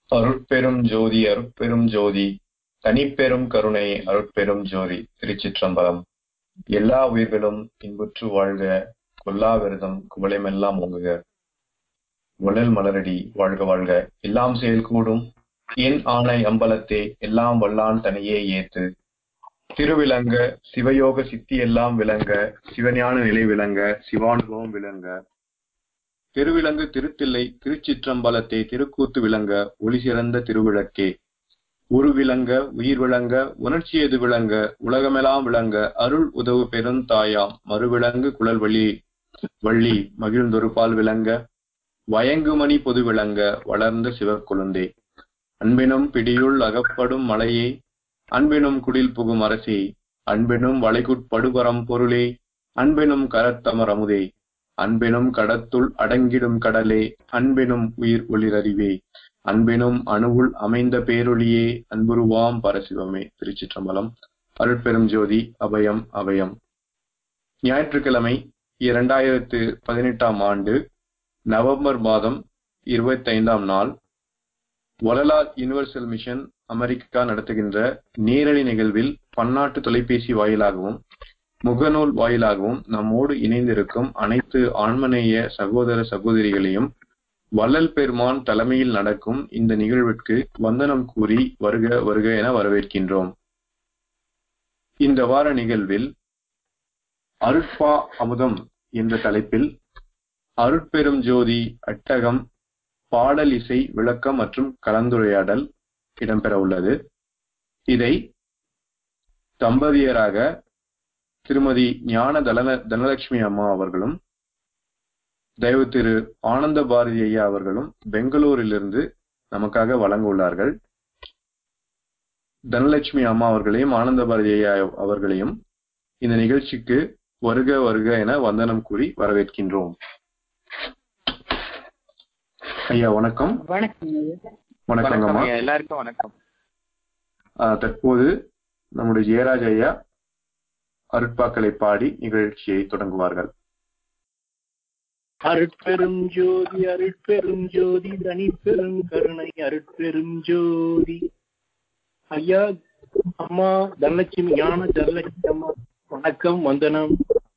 அருட்பெரும் ஜோதி அருட்பெரும் ஜோதி தனிப்பெரும் கருணை அருட்பெரும் ஜோதி திருச்சிற்றம்பலம் எல்லா உயிர்களும் இன்புற்று வாழ்க கொல்லா விரதம் குவளைமெல்லாம் ஓங்குக உழல் மலரடி வாழ்க வாழ்க எல்லாம் செயல் கூடும் என் ஆணை அம்பலத்தே எல்லாம் வல்லான் தனியே ஏத்து திருவிளங்க சிவயோக சித்தி எல்லாம் விளங்க சிவஞான நிலை விளங்க சிவானுபவம் விளங்க திருவிலங்கு திருத்தில்லை திருச்சிற்றம்பலத்தை திருக்கூத்து விளங்க ஒளி சிறந்த திருவிளக்கே உரு விளங்க உயிர் விளங்க உணர்ச்சி எது விளங்க உலகமெல்லாம் விளங்க அருள் உதவு பெருந்தாயாம் மறுவிளங்கு குழல் வழி வள்ளி மகிழ்ந்தொருபால் விளங்க வயங்குமணி பொது விளங்க வளர்ந்த சிவக்குழந்தே அன்பினும் பிடியுள் அகப்படும் மலையே அன்பினும் குடில் புகும் அரசே அன்பினும் வளைகுட்படுபரம் பொருளே அன்பினும் கரத்தமர் அமுதே அன்பினும் கடத்துள் அடங்கிடும் கடலே அன்பினும் உயிர் ஒளிரறிவே அன்பினும் அணுவுள் அமைந்த பேரொளியே அன்புருவாம் பரசிவமே திருச்சிற்றம்பலம் அருட்பெரும் ஜோதி அபயம் அபயம் ஞாயிற்றுக்கிழமை இரண்டாயிரத்து பதினெட்டாம் ஆண்டு நவம்பர் மாதம் இருபத்தைந்தாம் நாள் வளலார் யுனிவர்சல் மிஷன் அமெரிக்கா நடத்துகின்ற நேரடி நிகழ்வில் பன்னாட்டு தொலைபேசி வாயிலாகவும் முகநூல் வாயிலாகவும் நம்மோடு இணைந்திருக்கும் அனைத்து ஆன்மநேய சகோதர சகோதரிகளையும் வள்ளல் பெருமான் தலைமையில் நடக்கும் இந்த நிகழ்விற்கு வந்தனம் கூறி வருக வருக என வரவேற்கின்றோம் இந்த வார நிகழ்வில் அருட்பா அமுதம் என்ற தலைப்பில் அருட்பெரும் ஜோதி அட்டகம் பாடல் இசை விளக்கம் மற்றும் கலந்துரையாடல் இடம்பெற உள்ளது இதை தம்பதியராக திருமதி ஞான தன தனலட்சுமி அம்மா அவர்களும் தயவு திரு ஆனந்த பாரதி ஐயா அவர்களும் பெங்களூரிலிருந்து நமக்காக வழங்க உள்ளார்கள் தனலட்சுமி அம்மா அவர்களையும் ஆனந்த பாரதி ஐயா அவர்களையும் இந்த நிகழ்ச்சிக்கு வருக வருக என வந்தனம் கூறி வரவேற்கின்றோம் ஐயா வணக்கம் வணக்கம் அம்மா எல்லாருக்கும் வணக்கம் தற்போது நம்முடைய ஜெயராஜ் ஐயா அருட்பாக்களை பாடி நிகழ்ச்சியை தொடங்குவார்கள் அருட்பெரும் ஜோதி அருட்பெரும் ஜோதி தனிப்பெரும் கருணை அருட்பெரும் ஜோதி ஐயா அம்மா தனலட்சுமி ஞான தனலட்சுமி அம்மா வணக்கம் வந்தனம்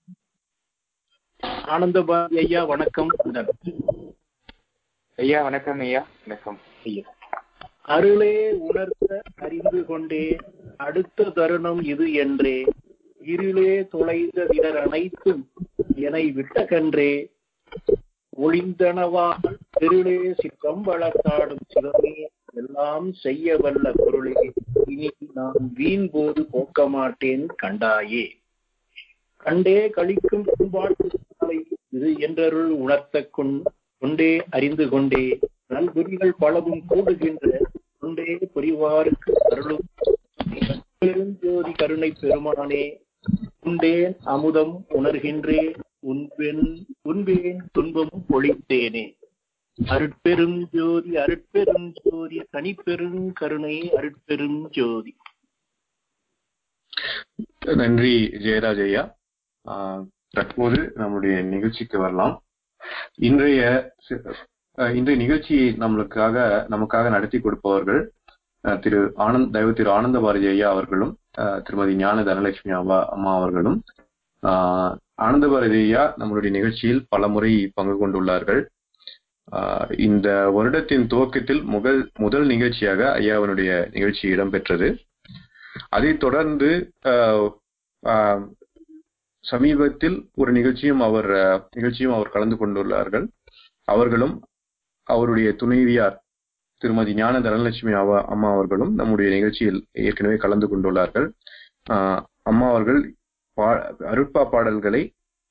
ஆனந்தபாரதி ஐயா வணக்கம் வந்தனம் ஐயா வணக்கம் ஐயா வணக்கம் ஐயா அருளே உணர்த்த அறிந்து கொண்டே அடுத்த தருணம் இது என்றே இருளே தொலைந்த விடர் அனைத்தும் எனை விட்ட கன்றே ஒளிந்தனவால் திருளே சித்தம் வளர்த்தாடும் சிவமே எல்லாம் செய்ய வல்ல பொருளே இனி நான் வீண் போது போக்க மாட்டேன் கண்டாயே கண்டே கழிக்கும் பண்பாட்டு இது என்றருள் உணர்த்த கொண்டே அறிந்து கொண்டே நல்குறிகள் பலவும் கூடுகின்ற கொண்டே புரிவாருக்கு அருளும் பெருஞ்சோதி கருணை பெருமானே உண்டேன் அமுதம் உணர்கின்றேன் உன்பெண் உன்பேன் துன்பம் பொழித்தேனே அருட்பெரும் ஜோதி அருட்பெரும் ஜோதி தனிப்பெரும் கருணை அருட்பெரும் ஜோதி நன்றி ஜெயராஜ் ஐயா தற்போது நம்முடைய நிகழ்ச்சிக்கு வரலாம் இன்றைய இன்றைய நிகழ்ச்சியை நம்மளுக்காக நமக்காக நடத்தி கொடுப்பவர்கள் திரு ஆனந்த் தயவு திரு ஆனந்த பாரதி ஐயா அவர்களும் திருமதி ஞான தனலட்சுமி அம்மா அம்மா அவர்களும் ஆனந்த பாரதி ஐயா நம்மளுடைய நிகழ்ச்சியில் பல முறை பங்கு கொண்டுள்ளார்கள் இந்த வருடத்தின் துவக்கத்தில் முதல் முதல் நிகழ்ச்சியாக ஐயாவனுடைய நிகழ்ச்சி இடம்பெற்றது அதைத் தொடர்ந்து சமீபத்தில் ஒரு நிகழ்ச்சியும் அவர் நிகழ்ச்சியும் அவர் கலந்து கொண்டுள்ளார்கள் அவர்களும் அவருடைய துணைவியார் திருமதி ஞான தனலட்சுமி அம்மா அவர்களும் நம்முடைய நிகழ்ச்சியில் ஏற்கனவே கலந்து கொண்டுள்ளார்கள் அம்மா அவர்கள் அருட்பா பாடல்களை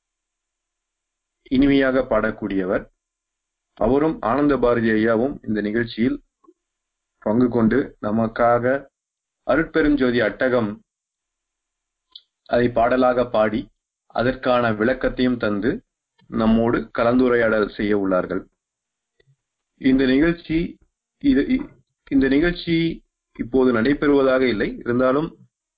இனிமையாக பாடக்கூடியவர் அவரும் ஆனந்த பாரதி ஐயாவும் இந்த நிகழ்ச்சியில் பங்கு கொண்டு நமக்காக அருட்பெருஞ்சோதி அட்டகம் அதை பாடலாக பாடி அதற்கான விளக்கத்தையும் தந்து நம்மோடு கலந்துரையாடல் செய்ய உள்ளார்கள் இந்த நிகழ்ச்சி இது இந்த நிகழ்ச்சி இப்போது நடைபெறுவதாக இல்லை இருந்தாலும்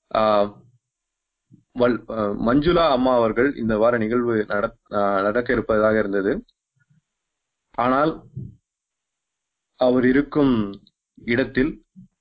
மஞ்சுளா அம்மா அவர்கள் இந்த வார நிகழ்வு நடக்க இருப்பதாக இருந்தது ஆனால் அவர் இருக்கும் இடத்தில்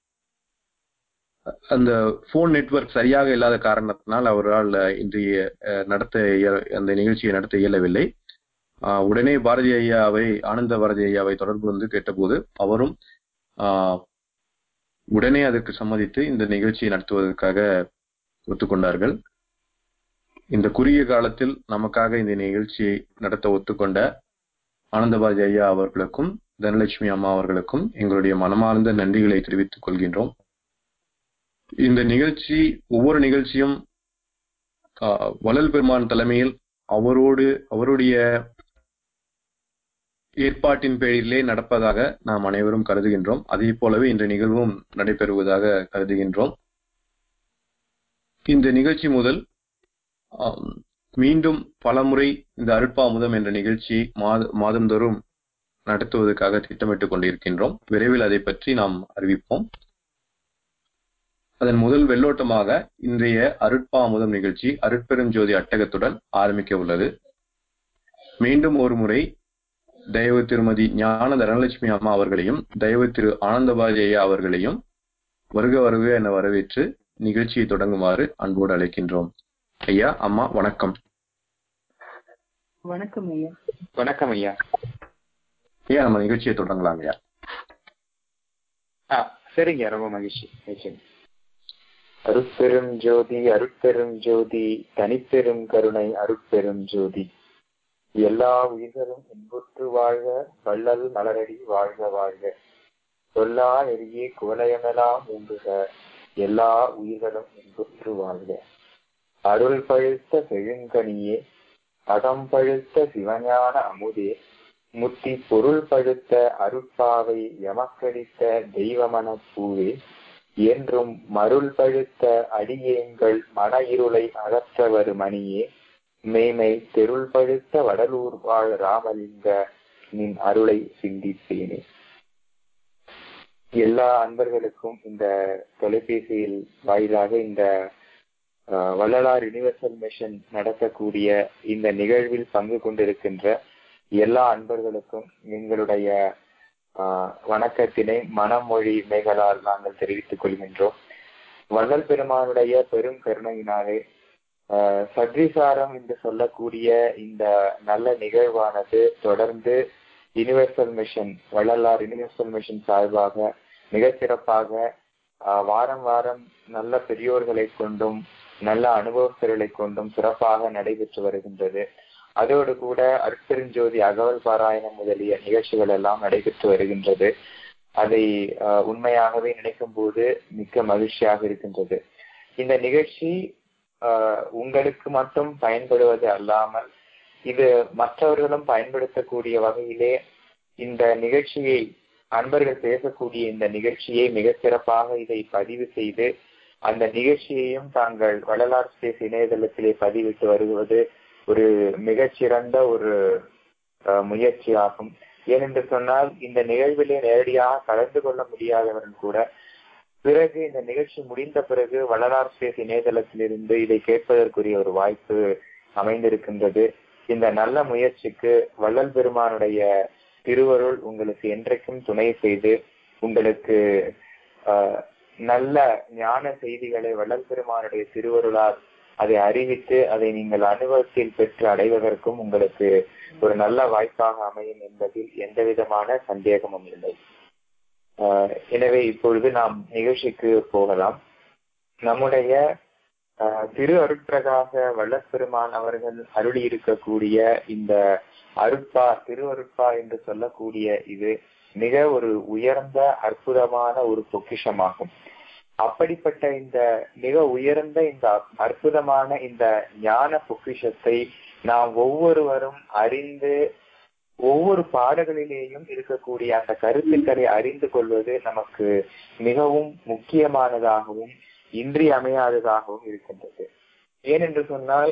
அந்த போன் நெட்வொர்க் சரியாக இல்லாத காரணத்தினால் அவரால் இன்றைய அஹ், நடத்த இய- அந்த நிகழ்ச்சியை நடத்த இயலவில்லை ஆஹ், உடனே பாரதி ஐயாவை ஆனந்த பாரதி ஐயாவை தொடர்பு வந்து கேட்டபோது அவரும் ஆஹ், உடனே அதற்கு சம்மதித்து இந்த நிகழ்ச்சியை நடத்துவதற்காக ஒத்துக்கொண்டார்கள் இந்த குறுகிய காலத்தில் நமக்காக இந்த நிகழ்ச்சியை நடத்த ஒத்துக்கொண்ட ஆனந்த பாரதி ஐயா அவர்களுக்கும் தனலட்சுமி அம்மா அவர்களுக்கும் எங்களுடைய மனமார்ந்த நன்றிகளை தெரிவித்துக் கொள்கின்றோம் இந்த நிகழ்ச்சி ஒவ்வொரு நிகழ்ச்சியும் ஆஹ், வள்ளல் பெருமான் தலைமையில் அவரோடு அவருடைய ஏற்பாட்டின் பேரிலே நடப்பதாக நாம் அனைவரும் கருதுகின்றோம் அதே போலவே இந்த நிகழ்வும் நடைபெறுவதாக கருதுகின்றோம் இந்த நிகழ்ச்சி முதல் ஆம், மீண்டும் பலமுறை இந்த அருட்பாமுதம் என்ற நிகழ்ச்சி மாத மாதந்தோறும் நடத்துவதற்காக திட்டமிட்டுக் கொண்டிருக்கின்றோம் விரைவில் அதை பற்றி நாம் அறிவிப்போம் அதன் முதல் வெள்ளோட்டமாக இன்றைய அருட்பாமுதம் நிகழ்ச்சி அருட்பெருஞ்சோதி அட்டகத்துடன் ஆரம்பிக்க உள்ளது மீண்டும் ஒரு முறை தயவு திருமதி ஞான தனலட்சுமி அம்மா அவர்களையும் தயவு திரு ஆனந்தபாதி ஐயா அவர்களையும் வருக வருக என வரவேற்று நிகழ்ச்சியை தொடங்குமாறு அன்போடு அழைக்கின்றோம் ஐயா அம்மா வணக்கம் வணக்கம் ஐயா வணக்கம் ஐயா ஐயா நம்ம நிகழ்ச்சியை தொடங்கலாம் ஐயா ஆ சரிங்க ரொம்ப மகிழ்ச்சி மகிழ்ச்சி அருட்பெரும் ஜோதி அருட்பெரும் ஜோதி தனிப்பெரும் கருணை அருட்பெரும் ஜோதி எல்லா உயிர்களும் இன்புற்று வாழ்க வள்ளல் மலரடி வாழ்க வாழ்க சொல்லா நெறியே குவலயமெல்லாம் உண்டுக எல்லா உயிர்களும் இன்புற்று வாழ்க அருள் பழுத்த செழுங்கனியே அகம் பழுத்த சிவஞான அமுதே முத்தி பொருள் பழுத்த அருட்பாவை எமக்களித்த தெய்வமன பூவே என்றும் மருள் பழுத்த அடியேங்கள் மன இருளை அகற்ற வரும் மணியே மேமை தெருள் பழுத்த வடலூர் வாழ் ராமலிங்க நின் அருளை சிந்தித்தேனே எல்லா அன்பர்களுக்கும் இந்த தொலைபேசியில் வாயிலாக இந்த அஹ், வள்ளலார் யுனிவர்சல் மிஷன் நடத்தக்கூடிய இந்த நிகழ்வில் பங்கு கொண்டிருக்கின்ற எல்லா அன்பர்களுக்கும் எங்களுடைய ஆஹ், வணக்கத்தினை மனமொழி மேகலால் நாங்கள் தெரிவித்துக் கொள்கின்றோம் வள்ளல் பெருமானுடைய பெரும் கருணையினாலே ஆஹ், சத்ரிசாரம் என்று சொல்லக்கூடிய இந்த நல்ல நிகழ்வானது தொடர்ந்து universal mission Vallalar universal mission சார்பாக மிகச் சிறப்பாக ஆஹ், வாரம் வாரம் நல்ல பெரியோர்களை கொண்டும் நல்ல அனுபவஸ்தர்களை கொண்டும் சிறப்பாக நடைபெற்று வருகின்றது அதோடு கூட அருட்பெருஞ்சோதி அகவல் பாராயணம் முதலிய நிகழ்ச்சிகள் எல்லாம் நடைபெற்று வருகின்றது அதை ஆஹ், உண்மையாகவே நினைக்கும் போது மிக்க மகிழ்ச்சியாக இருக்கின்றது இந்த நிகழ்ச்சி ஆஹ், உங்களுக்கு மட்டும் பயன்படுவது அல்லாமல் இது மற்றவர்களும் பயன்படுத்தக்கூடிய வகையிலே இந்த நிகழ்ச்சியை அன்பர்கள் பேசக்கூடிய இந்த நிகழ்ச்சியை மிக சிறப்பாக இதை பதிவு செய்து அந்த நிகழ்ச்சியையும் தாங்கள் வள்ளலார் ஸ்பேஸ் இணையதளத்திலே பதிவிட்டு வருவது ஒரு மிகச்சிறந்த ஒரு அஹ், முயற்சியாகும் ஏனென்று சொன்னால் இந்த நிகழ்விலே நேரடியாக கலந்து கொள்ள முடியாதவர்கள் கூட பிறகு இந்த நிகழ்ச்சி முடிந்த பிறகு வள்ளலார் ஸ்பேஸ் இணையதளத்திலிருந்து இதை கேட்பதற்குரிய ஒரு வாய்ப்பு அமைந்திருக்கின்றது இந்த நல்ல முயற்சிக்கு வள்ளல் பெருமானுடைய திருவருள் உங்களுக்கு என்றைக்கும் துணை செய்து உங்களுக்கு ஆஹ், நல்ல ஞான செய்திகளை வள்ளல் பெருமானுடைய திருவருளால் அதை அறிவித்து அதை நீங்கள் அனுபவத்தில் பெற்று அடைவதற்கும் உங்களுக்கு ஒரு நல்ல வாய்ப்பாக அமையும் என்பதில் எந்த விதமான சந்தேகமும் இல்லை ஆஹ், எனவே இப்பொழுது நாம் நிகழ்ச்சிக்கு போகலாம் நம்முடைய ஆஹ், திரு அருட்பிரகாச வல்லப்பெருமான் அவர்கள் அருளி இருக்கக்கூடிய இந்த அருட்பா திரு அருட்பா என்று சொல்லக்கூடிய இது மிக ஒரு உயர்ந்த அற்புதமான ஒரு பொக்கிஷமாகும் அப்படிப்பட்ட இந்த மிக உயர்ந்த இந்த அற்புதமான இந்த ஞான பொக்கிஷத்தை நாம் ஒவ்வொருவரும் அறிந்து ஒவ்வொரு பாடல்களிலேயும் இருக்கக்கூடிய அந்த கருத்துக்களை அறிந்து கொள்வது நமக்கு மிகவும் முக்கியமானதாகவும் இன்றியமையாததாகவும் இருக்கின்றது ஏனென்று சொன்னால்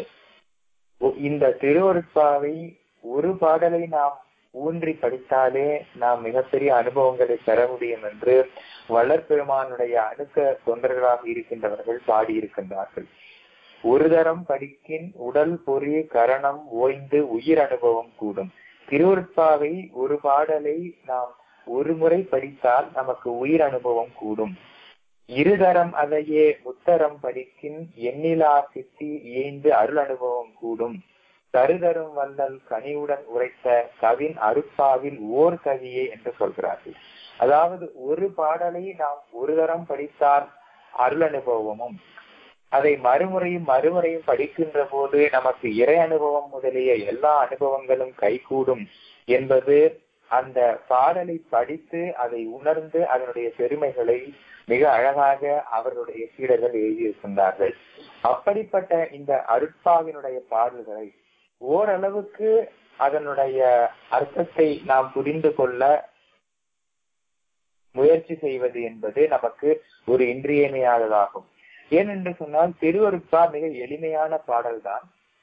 ஒ- இந்த திருவருட்பாவை ஒரு பாடலை நாம் ஊன்றி படித்தாலே நாம் மிகப்பெரிய அனுபவங்களை பெற முடியும் என்று வளர்பெருமானுடைய அணுக்க தொண்டர்களாக இருக்கின்றவர்கள் பாடியிருக்கின்றார்கள் ஒரு தரம் படிக்கின் உடல் பொறி கரணம் ஓய்ந்து உயிர் அனுபவம் கூடும் திருவருட்பாவை ஒரு பாடலை நாம் ஒரு முறை படித்தால் நமக்கு உயிர் அனுபவம் கூடும் இருதரம் அதையே முத்தரம் படிக்கின் எண்ணிலா சித்தி ஏய்ந்து அருள் அனுபவம் கூடும் தருதரும் வல்லல் கனிவுடன் உரைத்த கவின் அருப்பாவில் ஓர் கவியே என்று சொல்கிறார்கள் அதாவது ஒரு பாடலை நாம் ஒரு தரம் படித்தால் அருள் அனுபவமும் அதை மறுமுறையும் மறுமுறையும் படிக்கின்ற போது நமக்கு இறை அனுபவம் முதலிய எல்லா அனுபவங்களும் கைகூடும் என்பது அந்த பாடலை படித்து அதை உணர்ந்து அதனுடைய பெருமைகளை மிக அழகாக அவர்களுடைய சீடர்கள் எழுதியிருக்கின்றார்கள் அப்படிப்பட்ட இந்த அருட்பாவினுடைய பாடல்களை ஓரளவுக்கு அதனுடைய அர்த்தத்தை நாம் புரிந்து கொள்ள முயற்சி செய்வது என்பது நமக்கு ஒரு இன்றியமையாததாகும் ஏனென்று சொன்னால் திருவருட்பா மிக எளிமையான பாடல்தான்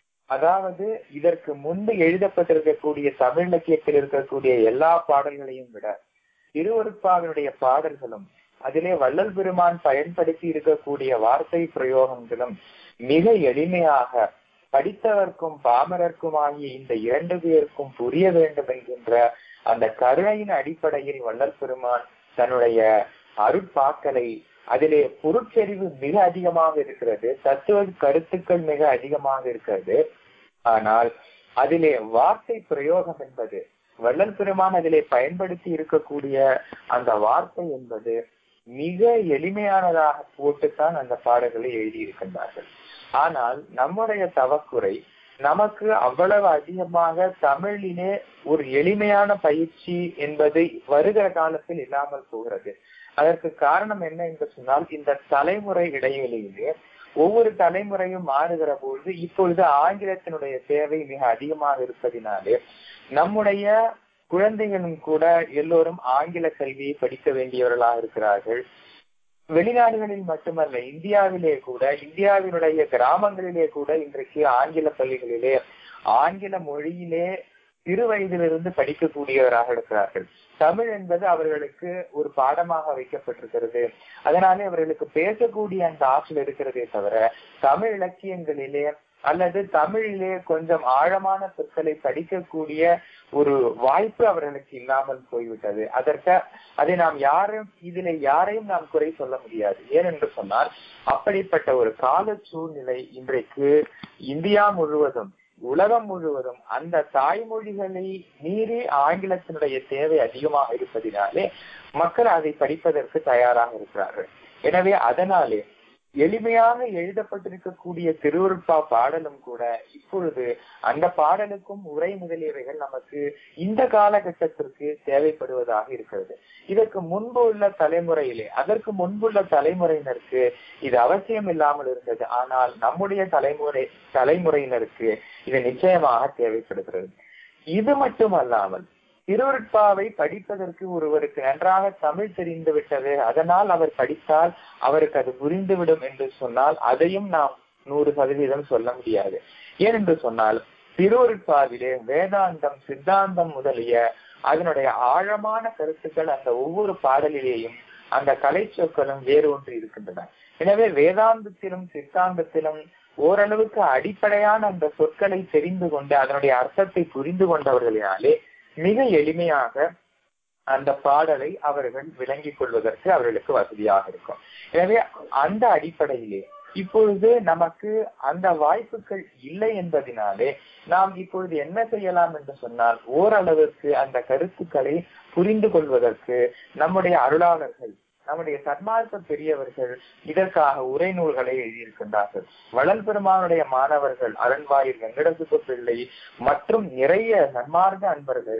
அதாவது இதற்கு முன்பு எழுதப்பட்டிருக்கக்கூடிய தமிழ் இலக்கியத்தில் இருக்கக்கூடிய எல்லா பாடல்களையும் விட திருவருட்பாவினுடைய பாடல்களும் அதிலே வள்ளல் பெருமான் பயன்படுத்தி இருக்கக்கூடிய வார்த்தை பிரயோகங்களும் மிக எளிமையாக படித்தவர்க்கும் பாமரர்க்கும் ஆகிய இந்த இரண்டு பேருக்கும் புரிய வேண்டும் என்கின்ற அந்த கருணையின் அடிப்படையில் வள்ளல் பெருமான் தன்னுடைய அருட்பாக்களை அதிலே பொருட்செறிவு மிக அதிகமாக இருக்கிறது தத்துவ கருத்துக்கள் மிக அதிகமாக இருக்கிறது ஆனால் அதிலே வார்த்தை பிரயோகம் என்பது வள்ளல் பெருமான் அதிலே பயன்படுத்தி இருக்கக்கூடிய அந்த வார்த்தை என்பது மிக எளிமையானதாக போட்டுத்தான் அந்த பாடல்களை எழுதியிருக்கின்றார்கள் ஆனால் நம்முடைய தவக்குறை நமக்கு அவ்வளவு அதிகமாக தமிழிலே ஒரு எளிமையான பயிற்சி என்பது வருகிற காலத்தில் இல்லாமல் போகிறது அதற்கு காரணம் என்ன என்று சொன்னால் இந்த தலைமுறை இடைவெளியிலே ஒவ்வொரு தலைமுறையும் மாறுகிற பொழுது இப்பொழுது ஆங்கிலத்தினுடைய தேவை மிக அதிகமாக இருப்பதினாலே நம்முடைய குழந்தைகளும் கூட எல்லோரும் ஆங்கில கல்வியை படிக்க வேண்டியவர்களாக இருக்கிறார்கள் வெளிநாடுகளில் மட்டுமல்ல இந்தியாவிலே கூட இந்தியாவினுடைய கிராமங்களிலே கூட இன்றைக்கு ஆங்கில பள்ளிகளிலே ஆங்கில மொழியிலே சிறு வயதிலிருந்து படிக்கக்கூடியவராக இருக்கிறார்கள் தமிழ் என்பது அவர்களுக்கு ஒரு பாடமாக வைக்கப்பட்டிருக்கிறது அதனாலே அவர்களுக்கு பேசக்கூடிய அந்த ஆற்றல் இருக்கிறதே தவிர தமிழ் இலக்கியங்களிலே அல்லது தமிழிலே கொஞ்சம் ஆழமான சொற்களை படிக்கக்கூடிய ஒரு வாய்ப்பு அவர்களுக்கு இல்லாமல் போய்விட்டது அதற்கு அதை நாம் யாரும் இதில் யாரையும் நாம் குறை சொல்ல முடியாது ஏனென்று சொன்னால் அப்படிப்பட்ட ஒரு கால சூழ்நிலை இன்றைக்கு இந்தியா முழுவதும் உலகம் முழுவதும் அந்த தாய்மொழிகளை மீறி ஆங்கிலத்தினுடைய தேவை அதிகமாக இருப்பதினாலே மக்கள் அதை படிப்பதற்கு தயாராக இருக்கிறார்கள் எனவே அதனாலே எளிமையாக எழுதப்பட்டிருக்கக்கூடிய திருவருட்பா பாடலும் கூட இப்பொழுது அந்த பாடலுக்கும் உரை முதலியவைகள் நமக்கு இந்த காலகட்டத்திற்கு தேவைப்படுவதாக இருக்கிறது இதற்கு முன்பு உள்ள தலைமுறையிலே அதற்கு முன்புள்ள தலைமுறையினருக்கு இது அவசியம் இல்லாமல் இருந்தது ஆனால் நம்முடைய தலைமுறை தலைமுறையினருக்கு இது நிச்சயமாக தேவைப்படுகிறது இது மட்டுமல்லாமல் திருவருட்பாவை படிப்பதற்கு ஒருவருக்கு நன்றாக தமிழ் தெரிந்து விட்டது அதனால் அவர் படித்தால் அவருக்கு அது புரிந்துவிடும் என்று சொன்னால் அதையும் நாம் நூறு சதவீதம் சொல்ல முடியாது ஏனென்று சொன்னால் திருவருட்பாவிலே வேதாந்தம் சித்தாந்தம் முதலிய அதனுடைய ஆழமான கருத்துக்கள் அந்த ஒவ்வொரு பாடலிலேயும் அந்த கலை சொற்களும் வேறு ஒன்று இருக்கின்றன எனவே வேதாந்தத்திலும் சித்தாந்தத்திலும் ஓரளவுக்கு அடிப்படையான அந்த சொற்களை தெரிந்து கொண்டு அதனுடைய அர்த்தத்தை புரிந்து கொண்டவர்களினாலே மிக எளிமையாக அந்த பாடலை அவர்கள் விளங்கிக் கொள்வதற்கு அவர்களுக்கு வசதியாக இருக்கும் எனவே அந்த அடிப்படையிலே இப்பொழுது நமக்கு அந்த வாய்ப்புகள் இல்லை என்பதனாலே நாம் இப்பொழுது என்ன செய்யலாம் என்று சொன்னால் ஓரளவிற்கு அந்த கருத்துக்களை புரிந்து கொள்வதற்கு நம்முடைய அருளாளர்கள் நம்முடைய சன்மார்க்க பெரியவர்கள் இதற்காக உரை நூல்களை எழுதியிருக்கின்றார்கள் வளல் பெருமானுடைய மாணவர்கள் அருண்வாயில் வெங்கடசுப்பு பிள்ளை மற்றும் நிறைய சன்மார்க்க அன்பர்கள்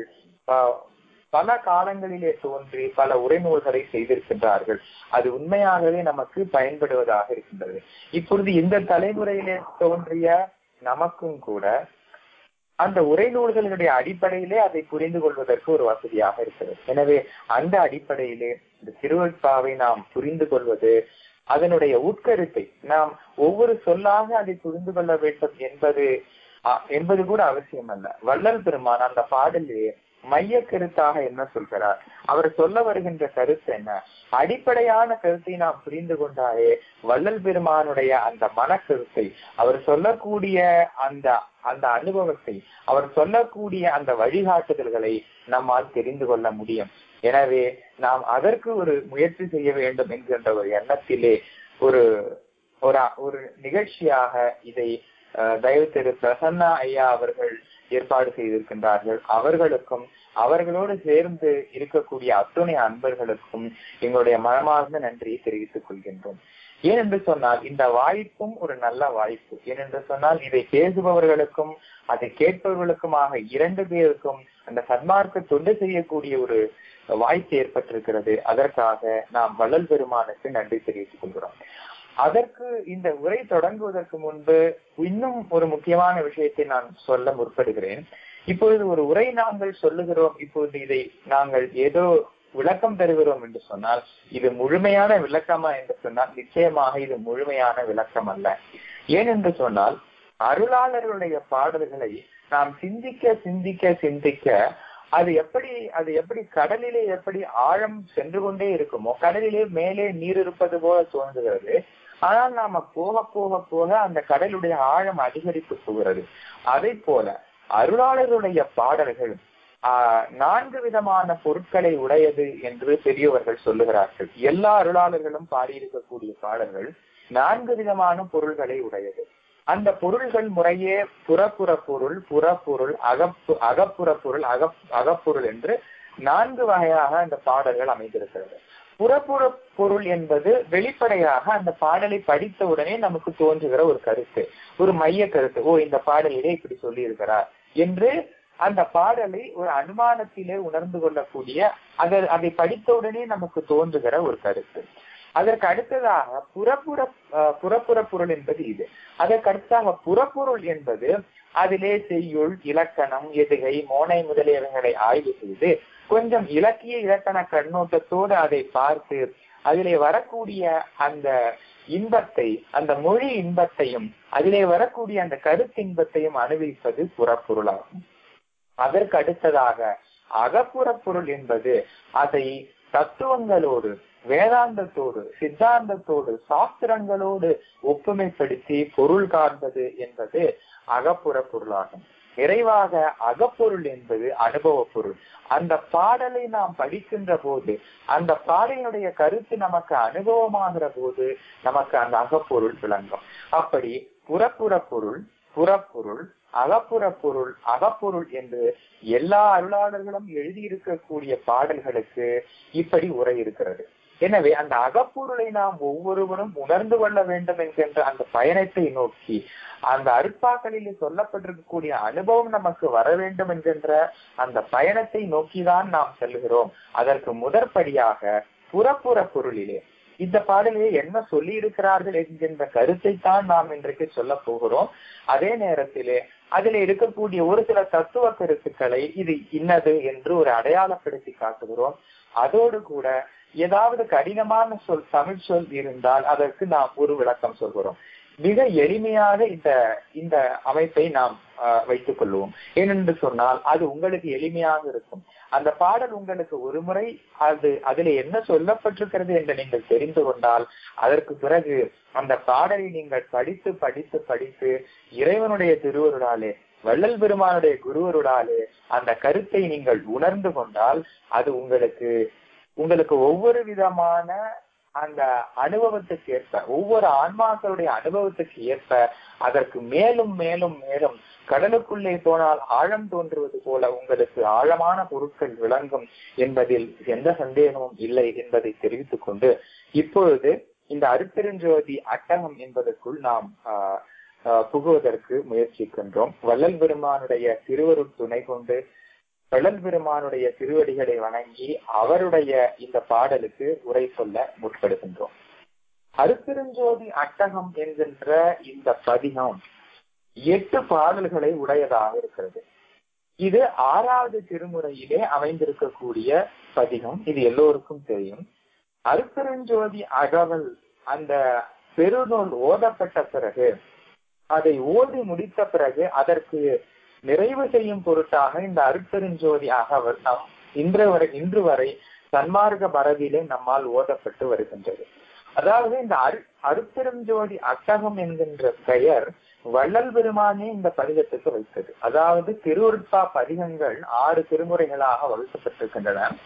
பல காலங்களிலே தோன்றி பல உரைநூல்களை செய்திருக்கின்றார்கள் அது உண்மையாகவே நமக்கு பயன்படுவதாக இருக்கின்றது இப்பொழுது இந்த தலைமுறையிலே தோன்றிய நமக்கும் கூட அந்த உரைநூல்களினுடைய அடிப்படையிலே அதை புரிந்து கொள்வதற்கு ஒரு வசதியாக இருக்கிறது எனவே அந்த அடிப்படையிலே இந்த திருவள்பாவை நாம் புரிந்து கொள்வது அதனுடைய உட்கருத்தை நாம் ஒவ்வொரு சொல்லாக அதை புரிந்து கொள்ள வேண்டும் என்பது என்பது கூட அவசியம் அல்ல வள்ளல் பெருமான் அந்த பாடலிலே மைய கருத்தாக என்ன சொல்கிறார் அவர் சொல்ல வருகின்ற கருத்து என்ன அடிப்படையான கருத்தை நாம் புரிந்து கொண்டாலே வள்ளல் பெருமானுடைய அந்த மனக்கருத்தை அவர் சொல்லக்கூடிய அந்த அந்த அனுபவத்தை அவர் சொல்லக்கூடிய அந்த வழிகாட்டுதல்களை நம்மால் தெரிந்து கொள்ள முடியும் எனவே நாம் அதற்கு ஒரு முயற்சி செய்ய வேண்டும் என்கின்ற ஒரு எண்ணத்திலே ஒரு ஒரு ஒரு நிகழ்ச்சியாக இதை அஹ், தயவு திரு பிரசன்னா ஐயா அவர்கள் ஏற்பாடு செய்திருக்கின்றார்கள் அவர்களுக்கும் அவர்களோடு சேர்ந்து இருக்கக்கூடிய அத்துணை அன்பர்களுக்கும் எங்களுடைய மனமார்ந்த நன்றியை தெரிவித்துக் கொள்கின்றோம் ஏனென்று சொன்னால் இந்த வாய்ப்பும் ஒரு நல்ல வாய்ப்பு ஏனென்று சொன்னால் இதை பேசுபவர்களுக்கும் அதை கேட்பவர்களுக்குமாக இரண்டு பேருக்கும் அந்த சன்மார்க்க தொண்டு செய்யக்கூடிய ஒரு வாய்ப்பு ஏற்பட்டிருக்கிறது அதற்காக நாம் வள்ளல் பெருமானுக்கு நன்றி தெரிவித்துக் கொள்கிறோம் அதற்கு இந்த உரை தொடங்குவதற்கு முன்பு இன்னும் ஒரு முக்கியமான விஷயத்தை நான் சொல்ல முற்படுகிறேன் இப்பொழுது ஒரு உரை நாங்கள் சொல்லுகிறோம் இப்பொழுது இதை நாங்கள் ஏதோ விளக்கம் தருகிறோம் என்று சொன்னால் இது முழுமையான விளக்கமா என்று சொன்னால் நிச்சயமாக இது முழுமையான விளக்கம் அல்ல ஏனென்று சொன்னால் அருளாளர்களுடைய பாடல்களை நாம் சிந்திக்க சிந்திக்க சிந்திக்க அது எப்படி அது எப்படி கடலிலே எப்படி ஆழம் சென்று கொண்டே இருக்குமோ கடலிலே மேலே நீர் இருப்பது போல தோன்றுகிறது ஆனால் நாம போக போக போக அந்த கடலுடைய ஆழம் அதிகரித்து போகிறது அதை போல அருளாளருடைய பாடல்கள் ஆஹ் நான்கு விதமான பொருட்களை உடையது என்று பெரியவர்கள் சொல்லுகிறார்கள் எல்லா அருளாளர்களும் பாடியிருக்கக்கூடிய பாடல்கள் நான்கு விதமான பொருள்களை உடையது அந்த பொருள்கள் முறையே புறப்புற பொருள் புறப்பொருள் அகப்பு அகப்புற பொருள் அக அகப்பொருள் என்று நான்கு வகையாக அந்த பாடல்கள் அமைந்திருக்கிறது புறப்புற பொருள் என்பது வெளிப்படையாக அந்த பாடலை படித்த உடனே நமக்கு தோன்றுகிற ஒரு கருத்து ஒரு மைய கருத்து ஓ இந்த பாடலிலே இப்படி சொல்லி இருக்கிறார் என்று அந்த பாடலை ஒரு அனுமானத்திலே உணர்ந்து கொள்ளக்கூடிய அதை அதை படித்தவுடனே நமக்கு தோன்றுகிற ஒரு கருத்து அதற்கு அடுத்ததாக புறப்புற அஹ், புறப்புற பொருள் என்பது இது அதற்கு அடுத்ததாக புறப்பொருள் என்பது அதிலே செய்யுள் இலக்கணம் எதுகை மோனை முதலியவைகளை ஆய்வு செய்து கொஞ்சம் இலக்கிய இலக்கண கண்ணோட்டத்தோடு அதை பார்த்து அதிலே வரக்கூடிய அந்த இன்பத்தை அந்த மொழி இன்பத்தையும் அதிலே வரக்கூடிய அந்த கருத்தின்பத்தையும் அனுபவிப்பது புறப்பொருளாகும் அதற்கு அடுத்ததாக அகப்புற பொருள் என்பது அதை தத்துவங்களோடு வேதாந்தத்தோடு சித்தாந்தத்தோடு சாஸ்திரங்களோடு ஒப்புமைப்படுத்தி பொருள் காண்பது என்பது அகப்புற பொருளாகும் நிறைவாக அகப்பொருள் என்பது அனுபவ பொருள் அந்த பாடலை நாம் படிக்கின்ற போது அந்த பாடலினுடைய கருத்து நமக்கு அனுபவமாகிற போது நமக்கு அந்த அகப்பொருள் விளங்கும் அப்படி புறப்புற பொருள் புறப்பொருள் அகப்புற பொருள் அகப்பொருள் என்று எல்லா அருளாளர்களும் எழுதியிருக்கக்கூடிய பாடல்களுக்கு இப்படி உரை இருக்கிறது எனவே அந்த அகப்பொருளை நாம் ஒவ்வொருவரும் உணர்ந்து கொள்ள வேண்டும் என்கின்ற அந்த பயணத்தை நோக்கி அந்த அருட்பாக்களில் சொல்லப்பட்டிருக்கக்கூடிய அனுபவம் நமக்கு வர வேண்டும் என்கின்ற அந்த பயணத்தை நோக்கிதான் நாம் செல்கிறோம் அதற்கு முதற்படியாக புறப்புற பொருளிலே இந்த பாடலிலே என்ன சொல்லி இருக்கிறார்கள் என்கின்ற கருத்தை தான் நாம் இன்றைக்கு சொல்ல போகிறோம் அதே நேரத்திலே அதில் இருக்கக்கூடிய ஒரு சில தத்துவ கருத்துக்களை இது இன்னது என்று ஒரு அடையாளப்படுத்தி காட்டுகிறோம் அதோடு கூட ஏதாவது கடினமான சொல் தமிழ் சொல் இருந்தால் அதற்கு நாம் ஒரு விளக்கம் சொல்கிறோம் மிக எளிமையாக இந்த இந்த அமைப்பை நாம் ஆஹ், வைத்துக் கொள்வோம் ஏனென்று சொன்னால் அது உங்களுக்கு எளிமையாக இருக்கும் அந்த பாடல் உங்களுக்கு ஒரு முறை அது அதுல என்ன சொல்லப்பட்டிருக்கிறது என்று நீங்கள் தெரிந்து கொண்டால் அதற்கு பிறகு அந்த பாடலை நீங்கள் படித்து படித்து படித்து இறைவனுடைய திருவருளாலே வள்ளல் பெருமானுடைய குருவருளாலே அந்த கருத்தை நீங்கள் உணர்ந்து கொண்டால் அது உங்களுக்கு உங்களுக்கு ஒவ்வொரு விதமான அந்த அனுபவத்துக்கு ஏற்ப ஒவ்வொரு ஆன்மாக்களுடைய அனுபவத்துக்கு ஏற்ப அதற்கு மேலும் மேலும் மேலும் கடலுக்குள்ளே போனால் ஆழம் தோன்றுவது போல உங்களுக்கு ஆழமான பொருட்கள் விளங்கும் என்பதில் எந்த சந்தேகமும் இல்லை என்பதை தெரிவித்துக் கொண்டு இப்பொழுது இந்த அருப்பெருஞ்சோதி அட்டகம் என்பதற்குள் நாம் ஆஹ் ஆஹ் புகுவதற்கு முயற்சிக்கின்றோம் வள்ளல் பெருமானுடைய திருவருள் துணை கொண்டு வள்ளல் பெருமானுடைய திருவடிகளை வணங்கி அவருடைய இந்த பாடலுக்கு உரை சொல்ல முற்படுகின்றோம் அருப்பெருஞ்சோதி அட்டகம் என்கின்ற இந்த பதிகம் எட்டு பாடல்களை உடையதாக இருக்கிறது இது ஆறாவது திருமுறையிலே அமைந்திருக்கக்கூடிய பதிகம் இது எல்லோருக்கும் தெரியும் அருப்பெருஞ்சோதி அகவல் அந்த பெருநூல் ஓதப்பட்ட பிறகு அதை ஓதி முடித்த பிறகு அதற்கு நிறைவு செய்யும் பொருட்டாக இந்த அருட்பெருஞ்சோதி அகவல் நம் இன்று வரை இன்று வரை சன்மார்க்க மரபிலே நம்மால் ஓதப்பட்டு வருகின்றது அதாவது இந்த அரு அருட்பெருஞ்சோதி அட்டகம் என்கின்ற பெயர் வள்ளல் பெருமானே இந்த பதிகத்துக்கு வைத்தது அதாவது திருவருட்பா பதிகங்கள் ஆறு திருமுறைகளாக வகுக்கப்பட்டிருக்கின்றன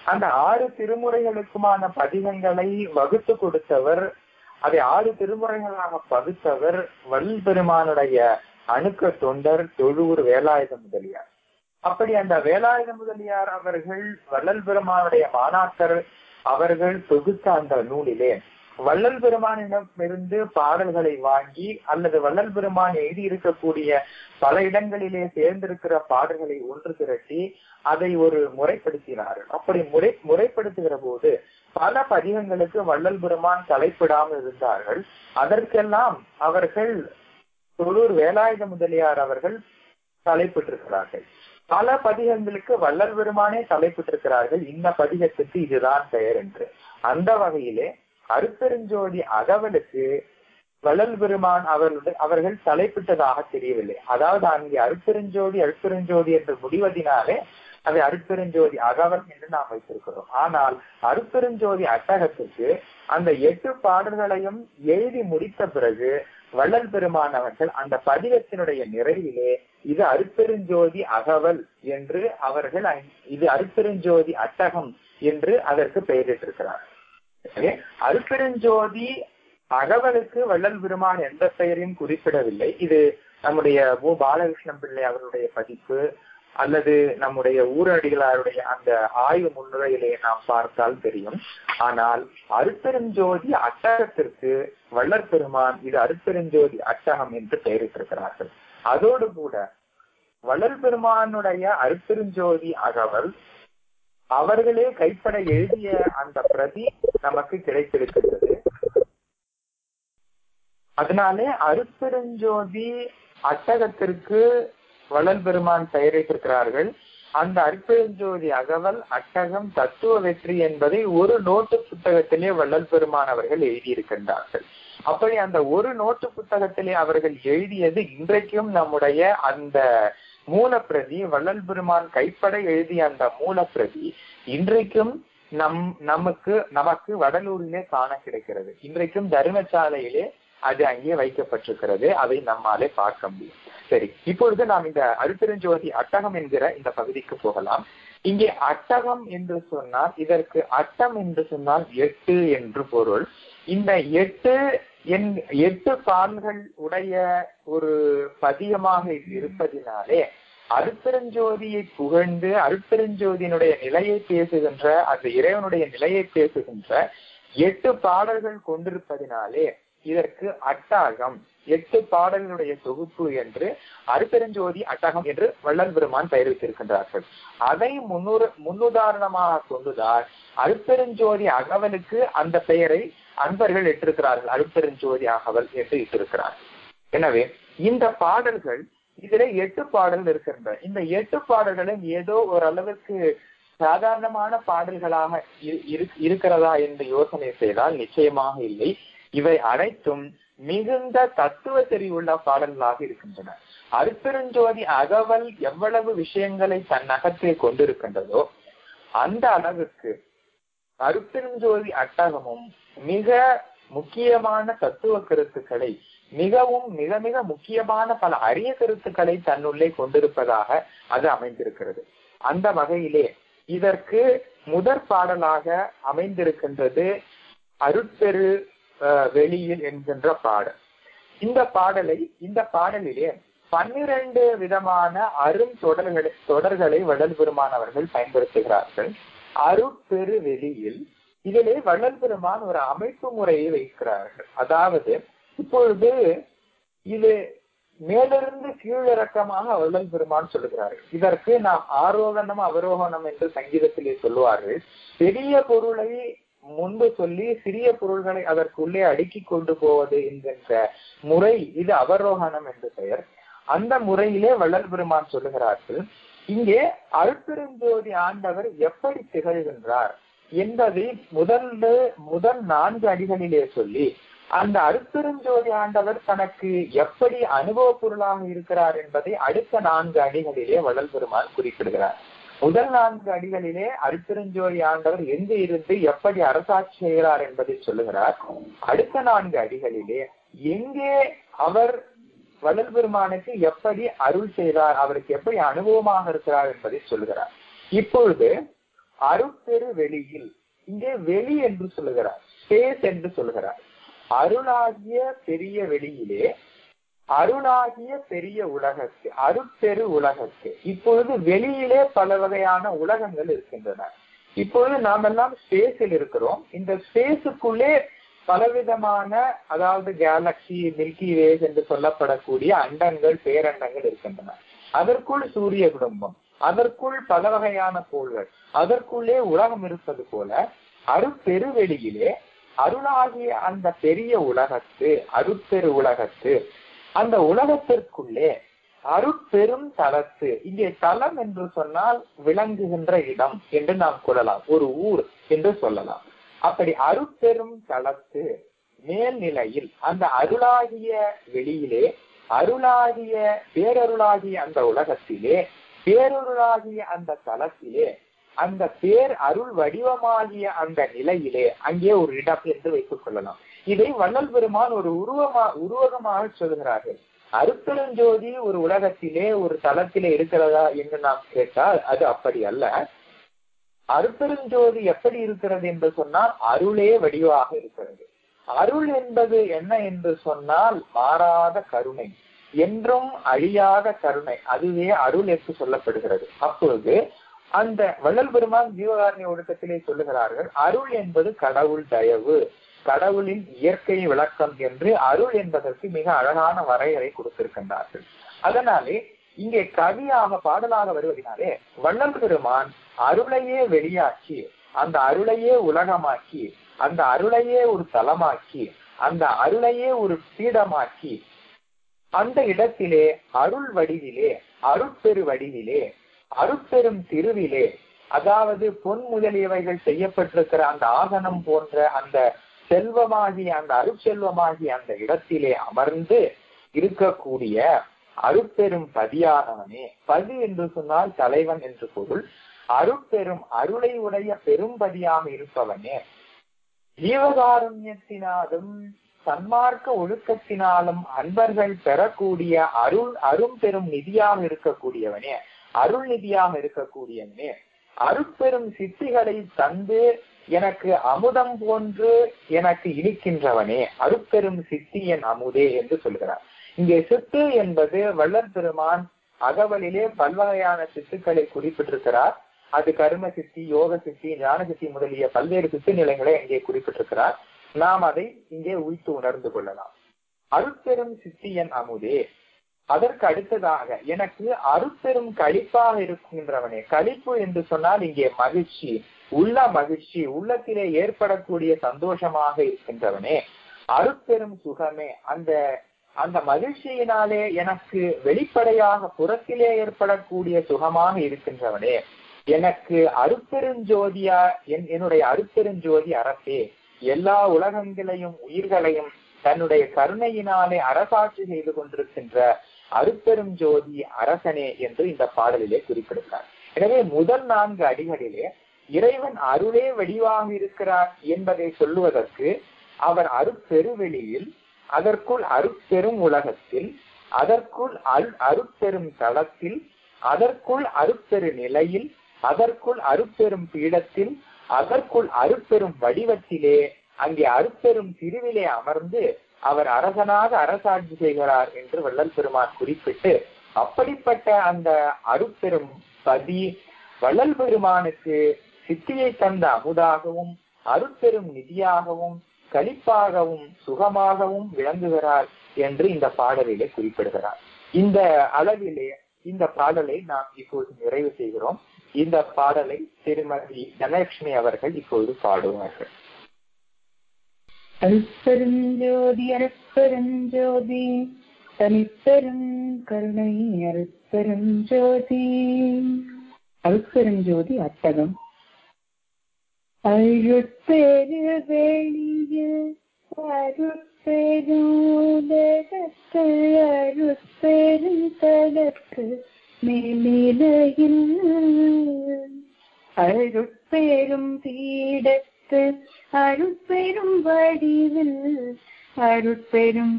அந்த ஆறு திருமுறைகளுக்குமான பதிகங்களை வகுத்து கொடுத்தவர் அதை ஆறு திருமுறைகளாக பகுத்தவர் வள்ளல் பெருமானுடைய அணுக்க தொண்டர் தொழுவூர் வேலாயுத முதலியார் அப்படி அந்த வேலாயுத முதலியார் அவர்கள் வள்ளல் பெருமானுடைய மாணாக்கர் அவர்கள் தொகுத்த அந்த நூலிலே வள்ளல் பெருமானிடமிருந்து பாடல்களை வாங்கி அல்லது வள்ளல் பெருமான் எழுதி இருக்கக்கூடிய பல இடங்களிலே சேர்ந்திருக்கிற பாடல்களை ஒன்று திரட்டி அதை ஒரு முறைப்படுத்தினார்கள் அப்படி முறை முறைப்படுத்துகிற போது பல பதிகங்களுக்கு வள்ளல் பெருமான் தலைப்பிடாமல் இருந்தார்கள் அதற்கெல்லாம் அவர்கள் தொழூர் வேலாயுத முதலியார் அவர்கள் தலைப்பிட்டிருக்கிறார்கள் பல பதிகங்களுக்கு வள்ளல் பெருமானே தலைப்பிட்டிருக்கிறார்கள் இந்த பதிகத்துக்கு இதுதான் பெயர் என்று அந்த வகையிலே அருப்பெருஞ்சோதி அகவலுக்கு வள்ளல் பெருமான் அவர்களுடைய அவர்கள் தலைப்பிட்டதாக தெரியவில்லை அதாவது அங்கே அருப்பெருஞ்சோதி அருப்பெருஞ்சோதி என்று முடிவதினாலே அதை அருப்பெருஞ்சோதி அகவல் என்று நாம் வைத்திருக்கிறோம் ஆனால் அருப்பெருஞ்சோதி அட்டகத்துக்கு அந்த எட்டு பாடல்களையும் எழுதி முடித்த பிறகு வள்ளல் பெருமான் அவர்கள் அந்த பதிகத்தினுடைய நிறைவிலே இது அருப்பெருஞ்சோதி அகவல் என்று அவர்கள் இது அருப்பெருஞ்சோதி அட்டகம் என்று அதற்கு பெயரிட்டிருக்கிறார் அருப்பெருஞ்சோதி அகவலுக்கு வள்ளல் பெருமான் எந்த பெயரையும் குறிப்பிடவில்லை இது நம்முடைய மு பாலகிருஷ்ணன் பிள்ளை அவருடைய பதிப்பு அல்லது நம்முடைய ஊரடிகளாருடைய அந்த ஆய்வு முன்னுரையிலே நாம் பார்த்தால் தெரியும் ஆனால் அருப்பெருஞ்சோதி அட்டகத்திற்கு வள்ளற் பெருமான் இது அருப்பெருஞ்சோதி அட்டகம் என்று பெயரிட்டிருக்கிறார்கள் அதோடு கூட வள்ளல் பெருமானுடைய அருப்பெருஞ்சோதி அகவல் அவர்களே கைப்பட எழுதிய அந்த பிரதி நமக்கு கிடைத்திருக்கிறது அதனாலே அருப்பெருஞ்சோதி அட்டகத்திற்கு வள்ளல் பெருமான் பெயரிட்டிருக்கிறார்கள் அந்த அருப்பெருஞ்சோதி அகவல் அட்டகம் தத்துவ வெற்றி என்பதை ஒரு நோட்டு புத்தகத்திலே வள்ளல் பெருமான் அவர்கள் எழுதியிருக்கின்றார்கள் அப்படி அந்த ஒரு நோட்டு புத்தகத்திலே அவர்கள் எழுதியது இன்றைக்கும் நம்முடைய அந்த மூலப்பிரதி வள்ளல் பெருமான் கைப்பட எழுதிய அந்த மூலப்பிரதி இன்றைக்கும் நம் நமக்கு நமக்கு வடலூரிலே காண கிடைக்கிறது இன்றைக்கும் தர்மசாலையிலே அது அங்கே வைக்கப்பட்டிருக்கிறது அதை நம்மாலே பார்க்க முடியும் சரி இப்பொழுது நாம் இந்த அருப்பெருஞ்சோதி அட்டகம் என்கிற இந்த பகுதிக்கு போகலாம் இங்கே அட்டகம் என்று சொன்னால் இதற்கு அட்டம் என்று சொன்னால் எட்டு என்று பொருள் இந்த எட்டு என் எட்டு பால்கள் உடைய ஒரு பதியமாக இது இருப்பதினாலே அருப்பெருஞ்சோதியை புகழ்ந்து அருப்பெருஞ்சோதியினுடைய நிலையை பேசுகின்ற அந்த இறைவனுடைய நிலையை பேசுகின்ற எட்டு பாடல்கள் கொண்டிருப்பதினாலே இதற்கு அட்டாகம் எட்டு பாடல்களுடைய தொகுப்பு என்று அருப்பெருஞ்சோதி அட்டகம் என்று வள்ளல் பெருமான் பெயர் வைத்திருக்கின்றார்கள் அதை முன்னுறு முன்னுதாரணமாக கொண்டுதான் அருப்பெருஞ்சோதி அகவலுக்கு அந்த பெயரை அன்பர்கள் இட்டிருக்கிறார்கள் அருப்பெருஞ்சோதி அகவல் என்று இட்டிருக்கிறார்கள் எனவே இந்த பாடல்கள் இதுல எட்டு பாடல்கள் இருக்கின்றன இந்த எட்டு பாடல்களும் ஏதோ ஓரளவிற்கு சாதாரணமான பாடல்களாக இருக்கிறதா என்று யோசனை செய்தால் நிச்சயமாக இல்லை இவை அனைத்தும் மிகுந்த தத்துவ தெரிவுள்ள பாடல்களாக இருக்கின்றன அருப்பெருஞ்சோதி அகவல் எவ்வளவு விஷயங்களை தன் அகத்தை கொண்டிருக்கின்றதோ அந்த அளவுக்கு அருப்பெருஞ்சோதி அட்டகமும் மிக முக்கியமான தத்துவ கருத்துக்களை மிகவும் மிக மிக முக்கியமான பல அரிய கருத்துக்களை தன்னுள்ளே கொண்டிருப்பதாக அது அமைந்திருக்கிறது அந்த வகையிலே இதற்கு முதற் பாடலாக அமைந்திருக்கின்றது அருட்பெரு வெளியில் என்கின்ற பாடல் இந்த பாடலை இந்த பாடலிலே பன்னிரண்டு விதமான அரும் தொடர்களை தொடர்களை வள்ளல் பெருமான் அவர்கள் பயன்படுத்துகிறார்கள் அருட்பெரு வெளியில் இதிலே வள்ளல் பெருமான் ஒரு அமைப்பு முறையை வைக்கிறார்கள் அதாவது இப்பொழுது இது மேலிருந்து கீழிறக்கமாக வள்ளல் பெருமான் சொல்லுகிறார்கள் இதற்கு நாம் ஆரோகணம் அவரோகணம் என்று சங்கீதத்திலே சொல்லுவார்கள் பெரிய பொருளை முன்பு சொல்லி சிறிய பொருள்களை அதற்குள்ளே அடுக்கி கொண்டு போவது என்கின்ற முறை இது அவரோகணம் என்று பெயர் அந்த முறையிலே வள்ளல் பெருமான் சொல்லுகிறார்கள் இங்கே அருப்பெருஞ்சோதி ஆண்டவர் எப்படி திகழ்கின்றார் என்பதை முதல்ல முதல் நான்கு அடிகளிலே சொல்லி அந்த அருப்பெருஞ்சோதி ஆண்டவர் தனக்கு எப்படி அனுபவ பொருளாக இருக்கிறார் என்பதை அடுத்த நான்கு அடிகளிலே வள்ளல் பெருமான் குறிப்பிடுகிறார் முதல் நான்கு அடிகளிலே அருப்பெருஞ்சோதி ஆண்டவர் எங்க இருந்து எப்படி அரசாட்சி செய்கிறார் என்பதை சொல்லுகிறார் அடுத்த நான்கு அடிகளிலே எங்கே அவர் வள்ளல் பெருமானுக்கு எப்படி அருள் செய்தார் அவருக்கு எப்படி அனுபவமாக இருக்கிறார் என்பதை சொல்லுகிறார் இப்பொழுது அருட்பெரு வெளியில் இங்கே வெளி என்று சொல்லுகிறார் ஸ்பேஸ் என்று சொல்லுகிறார் அருளாகிய பெரிய வெளியிலே அருளாகிய பெரிய உலகத்து அருட்பெரு உலகத்து இப்பொழுது வெளியிலே பல வகையான உலகங்கள் இருக்கின்றன இப்பொழுது நாம் எல்லாம் ஸ்பேஸில் இருக்கிறோம் இந்த ஸ்பேஸுக்குள்ளே பலவிதமான அதாவது கேலக்சி மில்கி வேஸ் என்று சொல்லப்படக்கூடிய அண்டங்கள் பேரண்டங்கள் இருக்கின்றன அதற்குள் சூரிய குடும்பம் அதற்குள் பல வகையான கோள்கள் அதற்குள்ளே உலகம் இருப்பது போல அருட்பெருவெளியிலே அருளாகிய அந்த பெரிய உலகத்து அருட்பெரு உலகத்து அந்த உலகத்திற்குள்ளே அருட்பெரும் தலத்து இங்கே தலம் என்று சொன்னால் விளங்குகின்ற இடம் என்று நாம் கொள்ளலாம் ஒரு ஊர் என்று சொல்லலாம் அப்படி அருட்பெரும் தலத்து மேல்நிலையில் அந்த அருளாகிய வெளியிலே அருளாகிய பேரருளாகிய அந்த உலகத்திலே பேரருளாகிய அந்த தலத்திலே அந்த பேர் அருள் வடிவமாகிய அந்த நிலையிலே அங்கே ஒரு இடம் என்று வைத்துக் கொள்ளலாம் இதை வள்ளல் பெருமான் ஒரு உருவமா உருவகமாக சொல்கிறார்கள் அருப்பெருஞ்சோதி ஒரு உலகத்திலே ஒரு தளத்திலே இருக்கிறதா என்று நாம் கேட்டால் அது அப்படி அல்ல அருப்பெருஞ்சோதி எப்படி இருக்கிறது என்று சொன்னால் அருளே வடிவாக இருக்கிறது அருள் என்பது என்ன என்று சொன்னால் மாறாத கருணை என்றும் அழியாத கருணை அதுவே அருள் என்று சொல்லப்படுகிறது அப்பொழுது அந்த வள்ளல் பெருமான் ஜீவகாரணிய ஒடுக்கத்திலே சொல்லுகிறார்கள் அருள் என்பது கடவுள் தயவு கடவுளின் இயற்கை விளக்கம் என்று அருள் என்பதற்கு மிக அழகான வரையறை கொடுத்திருக்கின்றார்கள் அதனாலே இங்கே கவியாக பாடலாக வருவதனாலே வள்ளல் பெருமான் அருளையே வெளியாக்கி அந்த அருளையே உலகமாக்கி அந்த அருளையே ஒரு தலமாக்கி அந்த அருளையே ஒரு பீடமாக்கி அந்த இடத்திலே அருள் வடிவிலே அருட்பெரு வடிவிலே அருட்பெரும் திருவிலே அதாவது பொன் முதலியவைகள் செய்யப்பட்டிருக்கிற அந்த ஆசனம் போன்ற அந்த செல்வமாகிய அந்த அருட்செல்வமாகிய அந்த இடத்திலே அமர்ந்து இருக்கக்கூடிய அருட்பெரும் பதியானவனே பதி என்று சொன்னால் தலைவன் என்று பொருள் அருட்பெரும் அருளை உடைய பெரும்பதியாக இருப்பவனே ஜீவகாருண்யத்தினாலும் சன்மார்க்க ஒழுக்கத்தினாலும் அன்பர்கள் பெறக்கூடிய அருள் அரும் பெரும் நிதியாக இருக்கக்கூடியவனே அருள் நிதியாக இருக்கக்கூடியவனே அருட்பெரும் சித்திகளை தந்து எனக்கு அமுதம் போன்று எனக்கு இனிக்கின்றவனே அருட்பெரும் சித்தி என் அமுதே என்று சொல்கிறார் இங்கே சித்து என்பது வள்ளல் பெருமான் அகவலிலே பல்வகையான சித்துக்களை குறிப்பிட்டிருக்கிறார் அது கரும சித்தி யோக சித்தி ஞான சித்தி முதலிய பல்வேறு சித்து நிலைகளை இங்கே குறிப்பிட்டிருக்கிறார் நாம் அதை இங்கே உய்த்து உணர்ந்து கொள்ளலாம் அருட்பெரும் சித்தியன் அமுதே அதற்கு அடுத்ததாக எனக்கு அருட்பெரும் கழிப்பாக இருக்கின்றவனே கழிப்பு என்று சொன்னால் இங்கே மகிழ்ச்சி உள்ள மகிழ்ச்சி உள்ளத்திலே ஏற்படக்கூடிய சந்தோஷமாக இருக்கின்றவனே அருட்பெரும் சுகமே அந்த அந்த மகிழ்ச்சியினாலே எனக்கு வெளிப்படையாக புறத்திலே ஏற்படக்கூடிய சுகமாக இருக்கின்றவனே எனக்கு அருப்பெருஞ்சோதியா என் என்னுடைய அருப்பெருஞ்சோதி அரசே எல்லா உலகங்களையும் உயிர்களையும் தன்னுடைய கருணையினாலே அரசாட்சி செய்து கொண்டிருக்கின்ற அருப்பெரும் ஜோதி அரசனே என்று இந்த பாடலிலே குறிப்பிடுகிறார் எனவே முதல் நான்கு அடிகளிலே இறைவன் அருளே வடிவாக இருக்கிறார் என்பதை சொல்லுவதற்கு அவர் அருப்பெருவெளியில் அதற்குள் அருப்பெரும் உலகத்தில் அதற்குள் அரு அருப்பெரும் தளத்தில் அதற்குள் அருப்பெரு நிலையில் அதற்குள் அருப்பெரும் பீடத்தில் அதற்குள் அருப்பெரும் வடிவத்திலே அங்கே அருப்பெரும் திருவிலே அமர்ந்து அவர் அரசனாக அரசாட்சி செய்கிறார் என்று வள்ளல் பெருமான் குறிப்பிட்டு அப்படிப்பட்ட அந்த அருப்பெரும் பதி வள்ளல் பெருமானுக்கு சித்தியை தந்த அமுதாகவும் அருட்பெரும் நிதியாகவும் களிப்பாகவும் சுகமாகவும் விளங்குகிறார் என்று இந்த பாடலிலே குறிப்பிடுகிறார் இந்த அளவிலே இந்த பாடலை நாம் இப்போது நிறைவு செய்கிறோம் இந்த பாடலை திருமதி தனலட்சுமி அவர்கள் இப்போது பாடுவார்கள் அருட்பெருஞ்சோதி அருட்பெருஞ்சோதி தனிப்பெரும் கருணை அருட்பெருஞ்சோதி அருட்பெருஞ்சோதி அட்டகம் அருட்பெரு வெளியில் அருட்பெருதத்து அருட்பெரும் தலத்து மேலிலையில் அருட்பெரும் பீடத்து அருட்பெரும் வடிவில் அருட்பெரும்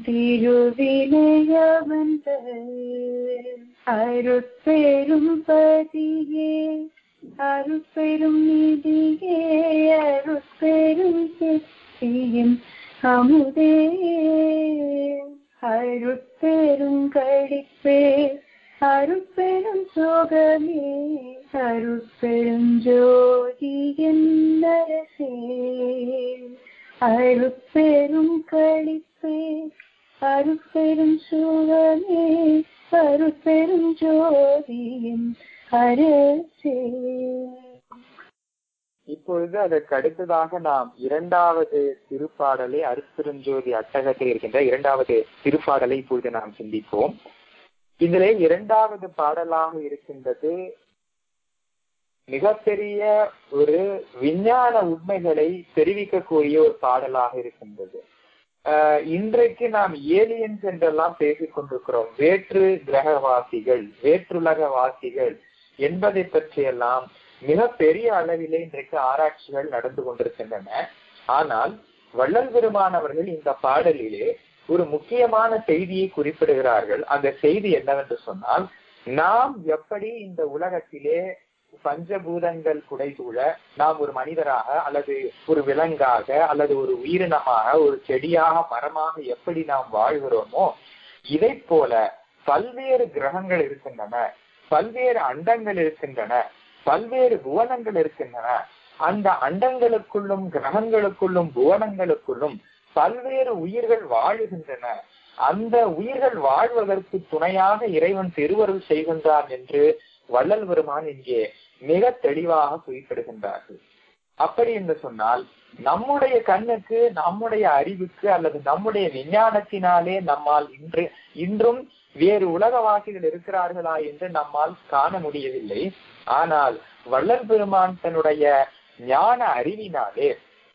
திருவினையவந்த அருட்பெரும் பதியே அருட்பெரும் நீதியே அருட்பெரும் சித்தியின் அமுதே அருட்பெரும் கடிப்பே அருட்பெரும் சோகமே அருட்பெரும் ஜோதி என்னரசே அருட்பெரும் கடிப்பே அருட்பெரும் சோகமே அருட்பெரும் ஜோதியின் அரசே இப்பொழுது அதற்கு அடுத்ததாக நாம் இரண்டாவது திருப்பாடலை அருட்பெருஞ்சோதி அட்டகத்தில் இருக்கின்ற இரண்டாவது திருப்பாடலை இப்பொழுது நாம் சிந்திப்போம் இதிலே இரண்டாவது பாடலாக இருக்கின்றது மிகப்பெரிய ஒரு விஞ்ஞான உண்மைகளை தெரிவிக்கக்கூடிய ஒரு பாடலாக இருக்கின்றது ஆஹ் இன்றைக்கு நாம் ஏலியன்ஸ் என்றெல்லாம் பேசிக் கொண்டிருக்கிறோம் வேற்று கிரகவாசிகள் வேற்றுலக வாசிகள் என்பதை பற்றியெல்லாம் மிக பெரிய அளவிலே இன்றைக்கு ஆராய்ச்சிகள் நடந்து கொண்டிருக்கின்றன ஆனால் வள்ளல் பெருமானவர்கள் இந்த பாடலிலே ஒரு முக்கியமான செய்தியை குறிப்பிடுகிறார்கள் அந்த செய்தி என்னவென்று சொன்னால் நாம் எப்படி இந்த உலகத்திலே பஞ்சபூதங்கள் குடைசூழ நாம் ஒரு மனிதராக அல்லது ஒரு விலங்காக அல்லது ஒரு உயிரினமாக ஒரு செடியாக மரமாக எப்படி நாம் வாழ்கிறோமோ இதை போல பல்வேறு கிரகங்கள் இருக்கின்றன பல்வேறு அண்டங்கள் இருக்கின்றன பல்வேறு புவனங்கள் இருக்கின்றன அந்த அண்டங்களுக்குள்ளும் கிரகங்களுக்குள்ளும் புவனங்களுக்குள்ளும் பல்வேறு உயிர்கள் வாழுகின்றன அந்த உயிர்கள் வாழ்வதற்கு துணையாக இறைவன் திருவருள் செய்கின்றான் என்று வள்ளல் பெருமான் இங்கே மிக தெளிவாக குறிப்பிடுகின்றார்கள் அப்படி என்று சொன்னால் நம்முடைய கண்ணுக்கு நம்முடைய அறிவுக்கு அல்லது நம்முடைய விஞ்ஞானத்தினாலே நம்மால் இன்று இன்றும் வேறு உலகவாசிகள் இருக்கிறார்களா என்று நம்மால் காண முடியவில்லை ஆனால் வள்ளல் பெருமான் தன்னுடைய ஞான அறிவினாலே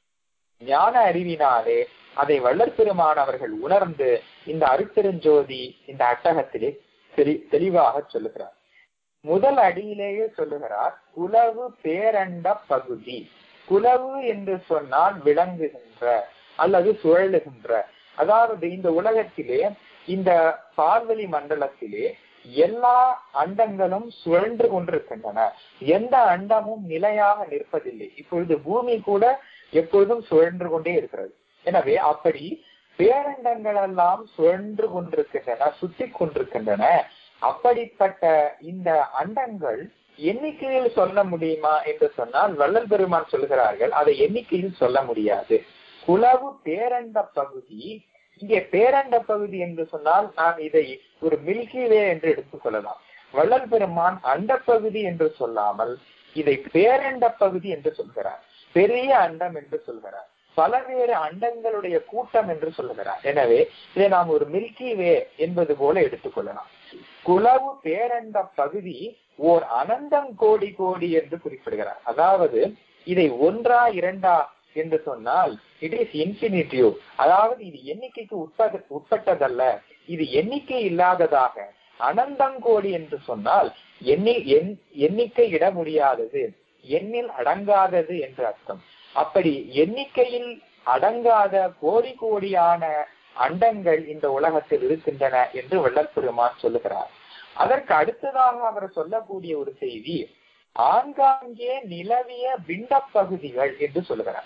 ஞான அறிவினாலே அதை வள்ளல் பெருமான் அவர்கள் உணர்ந்து இந்த அருட்பெருஞ்சோதி இந்த அட்டகத்திலே தெளி தெளிவாக சொல்லுகிறார் முதல் அடியிலேயே சொல்லுகிறார் குலவு பேரண்ட பகுதி குலவு என்று சொன்னால் விளங்குகின்ற அல்லது சுழலுகின்ற அதாவது இந்த உலகத்திலே இந்த பார்வெளி மண்டலத்திலே எல்லா அண்டங்களும் சுழன்று கொண்டிருக்கின்றன எந்த அண்டமும் நிலையாக நிற்பதில்லை இப்பொழுது பூமி கூட எப்பொழுதும் சுழன்று கொண்டே இருக்கிறது எனவே அப்படி பேரண்டங்கள் எல்லாம் சுழன்று கொண்டிருக்கின்றன சுத்தி கொண்டிருக்கின்றன அப்படிப்பட்ட இந்த அண்டங்கள் எண்ணிக்கையில் சொல்ல முடியுமா என்று சொன்னால் வள்ளல் பெருமான் சொல்கிறார்கள் அதை எண்ணிக்கையில் சொல்ல முடியாது குலவு பேரண்ட பகுதி இங்கே பேரண்ட பகுதி என்று சொன்னால் நாம் இதை ஒரு மில்கி வே என்று எடுத்துக்கொள்ளலாம் வள்ளல் பெருமான் அண்ட பகுதி என்று சொல்லாமல் இதை பேரண்ட பகுதி என்று சொல்கிறார் பெரிய அண்டம் என்று சொல்கிறார் பலவேறு அண்டங்களுடைய கூட்டம் என்று சொல்லுகிறார் எனவே இதை நாம் ஒரு மில்கி வே என்பது போல எடுத்துக்கொள்ளலாம் குலவு பேரண்ட பகுதி ஓர் அனந்தம் கோடி கோடி என்று குறிப்பிடுகிறார் அதாவது இதை ஒன்றா இரண்டா என்று சொன்னால் இட் இஸ் இன்பினிட்டிவ் அதாவது இது எண்ணிக்கைக்கு உட்பட உட்பட்டதல்ல இது எண்ணிக்கை இல்லாததாக அனந்தங்கோடி என்று சொன்னால் எண்ணி எண்ணிக்கை இட முடியாதது எண்ணில் அடங்காதது என்று அர்த்தம் அப்படி எண்ணிக்கையில் அடங்காத கோடி கோடியான அண்டங்கள் இந்த உலகத்தில் இருக்கின்றன என்று வள்ளல் பெருமான் சொல்லுகிறார் அதற்கு அடுத்ததாக அவர் சொல்லக்கூடிய ஒரு செய்தி ஆங்காங்கே நிலவிய பிண்ட பகுதிகள் என்று சொல்லுகிறார்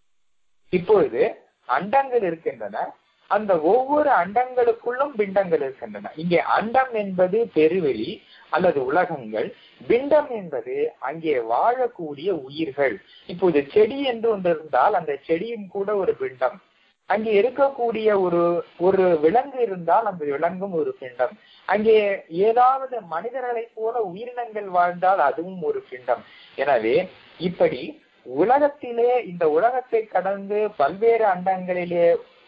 இப்பொழுது அண்டங்கள் இருக்கின்றன அந்த ஒவ்வொரு அண்டங்களுக்குள்ளும் பிண்டங்கள் இருக்கின்றன இங்கே அண்டம் என்பது பெருவெளி அல்லது உலகங்கள் பிண்டம் என்பது அங்கே வாழக்கூடிய உயிர்கள் இப்போது செடி என்று ஒன்று இருந்தால் அந்த செடியும் கூட ஒரு பிண்டம் அங்கே இருக்கக்கூடிய ஒரு ஒரு விலங்கு இருந்தால் அந்த விலங்கும் ஒரு பிண்டம் அங்கே ஏதாவது மனிதர்களைப் போல உயிரினங்கள் வாழ்ந்தால் அதுவும் ஒரு பிண்டம் எனவே இப்படி உலகத்திலே இந்த உலகத்தை கடந்து பல்வேறு அண்டங்களிலே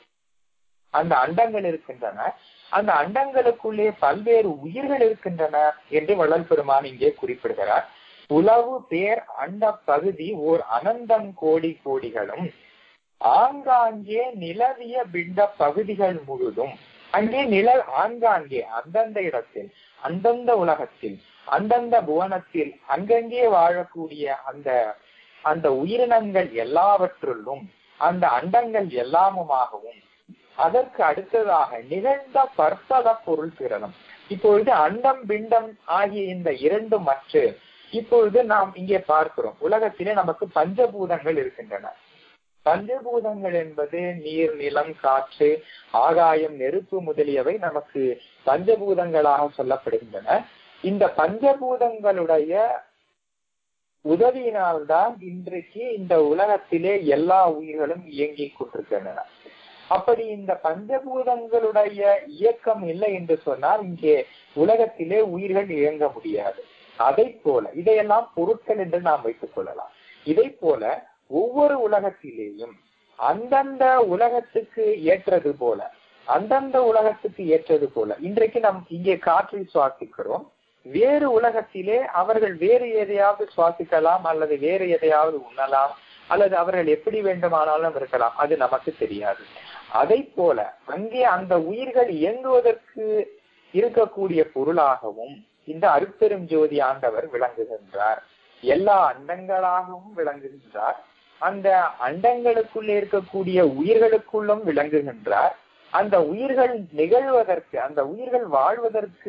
அந்த அண்டங்கள் இருக்கின்றன அந்த அண்டங்களுக்குள்ளே பல்வேறு உயிர்கள் இருக்கின்றன என்று வள்ளல் பெருமான் இங்கே குறிப்பிடுகிறார் உளவு பேர் அண்ட பகுதி ஓர் அனந்தம் கோடி கோடிகளும் ஆங்காங்கே நிலவிய பிண்ட பகுதிகள் முழுதும் அங்கே நில ஆங்காங்கே அந்தந்த இடத்தில் அந்தந்த உலகத்தில் அந்தந்த புவனத்தில் அங்கங்கே வாழக்கூடிய அந்த அந்த உயிரினங்கள் எல்லாவற்றுள்ளும் அந்த அண்டங்கள் எல்லாமுமாகவும் அதற்கு அடுத்ததாக நிகழ்ந்த பற்பல பொருள் திறனும் இப்பொழுது அண்டம் பிண்டம் ஆகிய இந்த இரண்டு மற்ற இப்பொழுது நாம் இங்கே பார்க்கிறோம் உலகத்திலே நமக்கு பஞ்சபூதங்கள் இருக்கின்றன பஞ்சபூதங்கள் என்பது நீர் நிலம் காற்று ஆகாயம் நெருப்பு முதலியவை நமக்கு பஞ்சபூதங்களாக சொல்லப்படுகின்றன இந்த பஞ்சபூதங்களுடைய உதவியினால்தான் இன்றைக்கு இந்த உலகத்திலே எல்லா உயிர்களும் இயங்கிக் கொண்டிருக்கின்றன அப்படி இந்த பஞ்சபூதங்களுடைய இயக்கம் இல்லை என்று சொன்னால் இங்கே உலகத்திலே உயிர்கள் இயங்க முடியாது அதை போல இதையெல்லாம் பொருட்கள் என்று நாம் வைத்துக் கொள்ளலாம் இதை போல ஒவ்வொரு உலகத்திலேயும் அந்தந்த உலகத்துக்கு ஏற்றது போல அந்தந்த உலகத்துக்கு ஏற்றது போல இன்றைக்கு நாம் இங்கே காற்றை சுவாசிக்கிறோம் வேறு உலகத்திலே அவர்கள் வேறு எதையாவது சுவாசிக்கலாம் அல்லது வேறு எதையாவது உண்ணலாம் அல்லது அவர்கள் எப்படி வேண்டுமானாலும் இருக்கலாம் அது நமக்கு தெரியாது அதை போல அங்கே அந்த உயிர்கள் இயங்குவதற்கு இருக்கக்கூடிய பொருளாகவும் இந்த அருட்பெரும் ஜோதி ஆண்டவர் விளங்குகின்றார் எல்லா அண்டங்களாகவும் விளங்குகின்றார் அந்த அண்டங்களுக்குள்ளே இருக்கக்கூடிய உயிர்களுக்குள்ளும் விளங்குகின்றார் அந்த உயிர்கள் நிகழ்வதற்கு அந்த உயிர்கள் வாழ்வதற்கு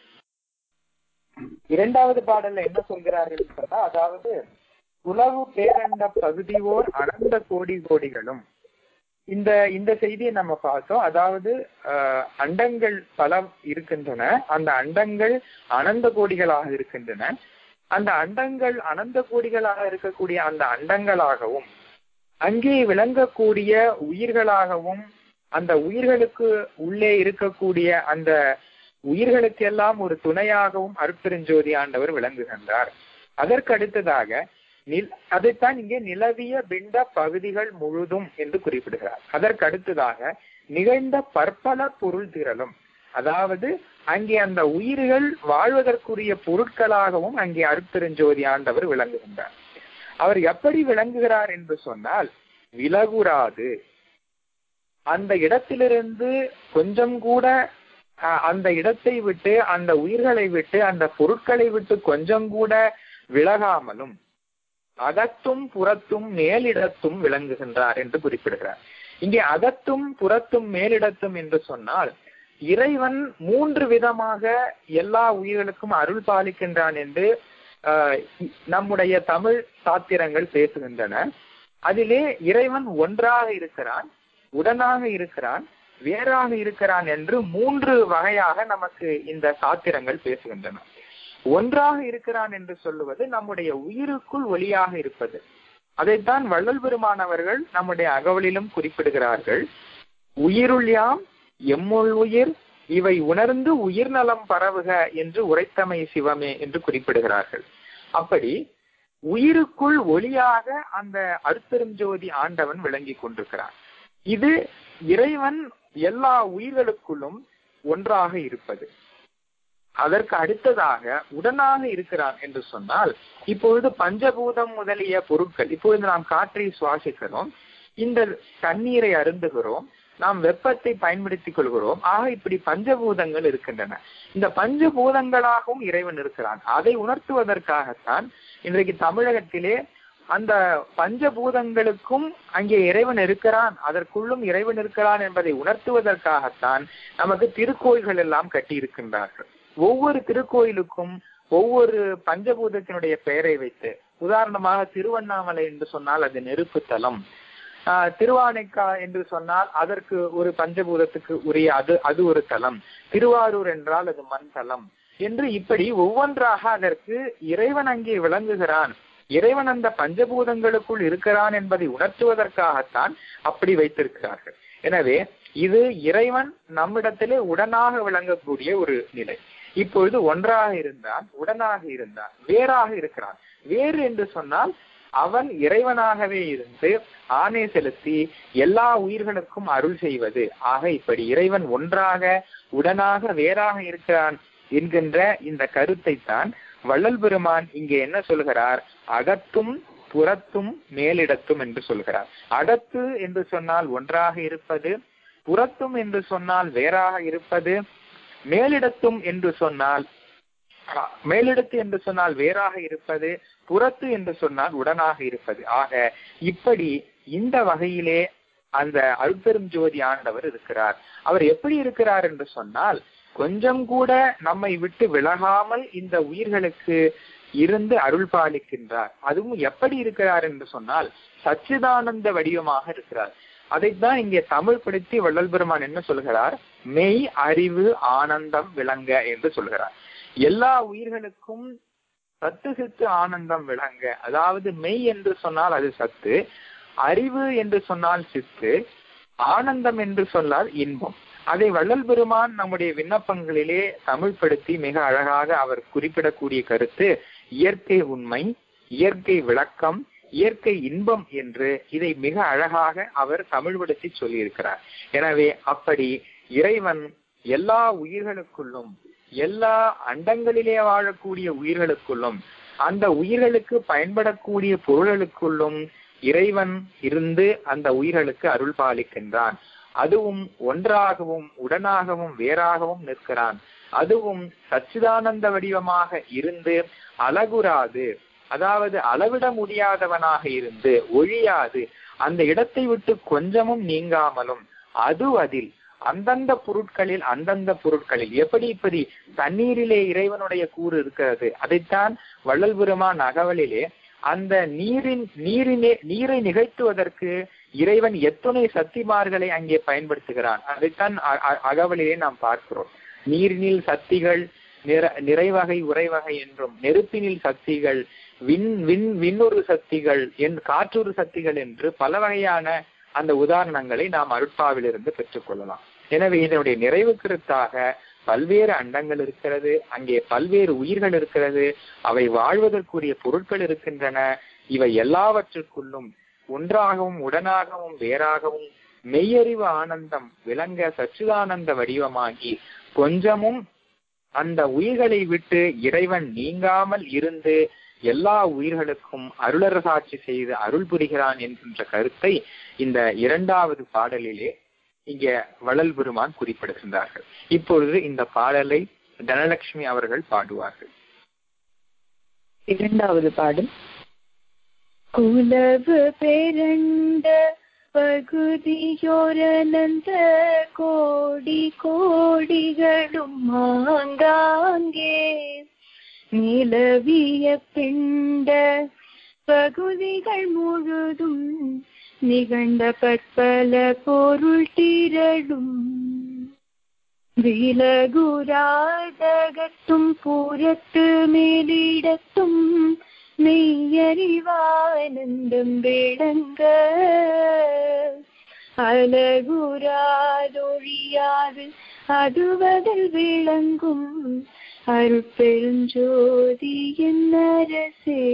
இரண்டாவது பாடல்ல என்ன சொல்கிறார்கள் சொன்னா அதாவது உலகு பேரண்ட பகுதியோர் அனந்த கோடி கோடிகளும் இந்த இந்த செய்தியை நம்ம பார்த்தோம் அதாவது அஹ், அண்டங்கள் பல இருக்கின்றன அந்த அண்டங்கள் அனந்த கோடிகளாக இருக்கின்றன அந்த அண்டங்கள் அனந்த கோடிகளாக இருக்கக்கூடிய அந்த அண்டங்களாகவும் அங்கே விளங்கக்கூடிய உயிர்களாகவும் அந்த உயிர்களுக்கு உள்ளே இருக்கக்கூடிய அந்த உயிர்களுக்கெல்லாம் ஒரு துணையாகவும் அருட்பெருஞ்சோதி ஆண்டவர் விளங்குகின்றார் அதற்கு அடுத்ததாக நில் அதைத்தான் இங்கே நிலவிய பிண்ட பகுதிகள் முழுதும் என்று குறிப்பிடுகிறார் அதற்கு அடுத்ததாக நிகழ்ந்த பற்பல பொருள் திரளும் அதாவது அங்கே அந்த உயிர்கள் வாழ்வதற்குரிய பொருட்களாகவும் அங்கே அருட்பெருஞ்சோதி ஆண்டவர் விளங்குகின்றார் அவர் எப்படி விளங்குகிறார் என்று சொன்னால் விலகுறாது அந்த இடத்திலிருந்து கொஞ்சம் கூட அஹ், அந்த இடத்தை விட்டு அந்த உயிர்களை விட்டு அந்த பொருட்களை விட்டு கொஞ்சம் கூட விலகாமலும் அகத்தும் புறத்தும் மேலிடத்தும் விளங்குகின்றார் என்று குறிப்பிடுகிறார் இங்கே அகத்தும் புறத்தும் மேலிடத்தும் என்று சொன்னால் இறைவன் மூன்று விதமாக எல்லா உயிர்களுக்கும் அருள் பாலிக்கின்றான் என்று ஆஹ், நம்முடைய தமிழ் சாத்திரங்கள் பேசுகின்றன அதிலே இறைவன் ஒன்றாக இருக்கிறான் உடனாக இருக்கிறான் வேறாக இருக்கிறான் என்று மூன்று வகையாக நமக்கு இந்த சாத்திரங்கள் பேசுகின்றன ஒன்றாக இருக்கிறான் என்று சொல்லுவது நம்முடைய உயிருக்குள் ஒளியாக இருப்பது அதைத்தான் வள்ளல் பெருமானவர்கள் நம்முடைய அகவலிலும் குறிப்பிடுகிறார்கள் உயிருள் யாம் எம்முள் உயிர் இவை உணர்ந்து உயிர் நலம் பரவுக என்று உரைத்தமை சிவமே என்று குறிப்பிடுகிறார்கள் அப்படி உயிருக்குள் ஒளியாக அந்த அருட்பெரும் ஜோதி ஆண்டவன் விளங்கி கொண்டிருக்கிறான் இது இறைவன் எல்லா உயிர்களுக்குள்ளும் ஒன்றாக இருப்பது அதற்கு அடுத்ததாக உடனாக இருக்கிறான் என்று சொன்னால் இப்பொழுது பஞ்சபூதம் முதலிய பொருட்கள் இப்பொழுது நாம் காற்றை சுவாசிக்கிறோம் இந்த தண்ணீரை அருந்துகிறோம் நாம் வெப்பத்தை பயன்படுத்திக் கொள்கிறோம் ஆக இப்படி பஞ்சபூதங்கள் இருக்கின்றன இந்த பஞ்சபூதங்களாகவும் இறைவன் இருக்கிறான் அதை உணர்த்துவதற்காகத்தான் இன்றைக்கு தமிழகத்திலே அந்த பஞ்சபூதங்களுக்கும் அங்கே இறைவன் இருக்கிறான் அதற்குள்ளும் இறைவன் இருக்கிறான் என்பதை உணர்த்துவதற்காகத்தான் நமக்கு திருக்கோயில்கள் எல்லாம் கட்டி இருக்கின்றார்கள் ஒவ்வொரு திருக்கோயிலுக்கும் ஒவ்வொரு பஞ்சபூதத்தினுடைய பெயரை வைத்து உதாரணமாக திருவண்ணாமலை என்று சொன்னால் அது நெருப்பு தலம் ஆஹ் திருவானைக்கா என்று சொன்னால் அதற்கு ஒரு பஞ்சபூதத்துக்கு உரிய அது அது ஒரு தலம் திருவாரூர் என்றால் அது மண் தலம் என்று இப்படி ஒவ்வொன்றாக அதற்கு இறைவன் அங்கே விளங்குகிறான் இறைவன் அந்த பஞ்சபூதங்களுக்குள் இருக்கிறான் என்பதை உணர்த்துவதற்காகத்தான் அப்படி வைத்திருக்கிறார்கள் எனவே இது இறைவன் நம்மிடத்திலே உடனாக விளங்கக்கூடிய ஒரு நிலை இப்பொழுது ஒன்றாக இருந்தான் உடனாக இருந்தான் வேறாக இருக்கிறான் வேறு என்று சொன்னால் அவன் இறைவனாகவே இருந்து ஆணை செலுத்தி எல்லா உயிர்களுக்கும் அருள் செய்வது ஆக இப்படி இறைவன் ஒன்றாக உடனாக வேறாக இருக்கிறான் என்கின்ற இந்த கருத்தை தான் வள்ளல் பெருமான் இங்கே என்ன சொல்கிறார் அகத்தும் புறத்தும் மேலிடத்தும் என்று சொல்கிறார் அகத்து என்று சொன்னால் ஒன்றாக இருப்பது புறத்தும் என்று சொன்னால் வேறாக இருப்பது மேலிடத்தும் என்று சொன்னால் அஹ், மேலிடத்து என்று சொன்னால் வேறாக இருப்பது புறத்து என்று சொன்னால் உடனாக இருப்பது ஆக இப்படி இந்த வகையிலே அந்த அருட்பெரும் ஜோதி ஆண்டவர் இருக்கிறார் அவர் எப்படி இருக்கிறார் என்று சொன்னால் கொஞ்சம் கூட நம்மை விட்டு விலகாமல் இந்த உயிர்களுக்கு இருந்து அருள் பாலிக்கின்றார் அதுவும் எப்படி இருக்கிறார் என்று சொன்னால் சச்சிதானந்த வடிவமாக இருக்கிறார் அதைத்தான் இங்கே தமிழ் படுத்தி வள்ளல் பெருமான் என்ன சொல்கிறார் மெய் அறிவு ஆனந்தம் விளங்க என்று சொல்கிறார் எல்லா உயிர்களுக்கும் சத்து சித்து ஆனந்தம் விளங்க அதாவது மெய் என்று சொன்னால் அது சத்து அறிவு என்று சொன்னால் சித்து ஆனந்தம் என்று சொன்னால் இன்பம் அதை வள்ளல் பெருமான் நம்முடைய விண்ணப்பங்களிலே தமிழ்படுத்தி மிக அழகாக அவர் குறிப்பிடக்கூடிய கருத்து இயற்கை உண்மை இயற்கை விளக்கம் இயற்கை இன்பம் என்று இதை மிக அழகாக அவர் தமிழ்படுத்தி சொல்லியிருக்கிறார் எனவே அப்படி இறைவன் எல்லா உயிர்களுக்குள்ளும் எல்லா அண்டங்களிலே வாழக்கூடிய உயிர்களுக்குள்ளும் அந்த உயிர்களுக்கு பயன்படக்கூடிய பொருள்களுக்குள்ளும் இறைவன் இருந்து அந்த உயிர்களுக்கு அருள் பாலிக்கின்றான் அதுவும் ஒன்றாகவும் உடனாகவும் வேறாகவும் நிற்கிறான் அதுவும் சச்சிதானந்த வடிவமாக இருந்து அழகுறாது அதாவது அளவிட முடியாதவனாக இருந்து ஒழியாது அந்த இடத்தை விட்டு கொஞ்சமும் நீங்காமலும் அது அதில் அந்தந்த பொருட்களில் அந்தந்த பொருட்களில் எப்படி இப்படி தண்ணீரிலே இறைவனுடைய கூறு இருக்கிறது அதைத்தான் வள்ளல் பெருமான் அகவலிலே அந்த நீரின் நீரினே நீரை நிகழ்த்துவதற்கு இறைவன் எத்தனை சக்திமார்களை அங்கே பயன்படுத்துகிறான் அதைத்தான் அகவலிலே நாம் பார்க்கிறோம் நீரினில் சக்திகள் நிற நிறைவகை உறைவகை என்றும் நெருப்பினில் சக்திகள் விண் விண் விண்ணொரு சக்திகள் என் காற்றொரு சக்திகள் என்று பல வகையான அந்த உதாரணங்களை நாம் அருட்பாவிலிருந்து பெற்றுக்கொள்ளலாம் எனவே இதனுடைய நிறைவு கருத்தாக பல்வேறு அண்டங்கள் இருக்கிறது அங்கே பல்வேறு உயிர்கள் இருக்கிறது அவை வாழ்வதற்குரிய பொருட்கள் இருக்கின்றன இவை எல்லாவற்றுக்குள்ளும் ஒன்றாகவும் உடனாகவும் வேறாகவும் மெய்யறிவு ஆனந்தம் விளங்க சச்சிதானந்த வடிவமாகி கொஞ்சமும் அந்த உயிர்களை விட்டு இறைவன் நீங்காமல் இருந்து எல்லா உயிர்களுக்கும் அருளரசாட்சி செய்து அருள் புரிகிறான் என்கின்ற கருத்தை இந்த இரண்டாவது பாடலிலே இங்க வள்ளல் பெருமான் குறிப்பிடுகின்றார்கள் இப்பொழுது இந்த பாடலை தனலட்சுமி அவர்கள் பாடுவார்கள் இரண்டாவது பாடல் குலவு பெருண்ட பகுதியோரனந்த கோடி கோடிகளும் ஆங்காங்கே நிலவிய பிண்ட பகுதிகள் முழுதும் நிகழ்ந்த பற்பல பொருள் திரளும் விலகுராதகத்தும் புறத்து மேலிடத்தும் மெய்யறிவானந்தம் விளங்க அழகுராதொழியாது அதுவதில் விளங்கும் அருட்பெருஞ்சோதியின் அரசே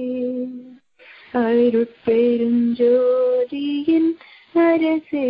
அருட்பெருஞ்சோதியின் அரசே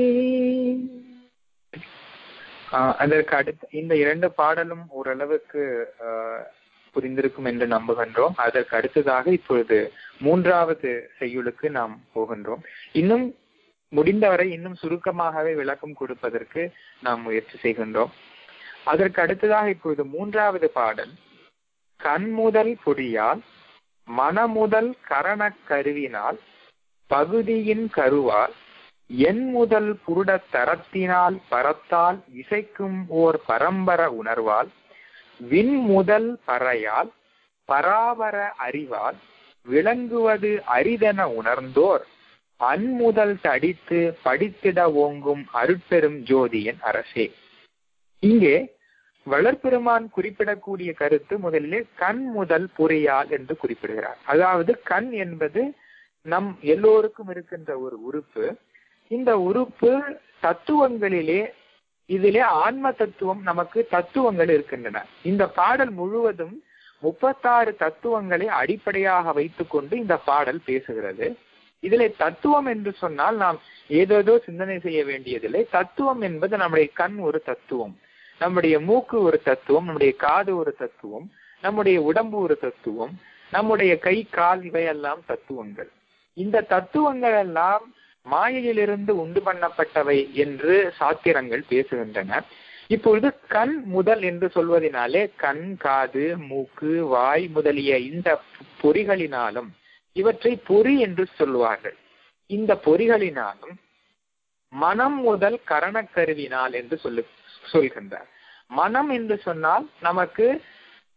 அதற்கு அடுத்து இந்த இரண்டு பாடலும் ஓரளவுக்கு புரிந்திருக்கும் என்று நம்புகின்றோம் அதற்கு அடுத்ததாக இப்பொழுது மூன்றாவது செய்யுளுக்கு நாம் போகின்றோம் இன்னும் முடிந்தவரை இன்னும் சுருக்கமாகவே விளக்கம் கொடுப்பதற்கு நாம் முயற்சி செய்கின்றோம் அதற்கு அடுத்ததாக இப்பொழுது மூன்றாவது பாடல் கண்முதல் பொறியால் மனமுதல் கரணக் கருவினால் பகுதியின் கருவால் என் முதல் புருட தரத்தினால் பரத்தால் இசைக்கும் ஓர் பரம்பர உணர்வால் விண் முதல் பறையால் பராபர அறிவால் விளங்குவது அரிதென உணர்ந்தோர் அன்முதல் தடித்து படித்திட ஓங்கும் அருட்பெரும் ஜோதியின் அரசே இங்கே வளர்பெருமான் குறிப்பிடக்கூடிய கருத்து முதலில் கண் முதல் பொறியால் என்று குறிப்பிடுகிறார் அதாவது கண் என்பது நம் எல்லோருக்கும் இருக்கின்ற ஒரு உறுப்பு இந்த உறுப்பு தத்துவங்களிலே இதிலே ஆன்ம தத்துவம் நமக்கு தத்துவங்கள் இருக்கின்றன இந்த பாடல் முழுவதும் முப்பத்தாறு தத்துவங்களை அடிப்படையாக வைத்துக்கொண்டு இந்த பாடல் பேசுகிறது இதிலே தத்துவம் என்று சொன்னால் நாம் ஏதேதோ சிந்தனை செய்ய வேண்டியதில்லை தத்துவம் என்பது நம்முடைய கண் ஒரு தத்துவம் நம்முடைய மூக்கு ஒரு தத்துவம் நம்முடைய காது ஒரு தத்துவம் நம்முடைய உடம்பு ஒரு தத்துவம் நம்முடைய கை கால் இவையெல்லாம் தத்துவங்கள் இந்த தத்துவங்கள் எல்லாம் மாயையிலிருந்து உண்டு பண்ணப்பட்டவை என்று சாத்திரங்கள் பேசுகின்றன இப்பொழுது கண் முதல் என்று சொல்வதனாலே கண் காது மூக்கு வாய் முதலிய இந்த பொறிகளினாலும் இவற்றை பொறி என்று சொல்லுவார்கள் இந்த பொறிகளினாலும் மனம் முதல் கரணக்கருவினால் என்று சொல்லு சொல்கின்றார் மனம் என்று சொன்னால் நமக்கு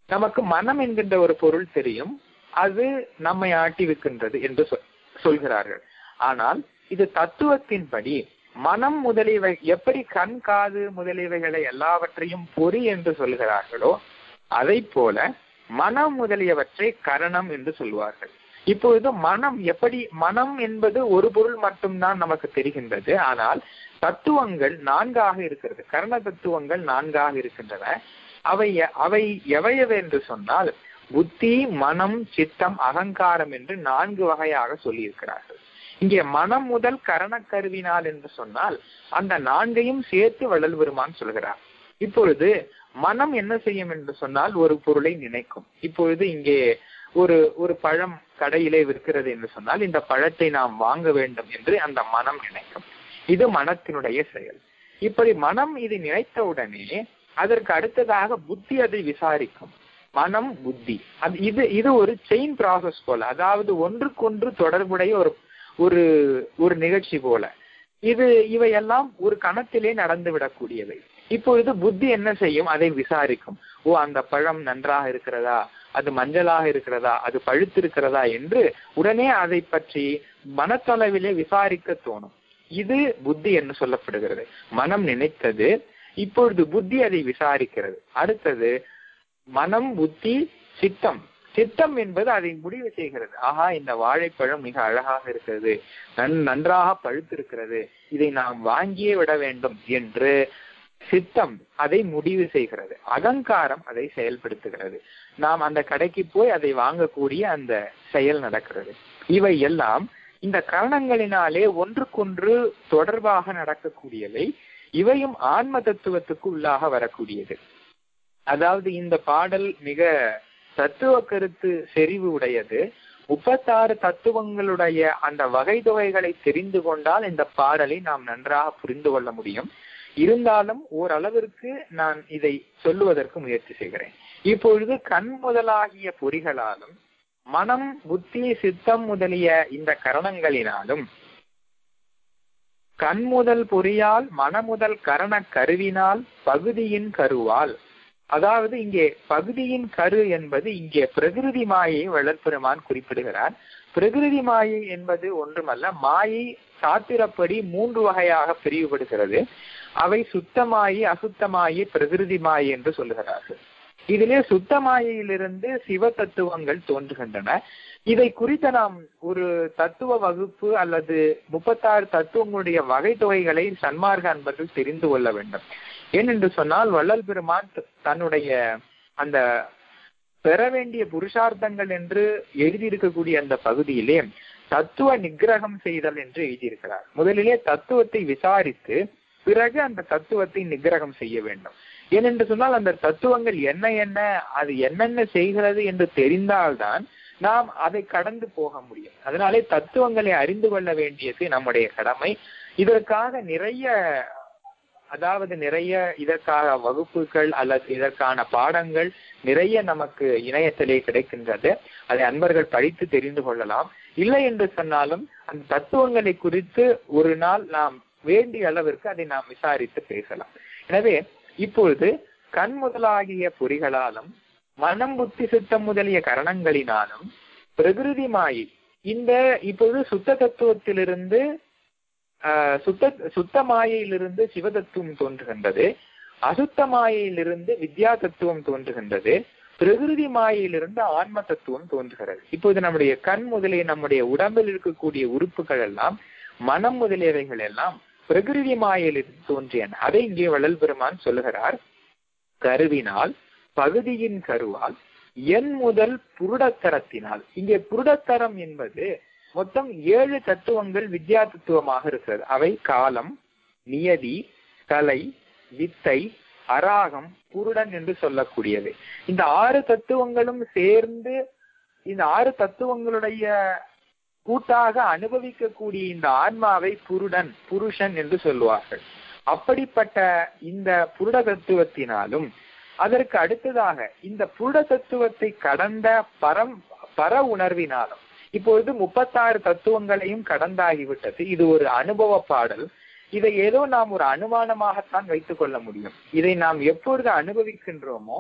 நமக்கு மனம் என்கின்ற ஒரு பொருள் தெரியும் அது நம்மை ஆட்டிவிக்கின்றது என்று சொல்- சொல்கிறார்கள் ஆனால் இது தத்துவத்தின்படி மனம் முதலியவை எப்படி கண் காது முதலியவைகளை எல்லாவற்றையும் பொறி என்று சொல்கிறார்களோ அதை போல மனம் முதலியவற்றை கரணம் என்று சொல்வார்கள் இப்பொழுது மனம் எப்படி மனம் என்பது ஒரு பொருள் மட்டும்தான் நமக்கு தெரிகின்றது ஆனால் தத்துவங்கள் நான்காக இருக்கிறது கரண தத்துவங்கள் நான்காக இருக்கின்றன அவை அவை எவையவை என்று சொன்னால் புத்தி மனம் சித்தம் அகங்காரம் என்று நான்கு வகையாக சொல்லியிருக்கிறார்கள் இங்கே மனம் முதல் கரண கருவினால் என்று சொன்னால் அந்த நான்கையும் சேர்த்து வள்ளல் பெருமான் சொல்கிறார் இப்பொழுது மனம் என்ன செய்யும் என்று சொன்னால் ஒரு பொருளை நினைக்கும் இப்பொழுது இங்கே ஒரு ஒரு பழம் கடையிலே விற்கிறது என்று சொன்னால் இந்த பழத்தை நாம் வாங்க வேண்டும் என்று அந்த மனம் நினைக்கும் இது மனத்தினுடைய செயல் இப்படி மனம் இது நினைத்தவுடனே அதற்கு அடுத்ததாக புத்தி அதை விசாரிக்கும் மனம் புத்தி அது இது இது ஒரு செயின் ப்ராசஸ் போல அதாவது ஒன்றுக்கொன்று தொடர்புடைய ஒரு ஒரு ஒரு நிகழ்ச்சி போல இது இவையெல்லாம் ஒரு கணத்திலே நடந்து விடக்கூடியவை இப்பொழுது புத்தி என்ன செய்யும் அதை விசாரிக்கும் ஓ அந்த பழம் நன்றாக இருக்கிறதா அது மஞ்சளாக இருக்கிறதா அது பழுத்திருக்கிறதா என்று உடனே அதை பற்றி மனத்தளவிலே விசாரிக்க தோணும் இது புத்தி என்று சொல்லப்படுகிறது மனம் நினைத்தது இப்பொழுது புத்தி அதை விசாரிக்கிறது அடுத்தது மனம் புத்தி சித்தம் சித்தம் என்பது அதை முடிவு செய்கிறது ஆஹா இந்த வாழைப்பழம் மிக அழகாக இருக்கிறது நன் நன்றாக பழுத்திருக்கிறது இதை நாம் வாங்கியே விட வேண்டும் என்று சித்தம் அதை முடிவு செய்கிறது அகங்காரம் அதை செயல்படுத்துகிறது நாம் அந்த கடைக்கு போய் அதை வாங்கக்கூடிய அந்த செயல் நடக்கிறது இவை எல்லாம் இந்த கரணங்களினாலே ஒன்றுக்கொன்று தொடர்பாக நடக்கக்கூடியவை இவையும் ஆன்ம தத்துவத்துக்கு உள்ளாக வரக்கூடியது அதாவது இந்த பாடல் மிக தத்துவ கருத்து செறிவு உடையது முப்பத்தாறு தத்துவங்களுடைய அந்த வகை தொகைகளை தெரிந்து கொண்டால் இந்த பாடலை நாம் நன்றாக புரிந்து கொள்ள முடியும் இருந்தாலும் ஓரளவிற்கு நான் இதை சொல்லுவதற்கு முயற்சி செய்கிறேன் இப்பொழுது கண் முதலாகிய பொறிகளாலும் மனம் புத்தி சித்தம் முதலிய இந்த கரணங்களினாலும் கண் முதல் பொறியால் மனமுதல் கரண கருவினால் பகுதியின் கருவால் அதாவது இங்கே பகுதியின் கரு என்பது இங்கே பிரகிருதி மாயை வளர்ப்பெருமான் குறிப்பிடுகிறார் பிரகிருதி மாயை என்பது ஒன்றுமல்ல மாயை சாத்திரப்படி மூன்று வகையாக பிரிவுபடுகிறது அவை சுத்தமாயி அசுத்தமாயி பிரகிருதி மாயை என்று சொல்லுகிறார்கள் இதிலே சுத்தமாயிலிருந்து சிவ தத்துவங்கள் தோன்றுகின்றன இதை குறித்த நாம் ஒரு தத்துவ வகுப்பு அல்லது முப்பத்தாறு தத்துவங்களுடைய வகை தொகைகளை சன்மார்க்க அன்பர்கள் தெரிந்து கொள்ள வேண்டும் ஏனென்று சொன்னால் வள்ளல் பெருமான் தன்னுடைய அந்த பெற வேண்டிய புருஷார்த்தங்கள் என்று எழுதியிருக்கக்கூடிய அந்த பகுதியிலே தத்துவ நிகிரகம் செய்தல் என்று எழுதியிருக்கிறார் முதலிலே தத்துவத்தை விசாரித்து பிறகு அந்த தத்துவத்தை நிகிரகம் செய்ய வேண்டும் ஏனென்று சொன்னால் அந்த தத்துவங்கள் என்ன என்ன அது என்னென்ன செய்கிறது என்று தெரிந்தால்தான் நாம் அதை கடந்து போக முடியும் அதனாலே தத்துவங்களை அறிந்து கொள்ள வேண்டியது நம்முடைய கடமை இதற்காக நிறைய அதாவது நிறைய இதற்காக வகுப்புகள் அல்லது இதற்கான பாடங்கள் நிறைய நமக்கு இணையத்திலே கிடைக்கின்றது அதை அன்பர்கள் படித்து தெரிந்து கொள்ளலாம் இல்லை என்று சொன்னாலும் அந்த தத்துவங்களை குறித்து ஒரு நாள் நாம் வேண்டிய அளவிற்கு அதை நாம் விசாரித்து பேசலாம் எனவே இப்பொழுது கண் முதலாகிய பொறிகளாலும் மனம் புத்தி சித்தம் முதலிய கரணங்களினாலும் பிரகிருதி மாயை இந்த இப்பொழுது சுத்த தத்துவத்திலிருந்து சுத்த சுத்த மாயையிலிருந்து சிவதத்துவம் தோன்றுகின்றது அசுத்த மாயையிலிருந்து வித்யா தத்துவம் தோன்றுகின்றது பிரகிருதி மாயையிலிருந்து ஆன்ம தத்துவம் தோன்றுகிறது இப்போது நம்முடைய கண் முதலிய நம்முடைய உடம்பில் இருக்கக்கூடிய உறுப்புகள் எல்லாம் மனம் முதலியவைகள் எல்லாம் பிரகிருதி மாயையிலிருந்து தோன்றியன அதை இங்கே வள்ளல் பெருமான் சொல்லுகிறார் கருவினால் பகுதியின் கருவால் என் முதல் புருடத்தரத்தினால் இங்கே புருடத்தரம் என்பது மொத்தம் ஏழு தத்துவங்கள் வித்யா தத்துவமாக இருக்கிறது அவை காலம் நியதி கலை வித்தை அராகம் புருடன் என்று சொல்லக்கூடியது இந்த ஆறு தத்துவங்களும் சேர்ந்து இந்த ஆறு தத்துவங்களுடைய கூட்டாக அனுபவிக்கக்கூடிய இந்த ஆன்மாவை புருடன் புருஷன் என்று சொல்லுவார்கள் அப்படிப்பட்ட இந்த புருட தத்துவத்தினாலும் அதற்கு அடுத்ததாக இந்த புருட தத்துவத்தை கடந்த பரம் பர உணர்வினாலும் இப்பொழுது முப்பத்தாறு தத்துவங்களையும் கடந்தாகிவிட்டது இது ஒரு அனுபவ பாடல் இதை ஏதோ நாம் ஒரு அனுமானமாகத்தான் வைத்துக் கொள்ள முடியும் இதை நாம் எப்பொழுது அனுபவிக்கின்றோமோ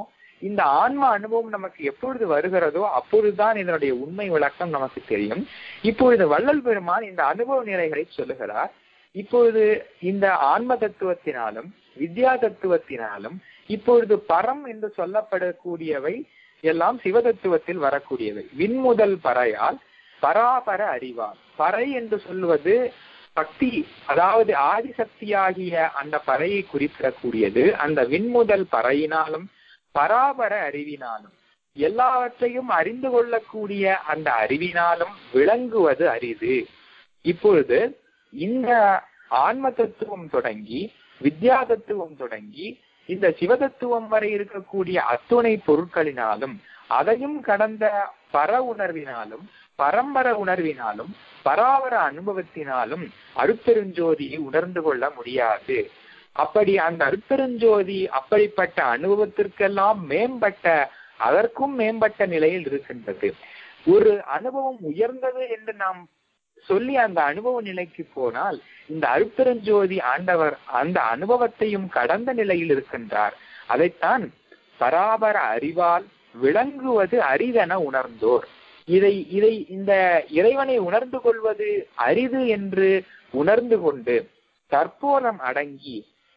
இந்த ஆன்ம அனுபவம் நமக்கு எப்பொழுது வருகிறதோ அப்பொழுதுதான் இதனுடைய உண்மை விளக்கம் நமக்கு தெரியும் இப்பொழுது வள்ளல் பெருமான் இந்த அனுபவ நிலைகளை சொல்லுகிறார் இப்பொழுது இந்த ஆன்ம தத்துவத்தினாலும் வித்யா தத்துவத்தினாலும் இப்பொழுது பரம் என்று சொல்லப்படக்கூடியவை எல்லாம் சிவதத்துவத்தில் வரக்கூடியவை விண்முதல் பறையால் பராபர அறிவார் பறை என்று சொல்வது சக்தி அதாவது ஆதிசக்தியாகிய அந்த பறையை குறிப்பிடக்கூடியது அந்த விண்முதல் பறையினாலும் பராபர அறிவினாலும் எல்லாவற்றையும் அறிந்து கொள்ளக்கூடிய அந்த அறிவினாலும் விளங்குவது அரிது இப்பொழுது இந்த ஆன்ம தத்துவம் தொடங்கி வித்யா தத்துவம் தொடங்கி இந்த சிவதத்துவம் வரை இருக்கக்கூடிய அத்துணை பொருட்களினாலும் அதையும் கடந்த பர உணர்வினாலும் பரம்பர உணர்வினாலும் பராவர அனுபவத்தினாலும் அருட்பெருஞ்சோதியை உணர்ந்து கொள்ள முடியாது அப்படி அந்த அருட்பெருஞ்சோதி அப்படிப்பட்ட அனுபவத்திற்கெல்லாம் மேம்பட்ட அதற்கும் மேம்பட்ட நிலையில் இருக்கின்றது ஒரு அனுபவம் உயர்ந்தது என்று நாம் சொல்லி அந்த அனுபவ நிலைக்கு போனால் இந்த அருட்பெருஞ்சோதி ஆண்டவர் அந்த அனுபவத்தையும் கடந்த நிலையில் இருக்கின்றார் அதைத்தான் பராபர அறிவால் விளங்குவது அரிதென உணர்ந்தோர் இதை இதை இந்த இறைவனை உணர்ந்து கொள்வது அரிது என்று உணர்ந்து கொண்டு தற்போலம் அடங்கி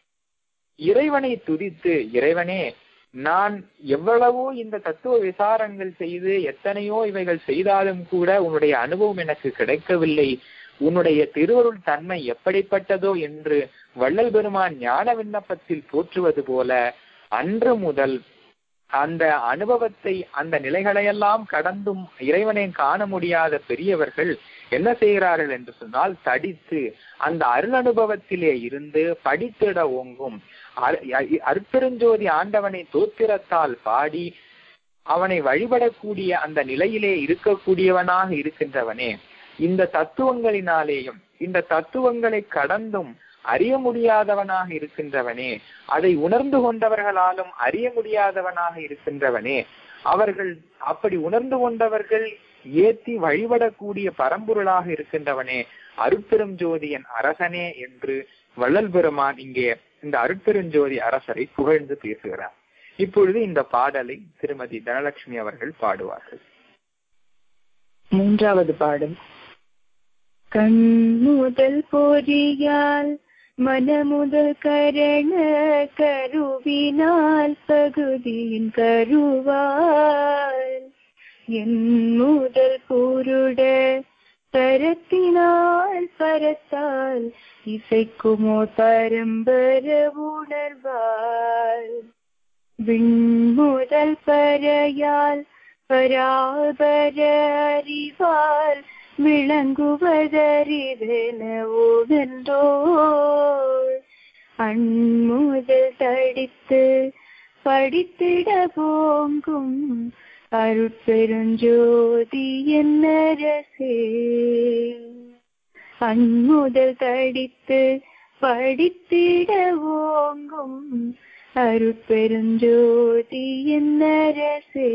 இறைவனை துதித்து இறைவனே நான் எவ்வளவோ இந்த தத்துவ விசாரங்கள் செய்து எத்தனையோ இவைகள் செய்தாலும் கூட உன்னுடைய அனுபவம் எனக்கு கிடைக்கவில்லை உன்னுடைய திருவருள் தன்மை எப்படிப்பட்டதோ என்று வள்ளல் பெருமான் ஞான விண்ணப்பத்தில் போற்றுவது போல அன்று முதல் அந்த அனுபவத்தை அந்த நிலைகளையெல்லாம் கடந்தும் இறைவனை காண முடியாத பெரியவர்கள் என்ன செய்கிறார்கள் என்று சொன்னால் தடித்து அந்த அருள் அனுபவத்திலே இருந்து படித்திட ஓங்கும் அற்பெருஞ்சோதி ஆண்டவனை தோத்திரத்தால் பாடி அவனை வழிபடக்கூடிய அந்த நிலையிலே இருக்கக்கூடியவனாக இருக்கின்றவனே இந்த தத்துவங்களினாலேயும் இந்த தத்துவங்களை கடந்தும் அறிய முடியாதவனாக இருக்கின்றவனே அதை உணர்ந்து கொண்டவர்களாலும் அறிய முடியாதவனாக இருக்கின்றவனே அவர்கள் அப்படி உணர்ந்து கொண்டவர்கள் ஏத்தி வழிபடக்கூடிய பரம்பொருளாக இருக்கின்றவனே அருட்பெரும் ஜோதியன் அரசனே என்று வள்ளல் பெருமான் இங்கே இந்த அருட்பெருஞ்சோதி அரசரை புகழ்ந்து பேசுகிறார் இப்பொழுது இந்த பாடலை திருமதி தனலட்சுமி அவர்கள் பாடுவார்கள் மூன்றாவது பாடல் கண் முதல் பொறியால் மனமுதல் கரண கருவினால் பகுதியின் கருவால் என் முதல் பொருட தரத்தினால் பரத்தால் இசைக்குமோ பரம்பர உணர்வால் விண்முதல் பறையால் பராபர அறிவால் விளங்குவதறிதெனவோவென்றோள் அண்முதல் தடித்து படித்திட போங்கும் அருட்பெருஞ்சோதி என்னரசே அண்முதல் தடித்து படித்திட ஓங்கும் அருட்பெருஞ்சோதி என்னரசே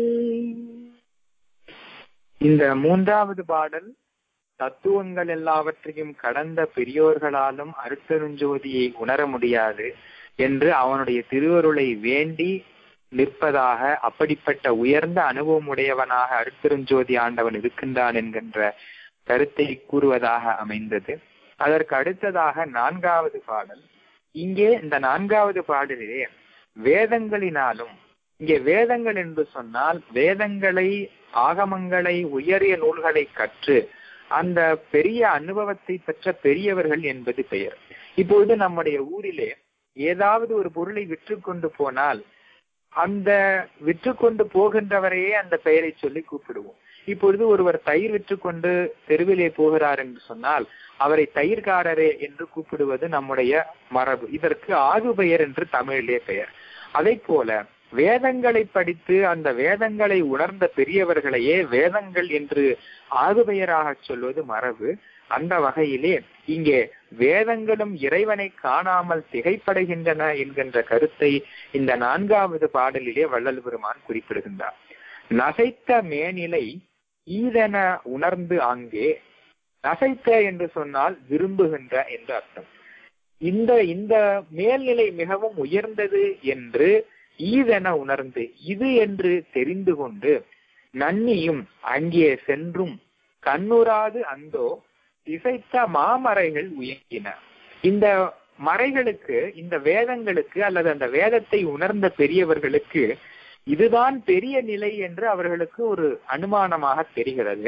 இந்த மூன்றாவது பாடல் தத்துவங்கள் எல்லாவற்றையும் கடந்த பெரியோர்களாலும் அருட்பெருஞ்சோதியை உணர முடியாது என்று அவனுடைய திருவருளை வேண்டி நிற்பதாக அப்படிப்பட்ட உயர்ந்த அனுபவம் உடையவனாக அருட்பெருஞ்சோதி ஆண்டவன் இருக்கின்றான் என்கின்ற கருத்தை கூறுவதாக அமைந்தது அதற்கு அடுத்ததாக நான்காவது பாடல் இங்கே இந்த நான்காவது பாடலிலே வேதங்களினாலும் இங்கே வேதங்கள் என்று சொன்னால் வேதங்களை ஆகமங்களை உயரிய நூல்களை கற்று அந்த பெரிய அனுபவத்தை பெற்ற பெரியவர்கள் என்பது பெயர் இப்பொழுது நம்முடைய ஊரிலே ஏதாவது ஒரு பொருளை விற்று கொண்டு போனால் அந்த விற்று கொண்டு போகின்றவரையே அந்த பெயரை சொல்லி கூப்பிடுவோம் இப்பொழுது ஒருவர் தயிர் விற்று கொண்டு தெருவிலே போகிறார் என்று சொன்னால் அவரை தயிர்காரரே என்று கூப்பிடுவது நம்முடைய மரபு இதற்கு ஆகு பெயர் என்று தமிழிலே பெயர் அதை போல வேதங்களை படித்து அந்த வேதங்களை உணர்ந்த பெரியவர்களையே வேதங்கள் என்று ஆகுபெயராக சொல்வது மரபு அந்த வகையிலே இங்கே வேதங்களும் இறைவனை காணாமல் திகைப்படைகின்றன என்கின்ற கருத்தை இந்த நான்காவது பாடலிலே வள்ளல் பெருமான் குறிப்பிடுகின்றார் நகைத்த மேனிலை ஈதென உணர்ந்து அங்கே நகைத்த என்று சொன்னால் விரும்புகின்ற என்று அர்த்தம் இந்த இந்த மேல்நிலை மிகவும் உயர்ந்தது என்று ஈதென உணர்ந்து இது என்று தெரிந்து கொண்டு நன்னியும் அங்கே சென்றும் கண்ணுறாது அந்தோ இசைத்த மாமறைகள் உயங்கின இந்த மறைகளுக்கு இந்த வேதங்களுக்கு அல்லது அந்த வேதத்தை உணர்ந்த பெரியவர்களுக்கு இதுதான் பெரிய நிலை என்று அவர்களுக்கு ஒரு அனுமானமாக தெரிகிறது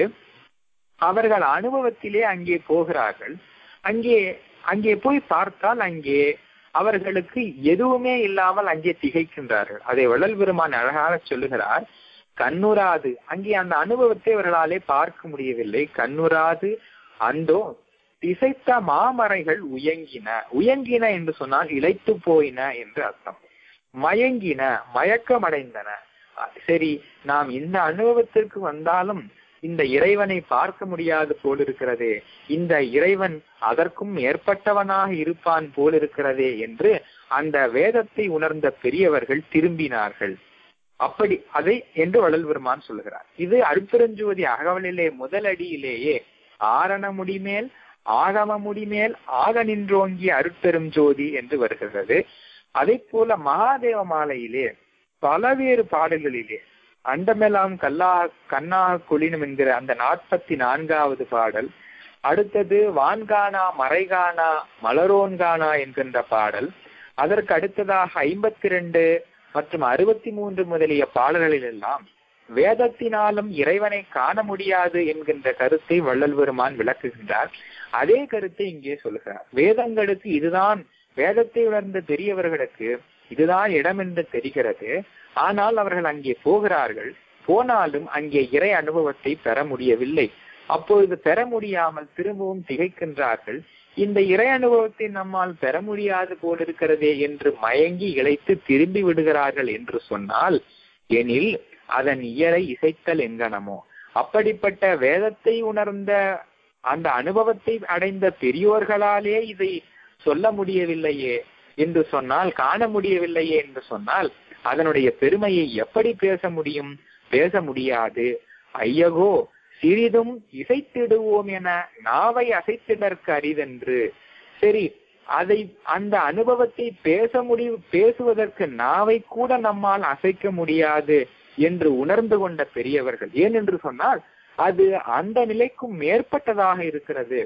அவர்கள் அனுபவத்திலே அங்கே போகிறார்கள் அங்கே அங்கே போய் பார்த்தால் அங்கே அவர்களுக்கு எதுவுமே இல்லாமல் அங்கே திகைக்கின்றார்கள் அதை வள்ளல் பெருமான் அழகாக சொல்லுகிறார் கண்ணுறாது அங்கே அந்த அனுபவத்தை அவர்களாலே பார்க்க முடியவில்லை கண்ணுறாது அந்தோ திசைத்த மாமறைகள் உயங்கின உயங்கின என்று சொன்னால் இழைத்து போயின என்று அர்த்தம் மயங்கின மயக்கமடைந்தன சரி நாம் இந்த அனுபவத்திற்கு வந்தாலும் இந்த இறைவனை பார்க்க முடியாது போல் இருக்கிறதே இந்த இறைவன் அதற்கும் மேற்பட்டவனாக இருப்பான் போல் இருக்கிறதே என்று அந்த வேதத்தை உணர்ந்த பெரியவர்கள் திரும்பினார்கள் அப்படி அதை என்று வள்ளல் பெருமான் சொல்லுகிறார் இது அருட்பெருஞ்சோதி அகவலிலே முதலடியிலேயே ஆரண முடிமேல் ஆகம முடிமேல் ஆக நின்றோங்கிய அருட்பெரும் ஜோதி என்று வருகிறது அதை போல மகாதேவ மாலையிலே பலவேறு பாடல்களிலே அண்டமெல்லாம் கல்லா கண்ணாக குளினும் என்கிற அந்த நாற்பத்தி நான்காவது பாடல் அடுத்தது வான்கானா மறைகானா மலரோன்கானா என்கின்ற பாடல் அதற்கு அடுத்ததாக ஐம்பத்தி ரெண்டு மற்றும் அறுபத்தி மூன்று முதலிய பாடல்களில் எல்லாம் வேதத்தினாலும் இறைவனை காண முடியாது என்கின்ற கருத்தை வள்ளல் பெருமான் விளக்குகின்றார் அதே கருத்தை இங்கே சொல்லுகிறார் வேதங்களுக்கு இதுதான் வேதத்தை உணர்ந்த பெரியவர்களுக்கு இதுதான் இடம் என்று தெரிகிறது ஆனால் அவர்கள் அங்கே போகிறார்கள் போனாலும் அங்கே இறை அனுபவத்தை பெற முடியவில்லை அப்பொழுது பெற முடியாமல் திரும்பவும் திகைக்கின்றார்கள் இந்த இறை அனுபவத்தை நம்மால் பெற முடியாது போல் இருக்கிறதே என்று மயங்கி இழைத்து திரும்பி விடுகிறார்கள் என்று சொன்னால் எனில் அதன் இயலை இசைத்தல் எங்கனமோ அப்படிப்பட்ட வேதத்தை உணர்ந்த அந்த அனுபவத்தை அடைந்த பெரியோர்களாலே இதை சொல்ல முடியவில்லையே என்று சொன்னால் காண முடியவில்லையே என்று சொன்னால் அதனுடைய பெருமையை எப்படி பேச முடியும் பேச முடியாது ஐயகோ சிறிதும் இசைத்திடுவோம் என நாவை அசைத்திடற்கு அரிதென்று சரி அதை அந்த அனுபவத்தை பேச முடி பேசுவதற்கு நாவை கூட நம்மால் அசைக்க முடியாது என்று உணர்ந்து கொண்ட பெரியவர்கள் ஏன் என்று சொன்னால் அது அந்த நிலைக்கும் மேற்பட்டதாக இருக்கிறது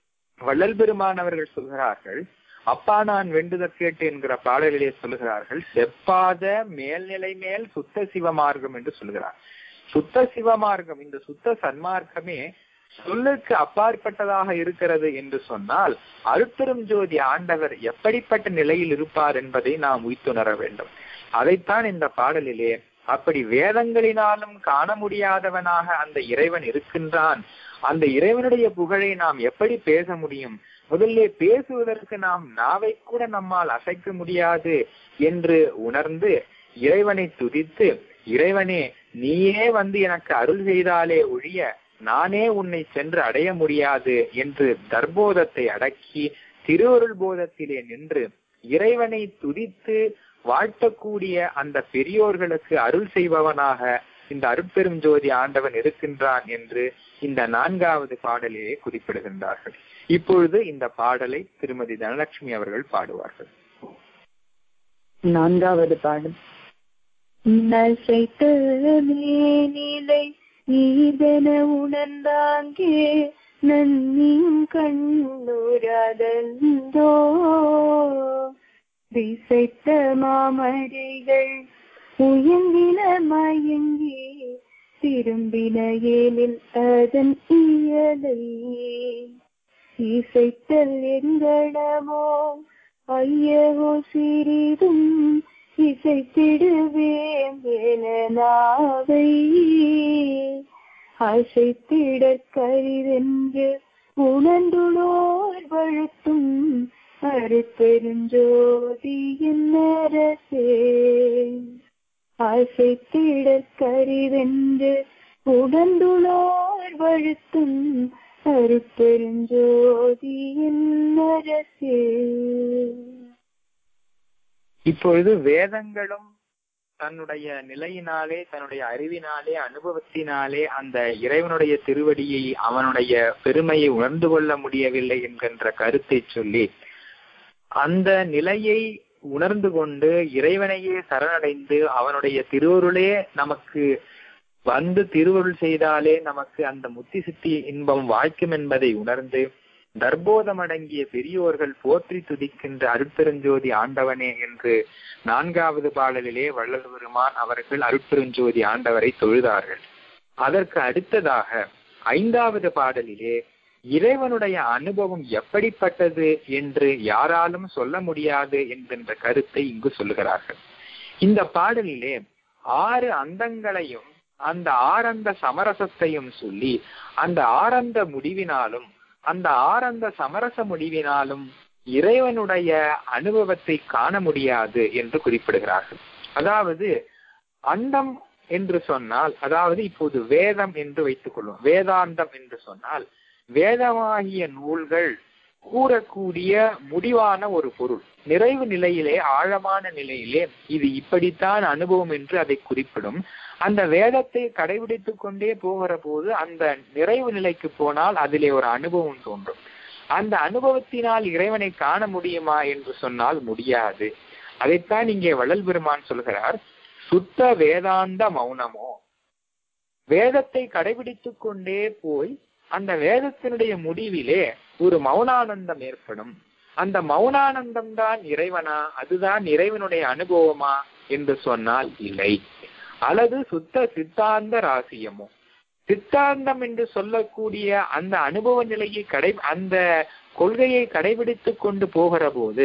வள்ளல் பெருமான் அவர்கள் சொல்கிறார்கள் அப்பா நான் வேண்டுதற் கேட்டு என்கிற பாடலிலே சொல்லுகிறார்கள் செப்பாத மேல்நிலை மேல் சுத்த சிவமார்க்கம் என்று சொல்கிறார் சுத்த சிவமார்க்கம் இந்த சுத்த சன்மார்க்கமே சொல்லுக்கு அப்பாற்பட்டதாக இருக்கிறது என்று சொன்னால் அருட்பெரும் ஜோதி ஆண்டவர் எப்படிப்பட்ட நிலையில் இருப்பார் என்பதை நாம் உய்த்துணர வேண்டும் அதைத்தான் இந்த பாடலிலே அப்படி வேதங்களினாலும் காண முடியாதவனாக அந்த இறைவன் இருக்கின்றான் அந்த இறைவனுடைய புகழை நாம் எப்படி பேச முடியும் முதல்ல பேசுவதற்கு நாம் நாவை கூட நம்மால் அசைக்க முடியாது என்று உணர்ந்து இறைவனை துதித்து இறைவனே நீயே வந்து எனக்கு அருள் செய்தாலே ஒழிய நானே உன்னை சென்று அடைய முடியாது என்று தர்போதத்தை அடக்கி திருவருள் போதத்திலே நின்று இறைவனை துதித்து வாழ்த்தக்கூடிய அந்த பெரியோர்களுக்கு அருள் செய்பவனாக இந்த அருட்பெரும் ஜோதி ஆண்டவன் இருக்கின்றான் என்று இந்த நான்காவது பாடலிலே குறிப்பிடுகின்றார்கள் இப்பொழுது இந்த பாடலை திருமதி தனலட்சுமி அவர்கள் பாடுவார்கள் நான்காவது பாடல் நசைத்த மேனிலை நீதன உணர்ந்தாங்கே நன்னியும் கண்ணுராதந்தோ திசைத்த மாமரைகள் உயங்கின மயங்கி திரும்பின ஏனில் அதன் இயலை இசைத்தல் எங்கடமோ ஐயோ சிறிதும் இசைத்திடுவேன் என நாவை அசைத்திடற் கரிதென்று உணர்ந்துளோர் வழுத்தும் அருப்பெருஞ்சோதியின் அரசே அசைத்திடற் கரிதென்று உணர்ந்துளோர் வழுத்தும் அருப்பெருஞ்சோதியின் அரசே இப்பொழுது வேதங்களும் தன்னுடைய நிலையினாலே தன்னுடைய அறிவினாலே அனுபவத்தினாலே அந்த இறைவனுடைய திருவடியை அவனுடைய பெருமையை உணர்ந்து கொள்ள முடியவில்லை என்கின்ற கருத்தை சொல்லி அந்த நிலையை உணர்ந்து கொண்டு இறைவனையே சரணடைந்து அவனுடைய திருவருளே நமக்கு வந்து திருவருள் செய்தாலே நமக்கு அந்த முத்தி சித்தி இன்பம் வாய்க்கும் என்பதை உணர்ந்து தர்போதம் அடங்கிய பெரியோர்கள் போற்றி துதிக்கின்ற அருட்பெருஞ்சோதி ஆண்டவனே என்று நான்காவது பாடலிலே வள்ளல் பெருமான் அவர்கள் அருட்பெருஞ்சோதி ஆண்டவரை தொழுதார்கள் அதற்கு அடுத்ததாக ஐந்தாவது பாடலிலே இறைவனுடைய அனுபவம் எப்படிப்பட்டது என்று யாராலும் சொல்ல முடியாது என்கின்ற கருத்தை இங்கு சொல்லுகிறார்கள் இந்த பாடலிலே ஆறு அந்தங்களையும் அந்த ஆரந்த சமரசத்தையும் சொல்லி அந்த ஆரந்த முடிவினாலும் அந்த ஆரந்த சமரச முடிவினாலும் இறைவனுடைய அனுபவத்தை காண முடியாது என்று குறிப்பிடுகிறார்கள் அதாவது அண்டம் என்று சொன்னால் அதாவது இப்போது வேதம் என்று வைத்துக் கொள்வோம் வேதாந்தம் என்று சொன்னால் வேதமாகிய நூல்கள் கூறக்கூடிய முடிவான ஒரு பொருள் நிறைவு நிலையிலே ஆழமான நிலையிலே இது இப்படித்தான் அனுபவம் என்று அதை குறிப்பிடும் அந்த வேதத்தை கடைபிடித்துக் கொண்டே போகிற போது அந்த நிறைவு நிலைக்கு போனால் அதிலே ஒரு அனுபவம் தோன்றும் அந்த அனுபவத்தினால் இறைவனை காண முடியுமா என்று சொன்னால் முடியாது அதைத்தான் இங்கே வள்ளல் பெருமான் சொல்கிறார் சுத்த வேதாந்த மௌனமோ வேதத்தை கடைபிடித்துக் கொண்டே போய் அந்த வேதத்தினுடைய முடிவிலே ஒரு மௌனானந்தம் ஏற்படும் அந்த மௌனானந்தம் தான் இறைவனா அதுதான் இறைவனுடைய அனுபவமா என்று சொன்னால் இல்லை அல்லது சுத்த சித்தாந்த ராசியமோ சித்தாந்தம் என்று சொல்லக்கூடிய அந்த அனுபவ நிலையை கடை அந்த கொள்கையை கடைபிடித்துக் கொண்டு போகிற போது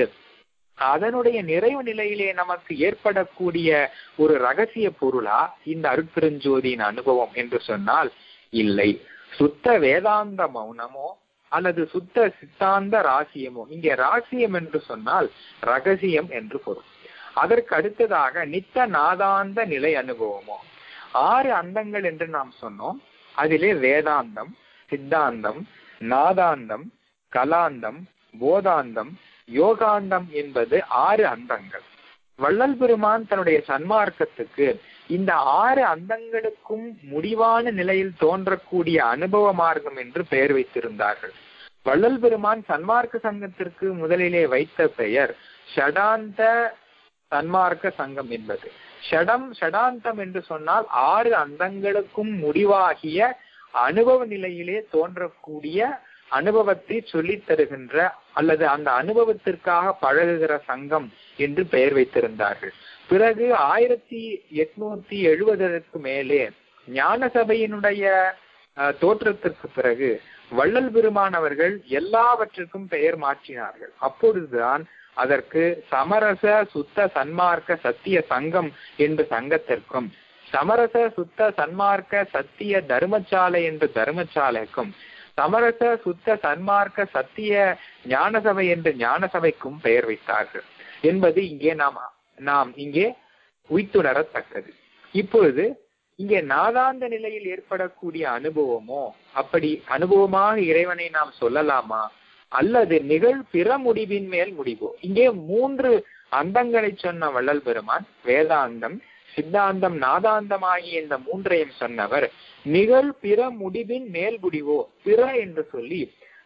அதனுடைய நிறைவு நிலையிலே நமக்கு ஏற்படக்கூடிய ஒரு ரகசிய பொருளா இந்த அருட்பெருஞ்சோதியின் அனுபவம் என்று சொன்னால் இல்லை சுத்த வேதாந்த மௌனமோ அல்லது சுத்த சித்தாந்த ராசியமோ இங்கே ராசியம் என்று சொன்னால் ரகசியம் என்று பொருள் அதற்கு அடுத்ததாக நித்த நாதாந்த நிலை அனுபவமோ ஆறு அந்தங்கள் என்று நாம் சொன்னோம் அதிலே வேதாந்தம் சித்தாந்தம் நாதாந்தம் கலாந்தம் போதாந்தம் யோகாந்தம் என்பது ஆறு அந்தங்கள் வள்ளல் பெருமான் தன்னுடைய சன்மார்க்கத்துக்கு இந்த ஆறு அந்தங்களுக்கும் முடிவான நிலையில் தோன்றக்கூடிய அனுபவ மார்க்கம் என்று பெயர் வைத்திருந்தார்கள் வள்ளல் பெருமான் சன்மார்க்க சங்கத்திற்கு முதலிலே வைத்த பெயர் ஷடாந்த சன்மார்க்க சங்கம் என்பது ஷடம் ஷடாந்தம் என்று சொன்னால் ஆறு அந்தங்களுக்கும் முடிவாகிய அனுபவ நிலையிலே தோன்றக்கூடிய அனுபவத்தை சொல்லித் தருகின்ற அல்லது அந்த அனுபவத்திற்காக பழகுகிற சங்கம் என்று பெயர் வைத்திருந்தார்கள் பிறகு ஆயிரத்தி எட்நூத்தி எழுபதற்கு மேலே ஞான சபையினுடைய தோற்றத்திற்கு பிறகு வள்ளல் பெருமான் அவர்கள் எல்லாவற்றுக்கும் பெயர் மாற்றினார்கள் அப்பொழுதுதான் அதற்கு சமரச சுத்த சன்மார்க்க சத்திய சங்கம் என்று சங்கத்திற்கும் சமரச சுத்த சன்மார்க்க சத்திய தர்மசாலை என்று தர்மசாலைக்கும் சமரச சுத்த சன்மார்க்க சத்திய ஞானசபை என்று ஞானசபைக்கும் பெயர் வைத்தார்கள் என்பது இங்கே நாம் நாம் இங்கே உய்த்துணரத்தக்கது இப்பொழுது இங்கே நாதாந்த நிலையில் ஏற்படக்கூடிய அனுபவமோ அப்படி அனுபவமாக இறைவனை நாம் சொல்லலாமா அல்லது நிகழ் பிற முடிவின் மேல் முடிவோ இங்கே மூன்று அந்தங்களை சொன்ன வள்ளல் பெருமான் வேதாந்தம் சித்தாந்தம் நாதாந்தம் ஆகிய இந்த மூன்றையும் சொன்னவர் நிகழ் பிற முடிவின் மேல் முடிவோ பிற என்று சொல்லி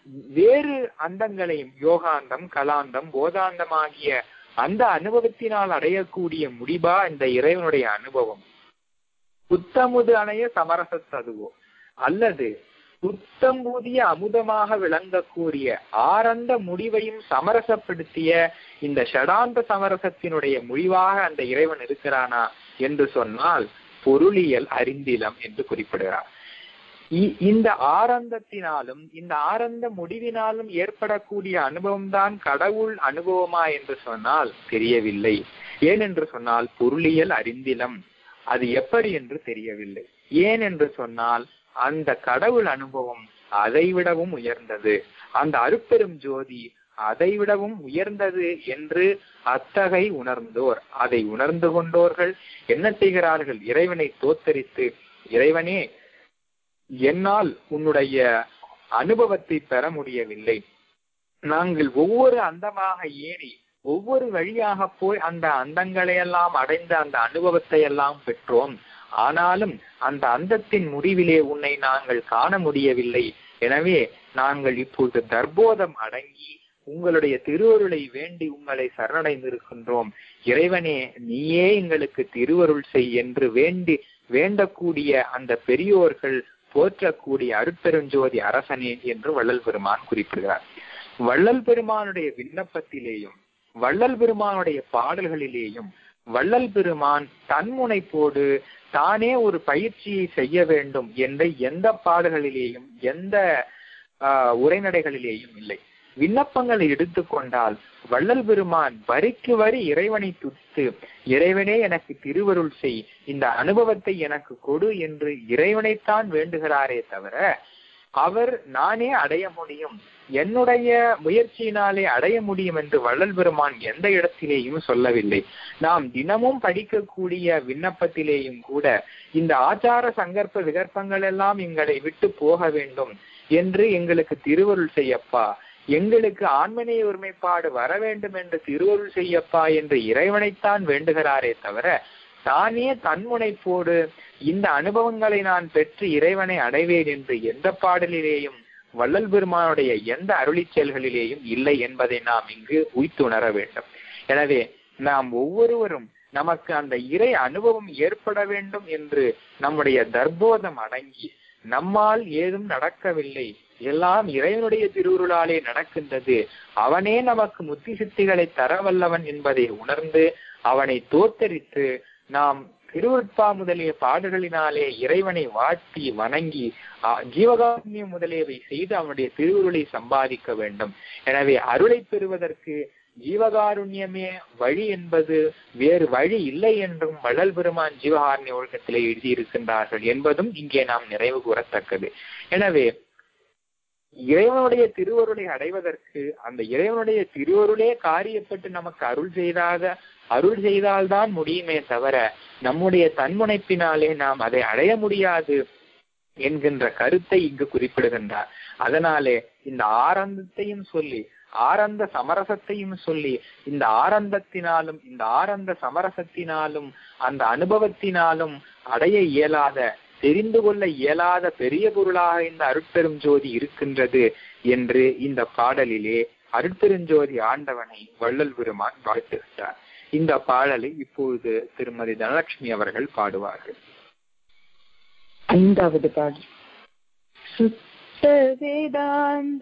வேறு அந்தங்களையும் யோகாந்தம் கலாந்தம் போதாந்தம் ஆகிய அந்த அனுபவத்தினால் அடையக்கூடிய முடிவா இந்த இறைவனுடைய அனுபவம் புத்தமுது அணைய சமரசத்ததுவோ அல்லது புத்தம் புதிய அமுதமாக விளங்கக்கூடிய ஆரந்த முடிவையும் சமரசப்படுத்திய இந்த ஷடாந்த சமரசத்தினுடைய முடிவாக அந்த இறைவன் இருக்கிறானா என்று சொன்னால் பொருளியல் அறிந்திலம் என்று குறிப்பிடுகிறார் இந்த ஆரந்தத்தினாலும் இந்த ஆரந்த முடிவினாலும் ஏற்படக்கூடிய அனுபவம் தான் கடவுள் அனுபவமா என்று சொன்னால் தெரியவில்லை ஏனென்று சொன்னால் பொருளியல் அறிந்திலம் அது எப்படி என்று தெரியவில்லை ஏன் என்று சொன்னால் அந்த கடவுள் அனுபவம் அதைவிடவும் உயர்ந்தது அந்த அருப்பெரும் ஜோதி அதைவிடவும் உயர்ந்தது என்று அத்தகை உணர்ந்தோர் அதை உணர்ந்து கொண்டோர்கள் என்ன செய்கிறார்கள் இறைவனை தோத்தரித்து இறைவனே என்னால் உன்னுடைய அனுபவத்தை பெற முடியவில்லை நாங்கள் ஒவ்வொரு அந்தமாக ஏறி ஒவ்வொரு வழியாக போய் அந்த அந்தங்களை எல்லாம் அடைந்த அந்த அனுபவத்தை எல்லாம் பெற்றோம் ஆனாலும் அந்த அந்தத்தின் முடிவிலே உன்னை நாங்கள் காண முடியவில்லை எனவே நாங்கள் இப்பொழுது தர்போதம் அடங்கி உங்களுடைய திருவருளை வேண்டி உங்களை சரணடைந்திருக்கின்றோம் இறைவனே நீயே எங்களுக்கு திருவருள் செய் என்று வேண்டி வேண்டக்கூடிய அந்த பெரியோர்கள் போற்றக்கூடிய அருட்பெருஞ்சோதி அரசனே என்று வள்ளல் பெருமான் குறிப்பிடுகிறார் வள்ளல் பெருமானுடைய விண்ணப்பத்திலேயும் வள்ளல் பெருமானுடைய பாடல்களிலேயும் வள்ளல் பெருமான் தன்முனைப்போடு தானே ஒரு பயிற்சியை செய்ய வேண்டும் என்ற எந்த பாடல்களிலேயும் எந்த ஆஹ், உரைநடைகளிலேயும் இல்லை விண்ணப்பங்களை எடுத்துக்கொண்டால் வள்ளல் பெருமான் வரிக்கு வரி இறைவனை துத்து இறைவனே எனக்கு திருவருள் செய் இந்த அனுபவத்தை எனக்கு கொடு என்று இறைவனைத்தான் வேண்டுகிறாரே தவிர அவர் நானே அடைய முடியும் என்னுடைய முயற்சியினாலே அடைய முடியும் என்று வள்ளல் பெருமான் எந்த இடத்திலேயும் சொல்லவில்லை நாம் தினமும் படிக்கக்கூடிய விண்ணப்பத்திலேயும் கூட இந்த ஆச்சார சங்கற்ப விகற்பங்கள் எல்லாம் எங்களை விட்டு போக வேண்டும் என்று எங்களுக்கு திருவருள் செய்யப்பா எங்களுக்கு ஆன்மநேய ஒருமைப்பாடு வர வேண்டும் என்று திருவருள் செய்யப்பா என்று இறைவனைத்தான் வேண்டுகிறாரே தவிர தானே தன்முனைப்போடு இந்த அனுபவங்களை நான் பெற்று இறைவனை அடைவேன் என்று எந்த பாடலிலேயும் வள்ளல் பெருமானுடைய எந்த அருளிச் செயல்களிலேயும் இல்லை என்பதை நாம் இங்கு உய்த்துணர வேண்டும் எனவே நாம் ஒவ்வொருவரும் நமக்கு அந்த இறை அனுபவம் ஏற்பட வேண்டும் என்று நம்முடைய தர்போதம் அடங்கி நம்மால் ஏதும் நடக்கவில்லை எல்லாம் இறைவனுடைய திருவுருளாலே நடக்கின்றது அவனே நமக்கு முத்தி சித்திகளை தர வல்லவன் என்பதை உணர்ந்து அவனை தோத்தரித்து நாம் திருவருட்பா முதலிய பாடுகளினாலே இறைவனை வாழ்த்தி வணங்கி ஆ, ஜீவகாருண்யம் முதலியவை செய்து அவனுடைய திருவுருளை சம்பாதிக்க வேண்டும் எனவே அருளை பெறுவதற்கு ஜீவகாருண்யமே வழி என்பது வேறு வழி இல்லை என்றும் வள்ளல் பெருமான் ஜீவகாருண்ய ஒழுக்கத்திலே எழுதியிருக்கின்றார்கள் என்பதும் இங்கே நாம் நினைவு கூறத்தக்கது எனவே இறைவனுடைய திருவருளை அடைவதற்கு அந்த இறைவனுடைய திருவருளே காரியப்பட்டு நமக்கு அருள் செய்தாக அருள் செய்தால்தான் முடியுமே தவிர நம்முடைய தன்முனைப்பினாலே நாம் அதை அடைய முடியாது என்கின்ற கருத்தை இங்கு குறிப்பிடுகின்றார் அதனாலே இந்த ஆரந்தத்தையும் சொல்லி ஆரந்த சமரசத்தையும் சொல்லி இந்த ஆரந்தத்தினாலும் இந்த ஆரந்த சமரசத்தினாலும் அந்த அனுபவத்தினாலும் அடைய இயலாத தெரிந்து கொள்ள இயலாத பெரிய பொருளாக இந்த அருட்பெரும் ஜோதி இருக்கின்றது என்று இந்த பாடலிலே அருட்பெருஞ்சோதி ஆண்டவனை வள்ளல் பெருமான் வாழ்த்துகிறார் இந்த பாடலை இப்பொழுது திருமதி தனலட்சுமி அவர்கள் பாடுவார்கள் ஐந்தாவது பாடல் சுத்த வேதாந்த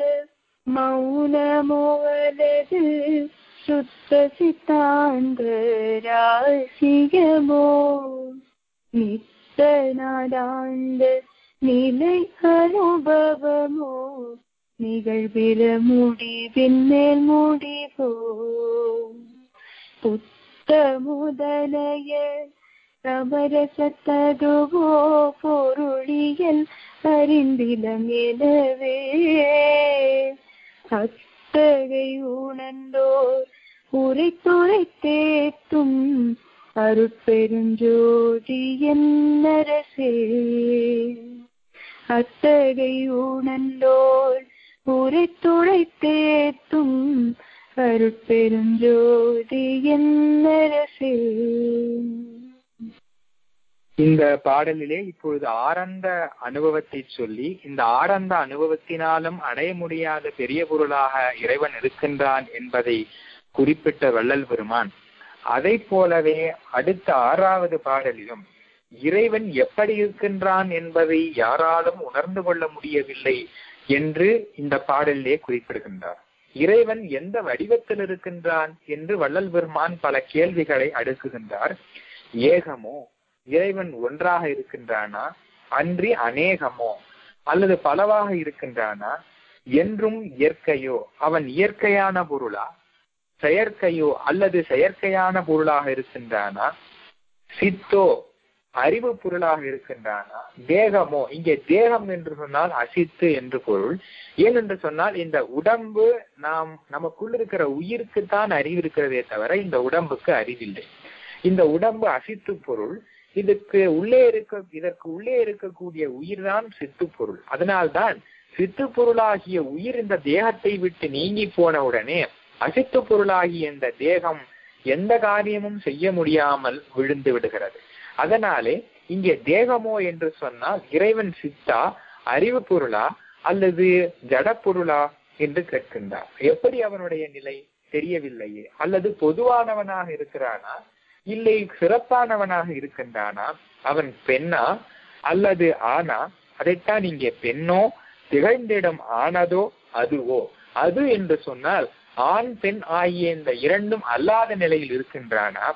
மௌனமோவலது சுத்த சித்தாந்த ராசியமோ நித்த நாடாந்த நிலை அனுபவமோ நிகழ்வில முடிவின் மேல் முடிவோ புத்த முதலைய சமரசத்ததுவோ பொருளியல் அறிந்திலம் எனவே அத்தகை உணர்ந்தோர் உரைத்துரை தேத்தும் அருட்பெருஞ்சோதி என்னரசே அத்தகை உணர்ந்தோர் உரைத்துரை தேத்தும் அருட்பெருஞ்சோதி என்னரசே இந்த பாடலிலே இப்பொழுது ஆரந்த அனுபவத்தை சொல்லி இந்த ஆரந்த அனுபவத்தினாலும் அடைய முடியாத பெரிய பொருளாக இறைவன் இருக்கின்றான் என்பதை குறிப்பிட்ட வள்ளல் பெருமான் அதை போலவே அடுத்த ஆறாவது பாடலிலும் இறைவன் எப்படி இருக்கின்றான் என்பதை யாராலும் உணர்ந்து கொள்ள முடியவில்லை என்று இந்த பாடலிலே குறிப்பிடுகின்றார் இறைவன் எந்த வடிவத்தில் இருக்கின்றான் என்று வள்ளல் பெருமான் பல கேள்விகளை அடுக்குகின்றார் ஏகமோ இறைவன் ஒன்றாக இருக்கின்றானா அன்றி அநேகமோ அல்லது பலவாக இருக்கின்றானா என்றும் இயற்கையோ அவன் இயற்கையான பொருளா செயற்கையோ அல்லது செயற்கையான பொருளாக இருக்கின்றானா சித்தோ அறிவு பொருளாக இருக்கின்றானா தேகமோ இங்கே தேகம் என்று சொன்னால் அசித்து என்று பொருள் ஏனென்று சொன்னால் இந்த உடம்பு நாம் நமக்குள் இருக்கிற உயிருக்குத்தான் அறிவு இருக்கிறதே தவிர இந்த உடம்புக்கு அறிவில்லை இந்த உடம்பு அசித்து பொருள் இதுக்கு உள்ளே இருக்க இதற்கு உள்ளே இருக்கக்கூடிய உயிர்தான் சித்து பொருள் அதனால்தான் சித்து பொருளாகிய உயிர் இந்த தேகத்தை விட்டு நீங்கி போன உடனே அசித்து பொருளாகிய இந்த தேகம் எந்த காரியமும் செய்ய முடியாமல் விழுந்து விடுகிறது அதனாலே இங்கே தேகமோ என்று சொன்னால் இறைவன் சித்தா அறிவு பொருளா அல்லது ஜட பொருளா என்று கேட்கின்றார் எப்படி அவனுடைய நிலை தெரியவில்லையே அல்லது பொதுவானவனாக இருக்கிறானா இல்லை சிறப்பானவனாக இருக்கின்றானா அவன் பெண்ணா அல்லது ஆனா அதைத்தான் இங்கே பெண்ணோ திகழ்ந்திடம் ஆனதோ அதுவோ அது என்று சொன்னால் ஆண் பெண் ஆகிய இந்த இரண்டும் அல்லாத நிலையில் இருக்கின்றானா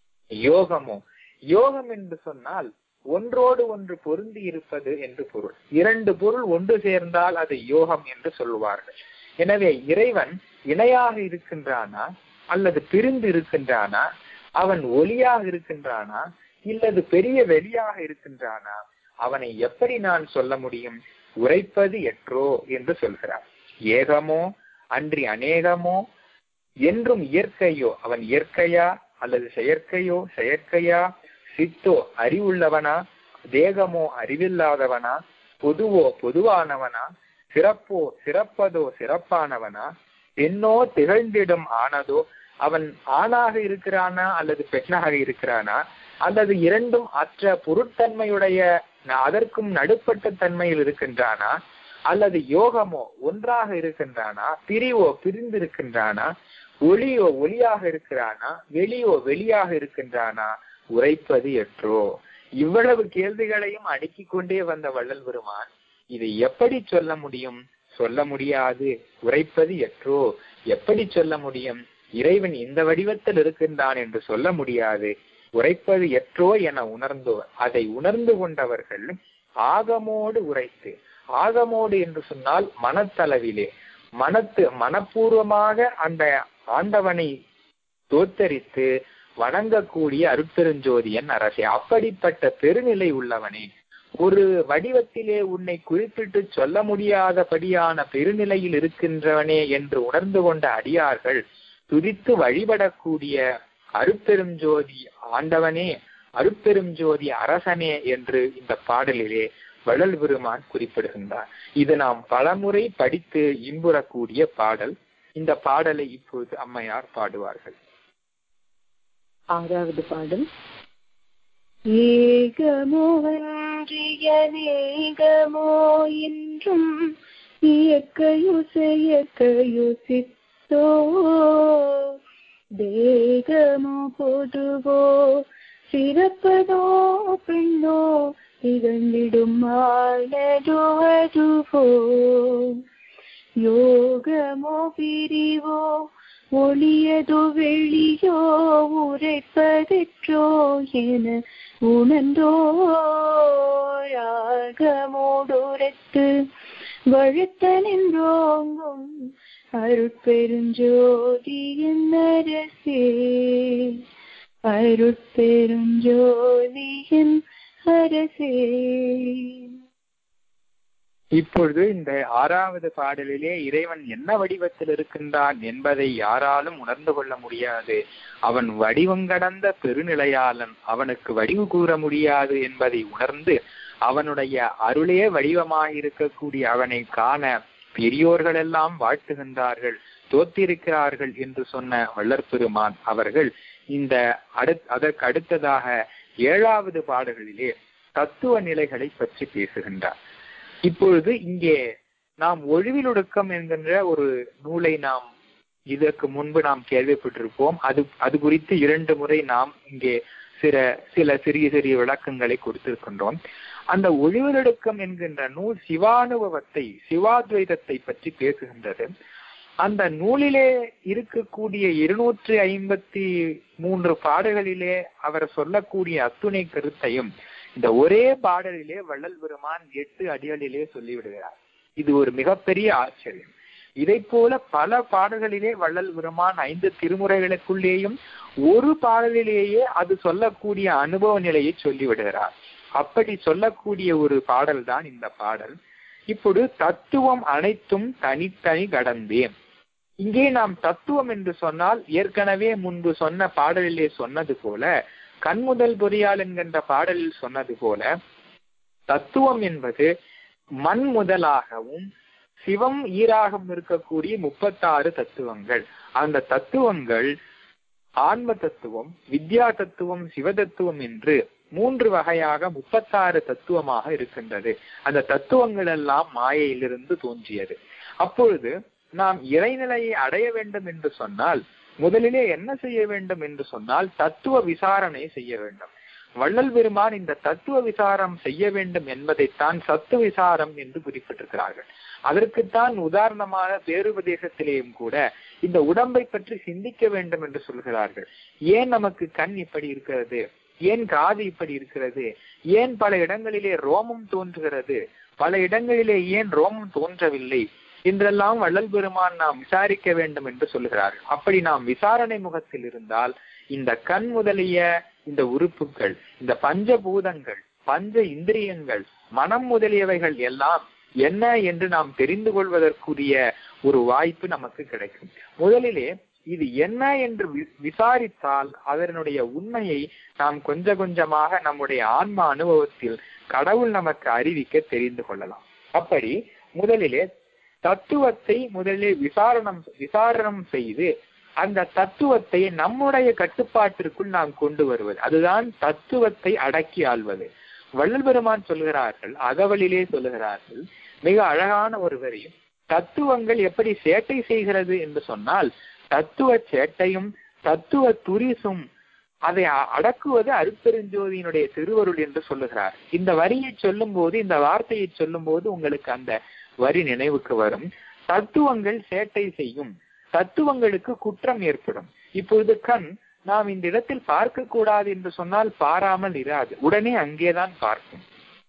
யோகமோ யோகம் என்று சொன்னால் ஒன்றோடு ஒன்று பொருந்தி இருப்பது என்று பொருள் இரண்டு பொருள் ஒன்று சேர்ந்தால் அது யோகம் என்று சொல்லுவார்கள் எனவே இறைவன் இணையாக இருக்கின்றானா அல்லது பிரிந்து இருக்கின்றானா அவன் ஒளியாக இருக்கின்றானா இல்லது பெரிய வெளியாக இருக்கின்றானா அவனை எப்படி நான் சொல்ல முடியும் உரைப்பது எற்றோ என்று சொல்கிறார் ஏகமோ அன்றி அநேகமோ என்றும் இயற்கையோ அவன் இயற்கையா அல்லது செயற்கையோ செயற்கையா சித்தோ அறிவுள்ளவனா தேகமோ அறிவில்லாதவனா பொதுவோ பொதுவானவனா சிறப்போ சிறப்பதோ சிறப்பானவனா பெண்ணோ திகழ்ந்திடும் ஆனதோ அவன் ஆணாக இருக்கிறானா அல்லது பெண்ணாக இருக்கிறானா அல்லது இரண்டும் அற்ற பொருட்தன்மையுடைய அதற்கும் நடுப்பட்ட தன்மையில் இருக்கின்றானா அல்லது யோகமோ ஒன்றாக இருக்கின்றானா பிரிவோ பிரிந்திருக்கின்றானா ஒளியோ ஒளியாக இருக்கிறானா வெளியோ வெளியாக இருக்கின்றானா உரைப்பது எற்றோ இவ்வளவு கேள்விகளையும் அடுக்கிக் கொண்டே வந்த வள்ளல் பெருமான் இதை எப்படி சொல்ல முடியும் சொல்ல முடியாது உரைப்பது எற்றோ எப்படி சொல்ல முடியும் இறைவன் இந்த வடிவத்தில் இருக்கின்றான் என்று சொல்ல முடியாது உரைப்பது எற்றோ என உணர்ந்தோர் அதை உணர்ந்து கொண்டவர்கள் ஆகமோடு உரைத்து ஆகமோடு என்று சொன்னால் மனத்தளவிலே மனத்து மனப்பூர்வமாக அந்த ஆண்டவனை தோத்தரித்து வணங்கக்கூடிய அருட்பெருஞ்சோதியன் அரசே அப்படிப்பட்ட பெருநிலை உள்ளவனே ஒரு வடிவத்திலே உன்னை குறிப்பிட்டு சொல்ல முடியாதபடியான பெருநிலையில் இருக்கின்றவனே என்று உணர்ந்து கொண்ட அடியார்கள் துதித்து வழிபடக்கூடிய அருட்பெருஞ்சோதி ஆண்டவனே அருட்பெருஞ்சோதி அரசனே என்று இந்த பாடலிலே வள்ளல் பெருமான் குறிப்பிடுகின்றார் இது நாம் பலமுறை படித்து இன்புறக்கூடிய பாடல் இந்த பாடலை இப்போது அம்மையார் பாடுவார்கள் ஆறாவது பாடல் ஏகமோ அன்றியநேகமோ என்றும் இயற்கையோ செயற்கையோ சித்தோ தேகமோ பொதுவோ சிறப்பதோ பெண்ணோ திகழ்ந்திடும் ஆனதோ அதுவோ யோகமோ பிரிவோ ஒளியதோ வெளியோ உரைப்பதற்றோ என உணர்ந்தோ ராகமோடுரைத்து வழுத்த நின்றோங்கும் அருட்பெருஞ்சோதியின் அரசே அருட்பெருஞ்சோதியின் அரசே இப்பொழுது இந்த ஆறாவது பாடலிலே இறைவன் என்ன வடிவத்தில் இருக்கின்றான் என்பதை யாராலும் உணர்ந்து கொள்ள முடியாது அவன் வடிவங்கடந்த பெருநிலையாளன் அவனுக்கு வடிவு கூற முடியாது என்பதை உணர்ந்து அவனுடைய அருளே வடிவமாக இருக்கக்கூடிய அவனை காண பெரியோர்கள் எல்லாம் வாழ்த்துகின்றார்கள் தோத்திருக்கிறார்கள் என்று சொன்ன வள்ளற்பெருமான் அவர்கள் இந்த அடு அதற்கு அடுத்ததாக ஏழாவது பாடல்களிலே தத்துவ நிலைகளை பற்றி பேசுகின்றார் இப்பொழுது இங்கே நாம் ஒழிவிலொடுக்கம் என்கின்ற ஒரு நூலை நாம் இதற்கு முன்பு நாம் கேள்விப்பட்டிருப்போம் அது அது குறித்து இரண்டு முறை நாம் இங்கே சில சில சிறிய சிறிய விளக்கங்களை கொடுத்திருக்கின்றோம் அந்த ஒழிவிலொடுக்கம் என்கின்ற நூல் சிவானுபவத்தை சிவாத்வைதத்தை பற்றி பேசுகின்றது அந்த நூலிலே இருக்கக்கூடிய இருநூற்றி ஐம்பத்தி மூன்று பாடல்களிலே அவர் சொல்லக்கூடிய அத்துணை கருத்தையும் இந்த ஒரே பாடலிலே வள்ளல் பெருமான் எட்டு அடிகளிலே சொல்லிவிடுகிறார் இது ஒரு மிகப்பெரிய ஆச்சரியம் இதை போல பல பாடல்களிலே வள்ளல் பெருமான் ஐந்து திருமுறைகளுக்குள்ளேயும் ஒரு பாடலிலேயே அது சொல்லக்கூடிய அனுபவ நிலையை சொல்லிவிடுகிறார் அப்படி சொல்லக்கூடிய ஒரு பாடல் தான் இந்த பாடல் இப்பொழுது தத்துவம் அனைத்தும் தனித்தனி கடந்தேன் இங்கே நாம் தத்துவம் என்று சொன்னால் ஏற்கனவே முன்பு சொன்ன பாடலிலே சொன்னது போல கண்முதல் பொறியால் என்கின்ற பாடலில் சொன்னது போல தத்துவம் என்பது மண் முதலாகவும் சிவம் ஈராகம் இருக்கக்கூடிய முப்பத்தாறு தத்துவங்கள் அந்த தத்துவங்கள் ஆன்ம தத்துவம் வித்யா தத்துவம் சிவ தத்துவம் என்று மூன்று வகையாக முப்பத்தாறு தத்துவமாக இருக்கின்றது அந்த தத்துவங்கள் எல்லாம் மாயையிலிருந்து தோன்றியது அப்பொழுது நாம் இறைநிலையை அடைய வேண்டும் என்று சொன்னால் முதலிலே என்ன செய்ய வேண்டும் என்று சொன்னால் தத்துவ விசாரணை செய்ய வேண்டும் வள்ளல் பெருமான் இந்த தத்துவ விசாரம் செய்ய வேண்டும் என்பதைத்தான் சத்துவ விசாரம் என்று குறிப்பிட்டிருக்கிறார்கள் அதற்குத்தான் உதாரணமாக பேருபதேசத்திலேயும் கூட இந்த உடம்பை பற்றி சிந்திக்க வேண்டும் என்று சொல்கிறார்கள் ஏன் நமக்கு கண் இப்படி இருக்கிறது ஏன் காது இப்படி இருக்கிறது ஏன் பல இடங்களிலே ரோமம் தோன்றுகிறது பல இடங்களிலே ஏன் ரோமம் தோன்றவில்லை என்றெல்லாம் வள்ளல் பெருமான் நாம் விசாரிக்க வேண்டும் என்று சொல்கிறார்கள் அப்படி நாம் விசாரணை முகத்தில் இருந்தால் இந்த கண் முதலிய இந்த உறுப்புகள் இந்த பஞ்சபூதங்கள் பஞ்ச இந்திரியங்கள் மனம் முதலியவைகள் எல்லாம் என்ன என்று நாம் தெரிந்து கொள்வதற்குரிய ஒரு வாய்ப்பு நமக்கு கிடைக்கும் முதலிலே இது என்ன என்று வி- விசாரித்தால் அதனுடைய உண்மையை நாம் கொஞ்சம் கொஞ்சமாக நம்முடைய ஆன்ம அனுபவத்தில் கடவுள் நமக்கு அறிவிக்க தெரிந்து கொள்ளலாம் அப்படி முதலிலே தத்துவத்தை முதலில் விசாரணம் விசாரணம் செய்து அந்த தத்துவத்தை நம்முடைய கட்டுப்பாட்டிற்குள் நாம் கொண்டு வருவது அதுதான் தத்துவத்தை அடக்கி ஆள்வது வள்ளல் பெருமான் சொல்கிறார்கள் அகவலிலே சொல்லுகிறார்கள் மிக அழகான ஒரு வரி தத்துவங்கள் எப்படி சேட்டை செய்கிறது என்று சொன்னால் தத்துவ சேட்டையும் தத்துவ துரிசும் அதை அ- அடக்குவது அருட்பெருஞ்சோதியினுடைய திருவருள் என்று சொல்லுகிறார் இந்த வரியை சொல்லும் போது இந்த வார்த்தையை சொல்லும் போது உங்களுக்கு அந்த வரி நினைவுக்கு வரும் தத்துவங்கள் சேட்டை செய்யும் தத்துவங்களுக்கு குற்றம் ஏற்படும் இப்பொழுது கண் நாம் இந்த இடத்தில் பார்க்க கூடாது என்று சொன்னால் பாராமல் இராது உடனே அங்கேதான் பார்க்கும்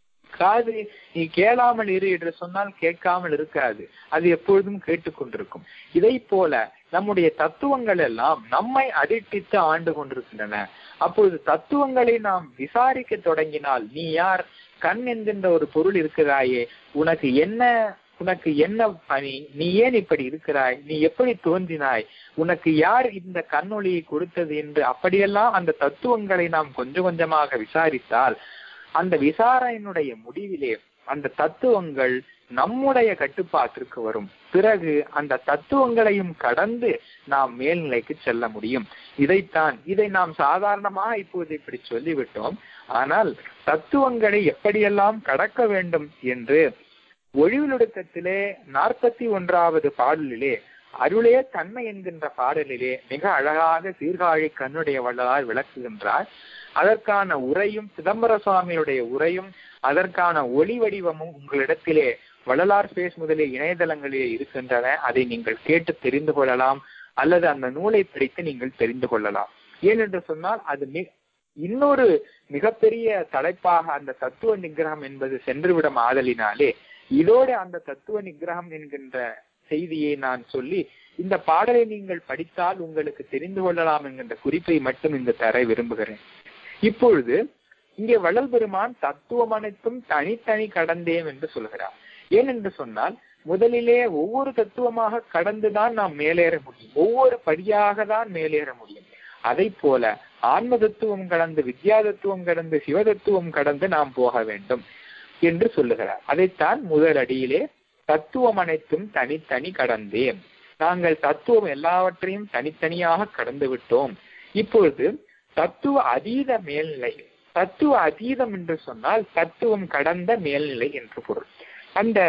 காது நீ கேளாமல் இரு என்று சொன்னால் கேட்காமல் இருக்காது அது எப்பொழுதும் கேட்டுக்கொண்டிருக்கும் இதை போல நம்முடைய தத்துவங்கள் எல்லாம் நம்மை அடிட்டித்து ஆண்டு கொண்டிருக்கின்றன அப்பொழுது தத்துவங்களை நாம் விசாரிக்க தொடங்கினால் நீ யார் கண் என்கின்ற ஒரு பொருள் இருக்கிறாயே உனக்கு என்ன உனக்கு என்ன பணி நீ ஏன் இப்படி இருக்கிறாய் நீ எப்படி தோன்றினாய் உனக்கு யார் இந்த கண்ணொளியை கொடுத்தது என்று அப்படியெல்லாம் அந்த தத்துவங்களை நாம் கொஞ்சம் கொஞ்சமாக விசாரித்தால் அந்த விசாரணையினுடைய முடிவிலே அந்த தத்துவங்கள் நம்முடைய கட்டுப்பாட்டிற்கு வரும் பிறகு அந்த தத்துவங்களையும் கடந்து நாம் மேல்நிலைக்கு செல்ல முடியும் இதைத்தான் இதை நாம் சாதாரணமாக இப்போது இப்படி சொல்லிவிட்டோம் ஆனால் தத்துவங்களை எப்படியெல்லாம் கடக்க வேண்டும் என்று ஒழிவிலொடுக்கத்திலே நாற்பத்தி ஒன்றாவது பாடலிலே அருளே தன்மை என்கின்ற பாடலிலே மிக அழகாக சீர்காழி கண்ணுடைய வள்ளலார் விளக்குகின்றார் அதற்கான உரையும் சிதம்பர சுவாமியுடைய உரையும் அதற்கான ஒளி வடிவமும் உங்களிடத்திலே வள்ளலார் பேஸ் முதலிய இணையதளங்களிலே இருக்கின்றன அதை நீங்கள் கேட்டு தெரிந்து கொள்ளலாம் அல்லது அந்த நூலை படித்து நீங்கள் தெரிந்து கொள்ளலாம் ஏனென்று சொன்னால் அது மி இன்னொரு மிகப்பெரிய தலைப்பாக அந்த தத்துவ நிகிரகம் என்பது சென்றுவிடும் ஆதலினாலே இதோடு அந்த தத்துவ நிகிரகம் என்கின்ற செய்தியை நான் சொல்லி இந்த பாடலை நீங்கள் படித்தால் உங்களுக்கு தெரிந்து கொள்ளலாம் என்கின்ற குறிப்பை மட்டும் இங்கு தர விரும்புகிறேன் இப்பொழுது இங்கே வள்ளல் பெருமான் தத்துவம் அனைத்தும் தனித்தனி கடந்தேன் என்று சொல்கிறார் ஏனென்று சொன்னால் முதலிலே ஒவ்வொரு தத்துவமாக கடந்துதான் நாம் மேலேற முடியும் ஒவ்வொரு படியாக தான் மேலேற முடியும் அதை போல ஆன்ம தத்துவம் கடந்து வித்யா தத்துவம் கடந்து சிவ தத்துவம் கடந்து நாம் போக வேண்டும் என்று சொல்லுகிறார் அதைத்தான் முதல் அடியிலே தத்துவம் அனைத்தும் தனித்தனி கடந்தேன் நாங்கள் தத்துவம் எல்லாவற்றையும் தனித்தனியாக கடந்து விட்டோம் இப்பொழுது தத்துவ அதீத மேல்நிலை தத்துவ அதீதம் என்று சொன்னால் தத்துவம் கடந்த மேல்நிலை என்று பொருள் அந்த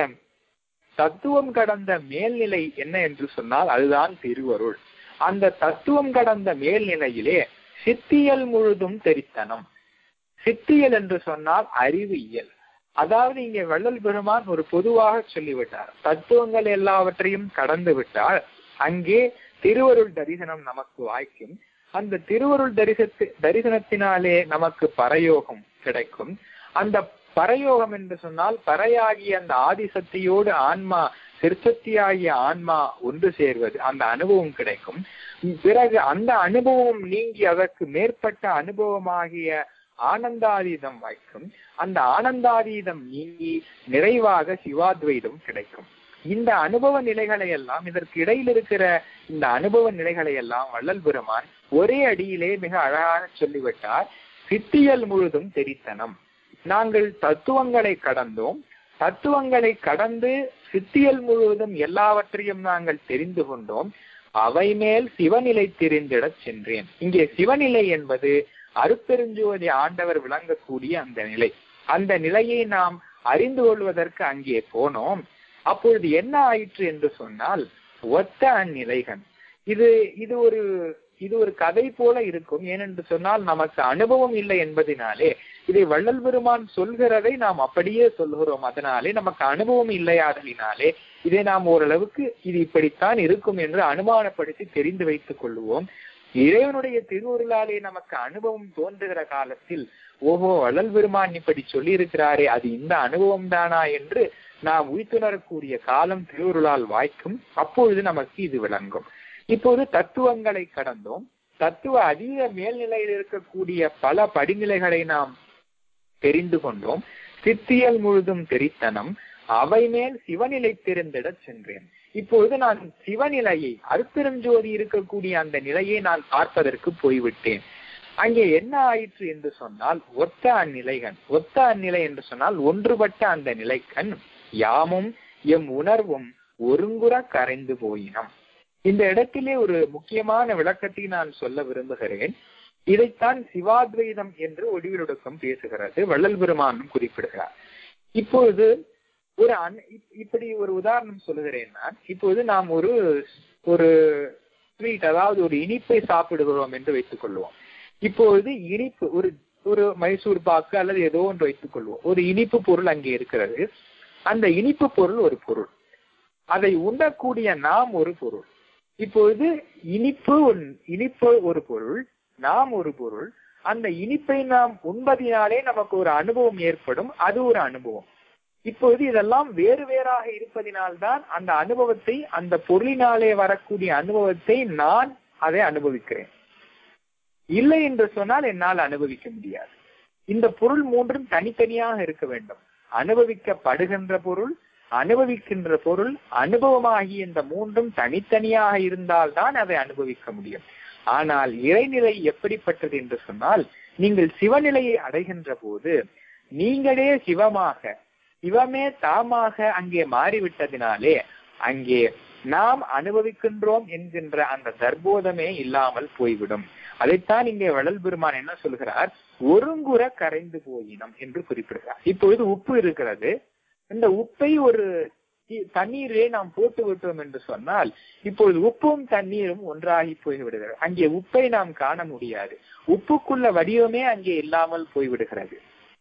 தத்துவம் கடந்த மேல்நிலை என்ன என்று சொன்னால் அதுதான் திருவருள் அந்த தத்துவம் கடந்த மேல்நிலையிலே சித்தியல் முழுதும் தெரித்தனம் சித்தியல் என்று சொன்னால் அறிவியல் அதாவது இங்கே வள்ளல் பெருமான் ஒரு பொதுவாக சொல்லிவிட்டார் தத்துவங்கள் எல்லாவற்றையும் கடந்து விட்டால் அங்கே திருவருள் தரிசனம் நமக்கு வாய்க்கும் அந்த திருவருள் தரிசத்து தரிசனத்தினாலே நமக்கு பரயோகம் கிடைக்கும் அந்த பரயோகம் என்று சொன்னால் பறையாகிய அந்த ஆதிசக்தியோடு ஆன்மா சிற்சக்தியாகிய ஆன்மா ஒன்று சேர்வது அந்த அனுபவம் கிடைக்கும் பிறகு அந்த அனுபவம் நீங்கி அதற்கு மேற்பட்ட அனுபவமாகிய ஆனந்தாதீதம் வைக்கும் அந்த ஆனந்தாதீதம் நீங்கி நிறைவாக சிவாத்வைதம் கிடைக்கும் இந்த அனுபவ நிலைகளை எல்லாம் இதற்கு இடையில் இருக்கிற இந்த அனுபவ நிலைகளை எல்லாம் வள்ளல் பெருமான் ஒரே அடியிலே மிக அழகாக சொல்லிவிட்டார் சித்தியல் முழுதும் தெரித்தனம் நாங்கள் தத்துவங்களை கடந்தோம் தத்துவங்களை கடந்து சித்தியல் முழுவதும் எல்லாவற்றையும் நாங்கள் தெரிந்து கொண்டோம் அவை மேல் சிவநிலை தெரிந்திடச் சென்றேன் இங்கே சிவநிலை என்பது அருப்பெருஞ்சோதி ஆண்டவர் விளங்கக்கூடிய அந்த நிலை அந்த நிலையை நாம் அறிந்து கொள்வதற்கு அங்கே போனோம் அப்பொழுது என்ன ஆயிற்று என்று சொன்னால் ஒத்த அந்நிலைகன் இது இது ஒரு இது ஒரு கதை போல இருக்கும் ஏனென்று சொன்னால் நமக்கு அனுபவம் இல்லை என்பதனாலே இதை வள்ளல் பெருமான் சொல்கிறதை நாம் அப்படியே சொல்கிறோம் அதனாலே நமக்கு அனுபவம் இல்லையாதலினாலே இதை நாம் ஓரளவுக்கு இது இப்படித்தான் இருக்கும் என்று அனுமானப்படுத்தி தெரிந்து வைத்துக் கொள்வோம் இறைவனுடைய திருவுருளாலே நமக்கு அனுபவம் தோன்றுகிற காலத்தில் ஓஹோ வள்ளல் பெருமான் இப்படி சொல்லி இருக்கிறாரே அது இந்த அனுபவம் தானா என்று நாம் உய்த்துணரக்கூடிய காலம் திருவுருளால் வாய்க்கும் அப்பொழுது நமக்கு இது விளங்கும் இப்போது தத்துவங்களை கடந்தோம் தத்துவ அதீத மேல்நிலையில் இருக்கக்கூடிய பல படிநிலைகளை நாம் தெரிந்து கொண்டோம் சித்தியல் முழுதும் தெரித்தனம் அவை மேல் சிவநிலை தெரிந்திடச் சென்றேன் இப்பொழுது நான் சிவநிலையை அருப்பெருஞ்சோதி இருக்கக்கூடிய அந்த நிலையை நான் பார்ப்பதற்கு போய்விட்டேன் அங்கே என்ன ஆயிற்று என்று சொன்னால் ஒத்த அந்நிலைகன் ஒத்த அந்நிலை என்று சொன்னால் ஒன்றுபட்ட அந்த நிலைக்கண் யாமும் எம் உணர்வும் ஒருங்குற கரைந்து போயினம் இந்த இடத்திலே ஒரு முக்கியமான விளக்கத்தை நான் சொல்ல விரும்புகிறேன் இதைத்தான் சிவாத்வைதம் என்று ஒளிவிலொடுக்கம் பேசுகிறது வள்ளல் பெருமானும் குறிப்பிடுகிறார் இப்பொழுது ஒரு அன் இப்படி ஒரு உதாரணம் சொல்லுகிறேன் நான் இப்போது நாம் ஒரு ஒரு ஸ்வீட் அதாவது ஒரு இனிப்பை சாப்பிடுகிறோம் என்று வைத்துக் கொள்வோம் இப்பொழுது இனிப்பு ஒரு ஒரு மைசூர் பாக்கு அல்லது ஏதோ ஒன்று வைத்துக் கொள்வோம் ஒரு இனிப்பு பொருள் அங்கே இருக்கிறது அந்த இனிப்பு பொருள் ஒரு பொருள் அதை உண்ணக்கூடிய நாம் ஒரு பொருள் இப்பொழுது இனிப்பு இனிப்பு ஒரு பொருள் நாம் ஒரு பொருள் அந்த இனிப்பை நாம் உண்பதினாலே நமக்கு ஒரு அனுபவம் ஏற்படும் அது ஒரு அனுபவம் இப்பொழுது இதெல்லாம் வேறு வேறாக இருப்பதினால்தான் அந்த அனுபவத்தை அந்த பொருளினாலே வரக்கூடிய அனுபவத்தை நான் அதை அனுபவிக்கிறேன் இல்லை என்று சொன்னால் என்னால் அனுபவிக்க முடியாது இந்த பொருள் மூன்றும் தனித்தனியாக இருக்க வேண்டும் அனுபவிக்கப்படுகின்ற பொருள் அனுபவிக்கின்ற பொருள் அனுபவமாகி இந்த மூன்றும் தனித்தனியாக இருந்தால்தான் அதை அனுபவிக்க முடியும் ஆனால் இறைநிலை எப்படிப்பட்டது என்று சொன்னால் நீங்கள் சிவநிலையை அடைகின்ற போது நீங்களே சிவமாக சிவமே தாமாக அங்கே மாறிவிட்டதினாலே அங்கே நாம் அனுபவிக்கின்றோம் என்கின்ற அந்த தர்போதமே இல்லாமல் போய்விடும் அதைத்தான் இங்கே வள்ளல் பெருமான் என்ன சொல்கிறார் ஒருங்குற கரைந்து போயினம் என்று குறிப்பிடுகிறார் இப்பொழுது உப்பு இருக்கிறது இந்த உப்பை ஒரு தண்ணீரே நாம் போட்டு விட்டோம் என்று சொன்னால் இப்பொழுது உப்பும் தண்ணீரும் ஒன்றாகி போய்விடுகிறது அங்கே உப்பை நாம் காண முடியாது உப்புக்குள்ள வடிவமே அங்கே இல்லாமல் போய்விடுகிறது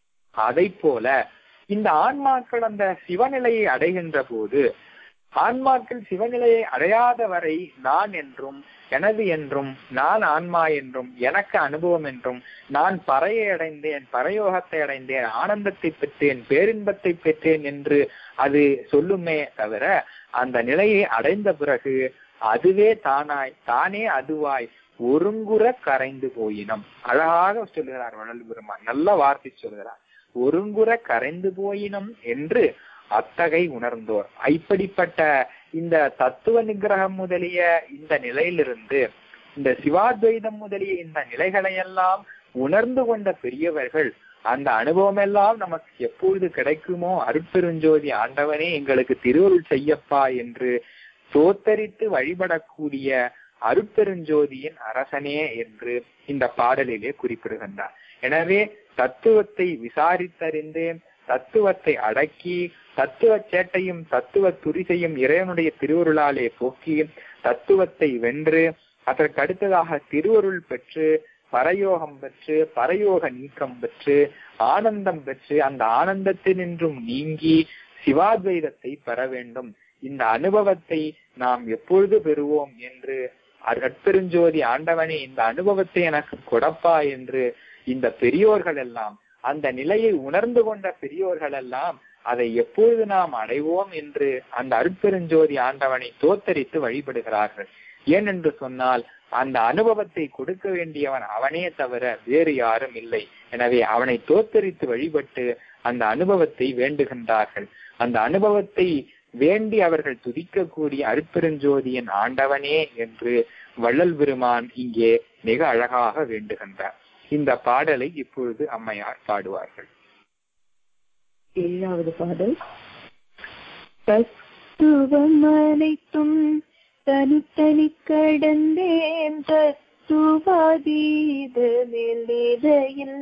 அதை போல இந்த ஆன்மாக்கள் அந்த சிவநிலையை அடைகின்ற போது ஆன்மாக்கள் சிவநிலையை அடையாத வரை நான் என்றும் எனது என்றும் நான் ஆன்மா என்றும் எனக்கு அனுபவம் என்றும் நான் பறையை அடைந்தேன் பரயோகத்தை அடைந்தேன் ஆனந்தத்தை பெற்றேன் பேரின்பத்தை பெற்றேன் என்று அது சொல்லுமே தவிர அந்த நிலையை அடைந்த பிறகு அதுவே தானாய் தானே அதுவாய் ஒருங்குற கரைந்து போயினம் அழகாக சொல்லுகிறார் வள்ளல் பெருமான் நல்ல வார்த்தை சொல்கிறார் ஒருங்குற கரைந்து போயினம் என்று அத்தகை உணர்ந்தோர் இப்படிப்பட்ட இந்த தத்துவ நிகிரகம் முதலிய இந்த நிலையிலிருந்து இந்த சிவாத்வைதம் முதலிய இந்த நிலைகளை எல்லாம் உணர்ந்து கொண்ட பெரியவர்கள் அந்த அனுபவம் எல்லாம் நமக்கு எப்பொழுது கிடைக்குமோ அருட்பெருஞ்சோதி ஆண்டவனே எங்களுக்கு திருவருள் செய்யப்பா என்று தோத்தரித்து வழிபடக்கூடிய அருட்பெருஞ்சோதியின் அரசனே என்று இந்த பாடலிலே குறிப்பிடுகின்றார் எனவே தத்துவத்தை விசாரித்தறிந்து தத்துவத்தை அடக்கி தத்துவ சேட்டையும் தத்துவ துரிசையும் இறைவனுடைய திருவருளாலே போக்கி தத்துவத்தை வென்று அதற்கு அடுத்ததாக திருவருள் பெற்று பரயோகம் பெற்று பரயோக நீக்கம் பெற்று ஆனந்தம் பெற்று அந்த ஆனந்தத்தினின்றும் நீங்கி சிவாத்வைதத்தை பெற வேண்டும் இந்த அனுபவத்தை நாம் எப்பொழுது பெறுவோம் என்று அற்பெருஞ்சோதி ஆண்டவனே இந்த அனுபவத்தை எனக்கு கொடப்பா என்று இந்த பெரியோர்கள் எல்லாம் அந்த நிலையை உணர்ந்து கொண்ட பெரியோர்கள் எல்லாம் அதை எப்பொழுது நாம் அடைவோம் என்று அந்த அருட்பெருஞ்சோதி ஆண்டவனை தோத்தரித்து வழிபடுகிறார்கள் ஏனென்று சொன்னால் அந்த அனுபவத்தை கொடுக்க வேண்டியவன் அவனே தவிர வேறு யாரும் இல்லை எனவே அவனை தோத்தரித்து வழிபட்டு அந்த அனுபவத்தை வேண்டுகின்றார்கள் அந்த அனுபவத்தை வேண்டி அவர்கள் துதிக்கக்கூடிய அருட்பெருஞ்சோதியின் ஆண்டவனே என்று வள்ளல் பெருமான் இங்கே மிக அழகாக வேண்டுகின்றார் இந்த பாடலை இப்பொழுது அம்மையார் பாடுவார்கள் ஏழாவது பாடல் தத்துவம் அனைத்தும் தனித்தனி கடந்தேன் தத்துவாதீத நிலையில்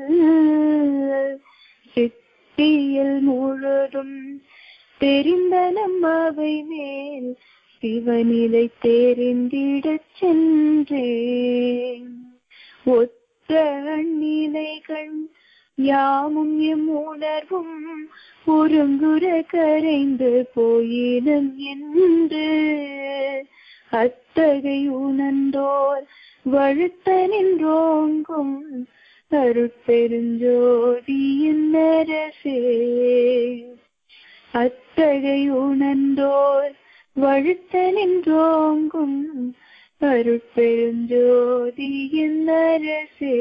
சித்தியில் முழுதும் தெரிந்த நம்மவை மேல் சிவநிலை தெரிந்திடச் சென்றேன் ஒத்த அந்நிலைகள் யாமும் எம் உணர்வும் ஒருங்குற கரைந்து போயினும் என்று அத்தகை உணர்ந்தோர் வழுத்த நின்றோங்கும் அருட்பெருஞ்சோதியின் அரசே அத்தகை உணர்ந்தோர் வழுத்த நின்றோங்கும் அருட்பெருஞ்சோதியின் அரசே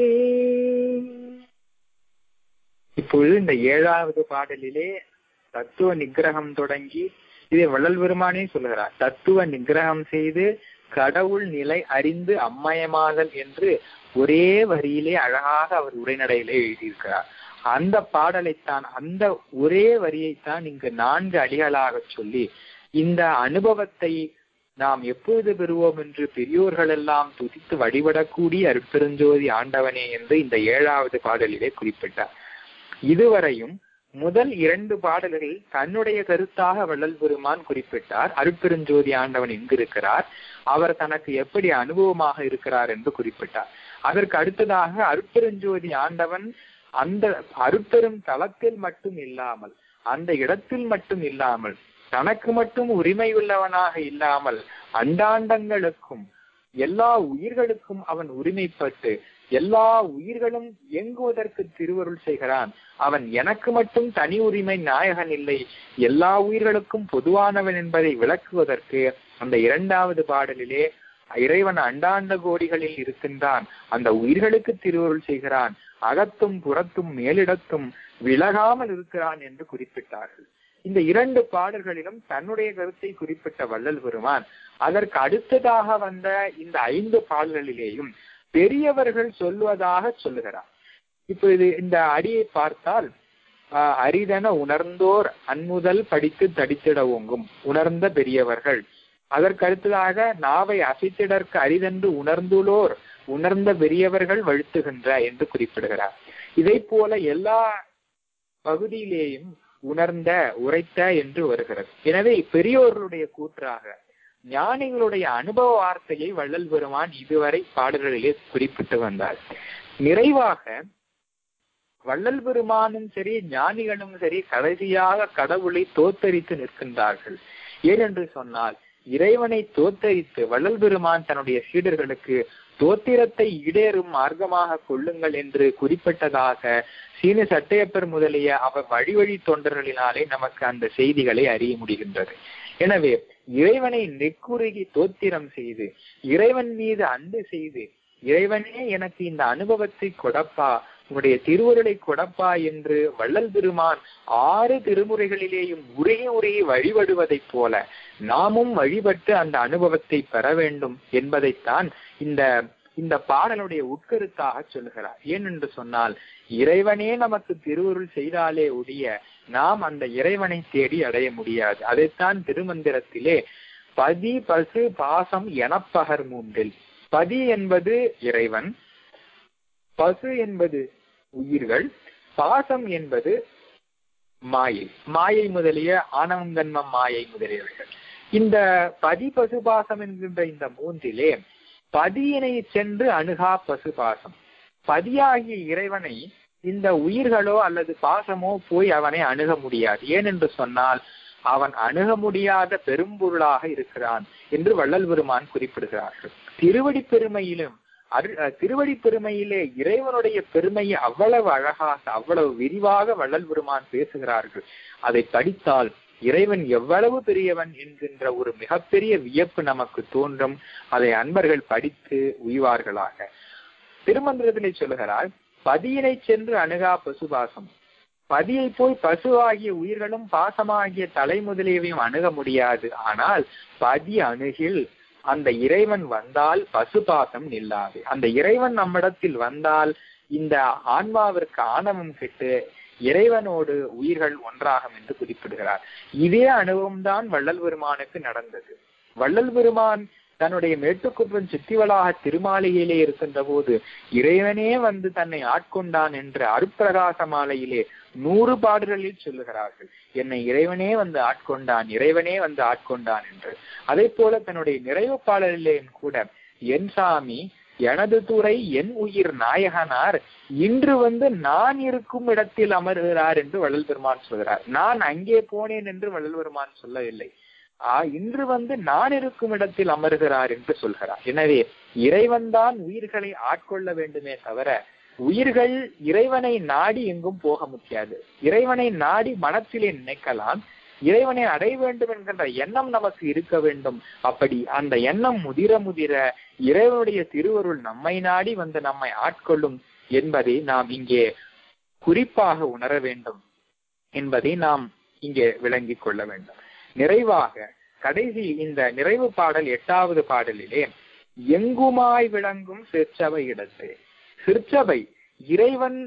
இப்பொழுது இந்த ஏழாவது பாடலிலே தத்துவ நிகிரகம் தொடங்கி இதை வள்ளல் பெருமானே சொல்லுகிறார் தத்துவ நிகிரகம் செய்து கடவுள் நிலை அறிந்து அம்மயமாதல் என்று ஒரே வரியிலே அழகாக அவர் உரைநடையிலே எழுதியிருக்கிறார் அந்த பாடலைத்தான் அந்த ஒரே வரியைத்தான் இங்கு நான்கு அடிகளாக சொல்லி இந்த அனுபவத்தை நாம் எப்பொழுது பெறுவோம் என்று பெரியோர்கள் எல்லாம் துதித்து வழிபடக்கூடிய அருட்பெருஞ்சோதி ஆண்டவனே என்று இந்த ஏழாவது பாடலிலே குறிப்பிட்டார் இதுவரையும் முதல் இரண்டு பாடல்களில் தன்னுடைய கருத்தாக வள்ளல் பெருமான் குறிப்பிட்டார் அருட்பெருஞ்சோதி ஆண்டவன் எங்கிருக்கிறார் அவர் தனக்கு எப்படி அனுபவமாக இருக்கிறார் என்று குறிப்பிட்டார் அதற்கு அடுத்ததாக அருட்பெருஞ்சோதி ஆண்டவன் அந்த அருட்பெரும் தளத்தில் மட்டும் இல்லாமல் அந்த இடத்தில் மட்டும் இல்லாமல் தனக்கு மட்டும் உரிமை உள்ளவனாக இல்லாமல் அண்டாண்டங்களுக்கும் எல்லா உயிர்களுக்கும் அவன் உரிமைப்பட்டு எல்லா உயிர்களும் இயங்குவதற்கு திருவருள் செய்கிறான் அவன் எனக்கு மட்டும் தனி உரிமை நாயகன் இல்லை எல்லா உயிர்களுக்கும் பொதுவானவன் என்பதை விளக்குவதற்கு அந்த இரண்டாவது பாடலிலே இறைவன் அண்டாண்ட கோடிகளில் இருக்கின்றான் அந்த உயிர்களுக்கு திருவருள் செய்கிறான் அகத்தும் புறத்தும் மேலிடத்தும் விலகாமல் இருக்கிறான் என்று குறிப்பிட்டார்கள் இந்த இரண்டு பாடல்களிலும் தன்னுடைய கருத்தை குறிப்பிட்ட வள்ளல் பெருமான் அதற்கு அடுத்ததாக வந்த இந்த ஐந்து பாடல்களிலேயும் பெரியவர்கள் சொல்வதாக சொல்லுகிறார் இப்ப இது இந்த அடியை பார்த்தால் ஆஹ் அரிதென உணர்ந்தோர் அன்முதல் படித்து தடித்திட ஓங்கும் உணர்ந்த பெரியவர்கள் அதற்கு அடுத்ததாக நாவை அசைத்திடற்கு அரிதென்று உணர்ந்துள்ளோர் உணர்ந்த பெரியவர்கள் வழுத்துகின்ற என்று குறிப்பிடுகிறார் இதை போல எல்லா பகுதியிலேயும் உணர்ந்த உரைத்த என்று வருகிறது எனவே பெரியோர்களுடைய கூற்றாக ஞானிகளுடைய அனுபவ வார்த்தையை வள்ளல் பெருமான் இதுவரை பாடல்களிலே குறிப்பிட்டு வந்தார் நிறைவாக வள்ளல் பெருமானும் சரி ஞானிகளும் சரி கடைசியாக கடவுளை தோத்தரித்து நிற்கின்றார்கள் ஏனென்று சொன்னால் இறைவனை தோத்தரித்து வள்ளல் பெருமான் தன்னுடைய சீடர்களுக்கு தோத்திரத்தை இடேறும் மார்க்கமாக கொள்ளுங்கள் என்று குறிப்பிட்டதாக சீன சட்டையப்பர் முதலிய அவர் வழி வழி தொண்டர்களினாலே நமக்கு அந்த செய்திகளை அறிய முடிகின்றது எனவே இறைவனை நெக்குருகி தோத்திரம் செய்து இறைவன் மீது அன்பு செய்து இறைவனே எனக்கு இந்த அனுபவத்தை கொடப்பா உன்னுடைய திருவுருளை கொடப்பா என்று வள்ளல் பெருமான் ஆறு திருமுறைகளிலேயும் உருகி உருகி வழிபடுவதைப் போல நாமும் வழிபட்டு அந்த அனுபவத்தை பெற வேண்டும் என்பதைத்தான் இந்த இந்த பாடலுடைய உட்கருத்தாக சொல்லுகிறார் ஏனென்று சொன்னால் இறைவனே நமக்கு திருவுருள் செய்தாலே ஒழிய நாம் அந்த இறைவனை தேடி அடைய முடியாது அதைத்தான் திருமந்திரத்திலே பதி பசு பாசம் எனப்பகர் மூன்றில் பதி என்பது இறைவன் பசு என்பது உயிர்கள் பாசம் என்பது மாயை மாயை முதலிய ஆணவம் கண்மம் மாயை முதலியவைகள் இந்த பதி பசுபாசம் என்கின்ற இந்த மூன்றிலே பதியினை சென்று அணுகா பசுபாசம் பதியாகிய இறைவனை இந்த உயிர்களோ அல்லது பாசமோ போய் அவனை அணுக முடியாது ஏனென்று சொன்னால் அவன் அணுக முடியாத பெரும்பொருளாக இருக்கிறான் என்று வள்ளல் பெருமான் குறிப்பிடுகிறார்கள் திருவடி பெருமையிலும் அரு திருவடி பெருமையிலே இறைவனுடைய பெருமையை அவ்வளவு அழகாக அவ்வளவு விரிவாக வள்ளல் பெருமான் பேசுகிறார்கள் அதை படித்தால் இறைவன் எவ்வளவு பெரியவன் என்கின்ற ஒரு மிகப்பெரிய வியப்பு நமக்கு தோன்றும் அதை அன்பர்கள் படித்து உய்வார்களாக திருமந்திரத்திலே சொல்லுகிறார் பதியினை சென்று அணுகா பசுபாசம் பதியை போய் பசுவாகிய உயிர்களும் பாசமாகிய தலை முதலியவையும் அணுக முடியாது ஆனால் பதி அணுகில் அந்த இறைவன் வந்தால் பசுபாசம் நில்லாது அந்த இறைவன் நம்மிடத்தில் வந்தால் இந்த ஆன்மாவிற்கு ஆணவம் கெட்டு இறைவனோடு உயிர்கள் ஒன்றாகும் என்று குறிப்பிடுகிறார் இதே அனுபவம் தான் வள்ளல் பெருமானுக்கு நடந்தது வள்ளல் பெருமான் தன்னுடைய மேட்டுக்குப்பன் சித்திவளாக திருமாளிகையிலே இருக்கின்ற போது இறைவனே வந்து தன்னை ஆட்கொண்டான் என்ற அருப்பிரகாச மாலையிலே நூறு பாடல்களில் சொல்லுகிறார்கள் என்னை இறைவனே வந்து ஆட்கொண்டான் இறைவனே வந்து ஆட்கொண்டான் என்று அதே போல தன்னுடைய நிறைவு பாடலிலேயும் கூட என் சாமி எனது துறை என் உயிர் நாயகனார் இன்று வந்து நான் இருக்கும் இடத்தில் அமர்கிறார் என்று வள்ளல் பெருமான் சொல்கிறார் நான் அங்கே போனேன் என்று வள்ளல் பெருமான் சொல்லவில்லை ஆஹ் இன்று வந்து நான் இருக்கும் இடத்தில் அமர்கிறார் என்று சொல்கிறார் எனவே இறைவன் தான் உயிர்களை ஆட்கொள்ள வேண்டுமே தவிர உயிர்கள் இறைவனை நாடி எங்கும் போக முடியாது இறைவனை நாடி மனத்திலே நினைக்கலாம் இறைவனை அடைய வேண்டும் என்கின்ற எண்ணம் நமக்கு இருக்க வேண்டும் அப்படி அந்த எண்ணம் முதிர முதிர இறைவனுடைய திருவருள் நம்மை நாடி வந்து நம்மை ஆட்கொள்ளும் என்பதை நாம் இங்கே குறிப்பாக உணர வேண்டும் என்பதை நாம் இங்கே விளங்கிக் கொள்ள வேண்டும் நிறைவாக கடைசி இந்த நிறைவு பாடல் எட்டாவது பாடலிலே எங்குமாய் விளங்கும் சிற்சபை இடத்து சிற்சபை இறைவன்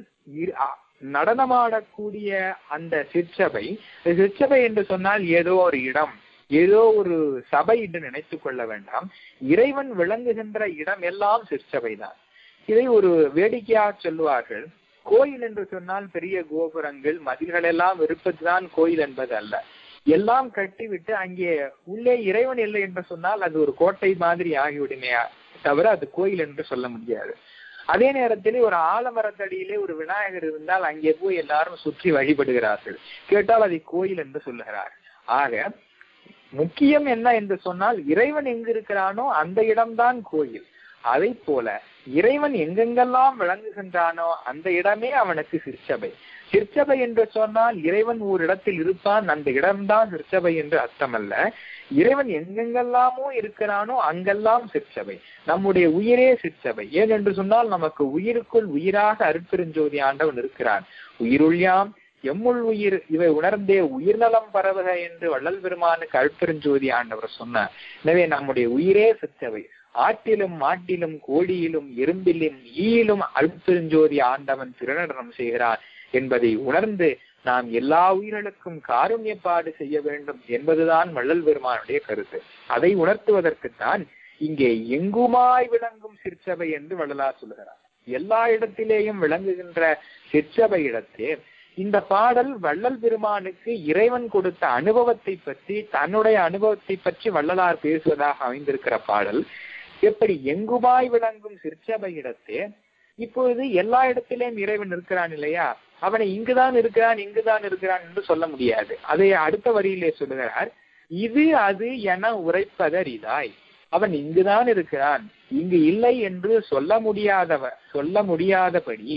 நடனமாடக்கூடிய அந்த சிற்சபை சிற்சபை என்று சொன்னால் ஏதோ ஒரு இடம் ஏதோ ஒரு சபை என்று நினைத்துக் கொள்ள வேண்டாம் இறைவன் விளங்குகின்ற இடம் எல்லாம் சிற்சபை தான் இதை ஒரு வேடிக்கையாக சொல்லுவார்கள் கோயில் என்று சொன்னால் பெரிய கோபுரங்கள் மதில்கள் எல்லாம் இருப்பதுதான் கோயில் என்பது அல்ல எல்லாம் கட்டிவிட்டு அங்கே உள்ளே இறைவன் இல்லை என்று சொன்னால் அது ஒரு கோட்டை மாதிரி ஆகிவிடுமே தவிர அது கோயில் என்று சொல்ல முடியாது அதே நேரத்தில் ஒரு ஆலமரத்தடியிலே ஒரு விநாயகர் இருந்தால் அங்கே போய் எல்லாரும் சுற்றி வழிபடுகிறார்கள் கேட்டால் அதை கோயில் என்று சொல்லுகிறார் ஆக முக்கியம் என்ன என்று சொன்னால் இறைவன் எங்கு இருக்கிறானோ அந்த இடம்தான் கோயில் அதை போல இறைவன் எங்கெங்கெல்லாம் விளங்குகின்றானோ அந்த இடமே அவனுக்கு சிற்சபை சிற்சபை என்று சொன்னால் இறைவன் ஒரு இடத்தில் இருப்பான் அந்த இடம்தான் சிற்சபை என்று அர்த்தமல்ல இறைவன் எங்கெங்கெல்லாமோ இருக்கிறானோ அங்கெல்லாம் சிற்சபை நம்முடைய உயிரே சிற்சபை ஏன் என்று சொன்னால் நமக்கு உயிருக்குள் உயிராக அருட்பெருஞ்சோதி ஆண்டவன் இருக்கிறான் உயிருள்யாம் எம்முள் உயிர் இவை உணர்ந்தே உயிர்நலம் பரவுக என்று வள்ளல் பெருமானுக்கு அருட்பெருஞ்சோதி ஆண்டவர் சொன்னார் எனவே நம்முடைய உயிரே சிற்சபை ஆட்டிலும் மாட்டிலும் கோடியிலும் எறும்பிலும் ஈயிலும் அருட்பெருஞ்சோதி ஆண்டவன் திருநடனம் செய்கிறான் என்பதை உணர்ந்து நாம் எல்லா உயிர்களுக்கும் காருண்யப்பாடு செய்ய வேண்டும் என்பதுதான் வள்ளல் பெருமானுடைய கருத்து அதை உணர்த்துவதற்குத்தான் இங்கே எங்குமாய் விளங்கும் சிற்சபை என்று வள்ளலார் சொல்கிறார் எல்லா இடத்திலேயும் விளங்குகின்ற சிற்சபை இடத்தே இந்த பாடல் வள்ளல் பெருமானுக்கு இறைவன் கொடுத்த அனுபவத்தை பற்றி தன்னுடைய அனுபவத்தை பற்றி வள்ளலார் பேசுவதாக அமைந்திருக்கிற பாடல் எப்படி எங்குமாய் விளங்கும் சிற்சபை இடத்தே இப்பொழுது எல்லா இடத்திலேயும் இறைவன் இருக்கிறான் இல்லையா அவனை இங்குதான் இருக்கிறான் இங்குதான் இருக்கிறான் என்று சொல்ல முடியாது அதை அடுத்த வரியிலே சொல்லுகிறார் இது அது என உரைப்பதர் இதாய் அவன் இங்குதான் இருக்கிறான் இங்கு இல்லை என்று சொல்ல முடியாதவ சொல்ல முடியாதபடி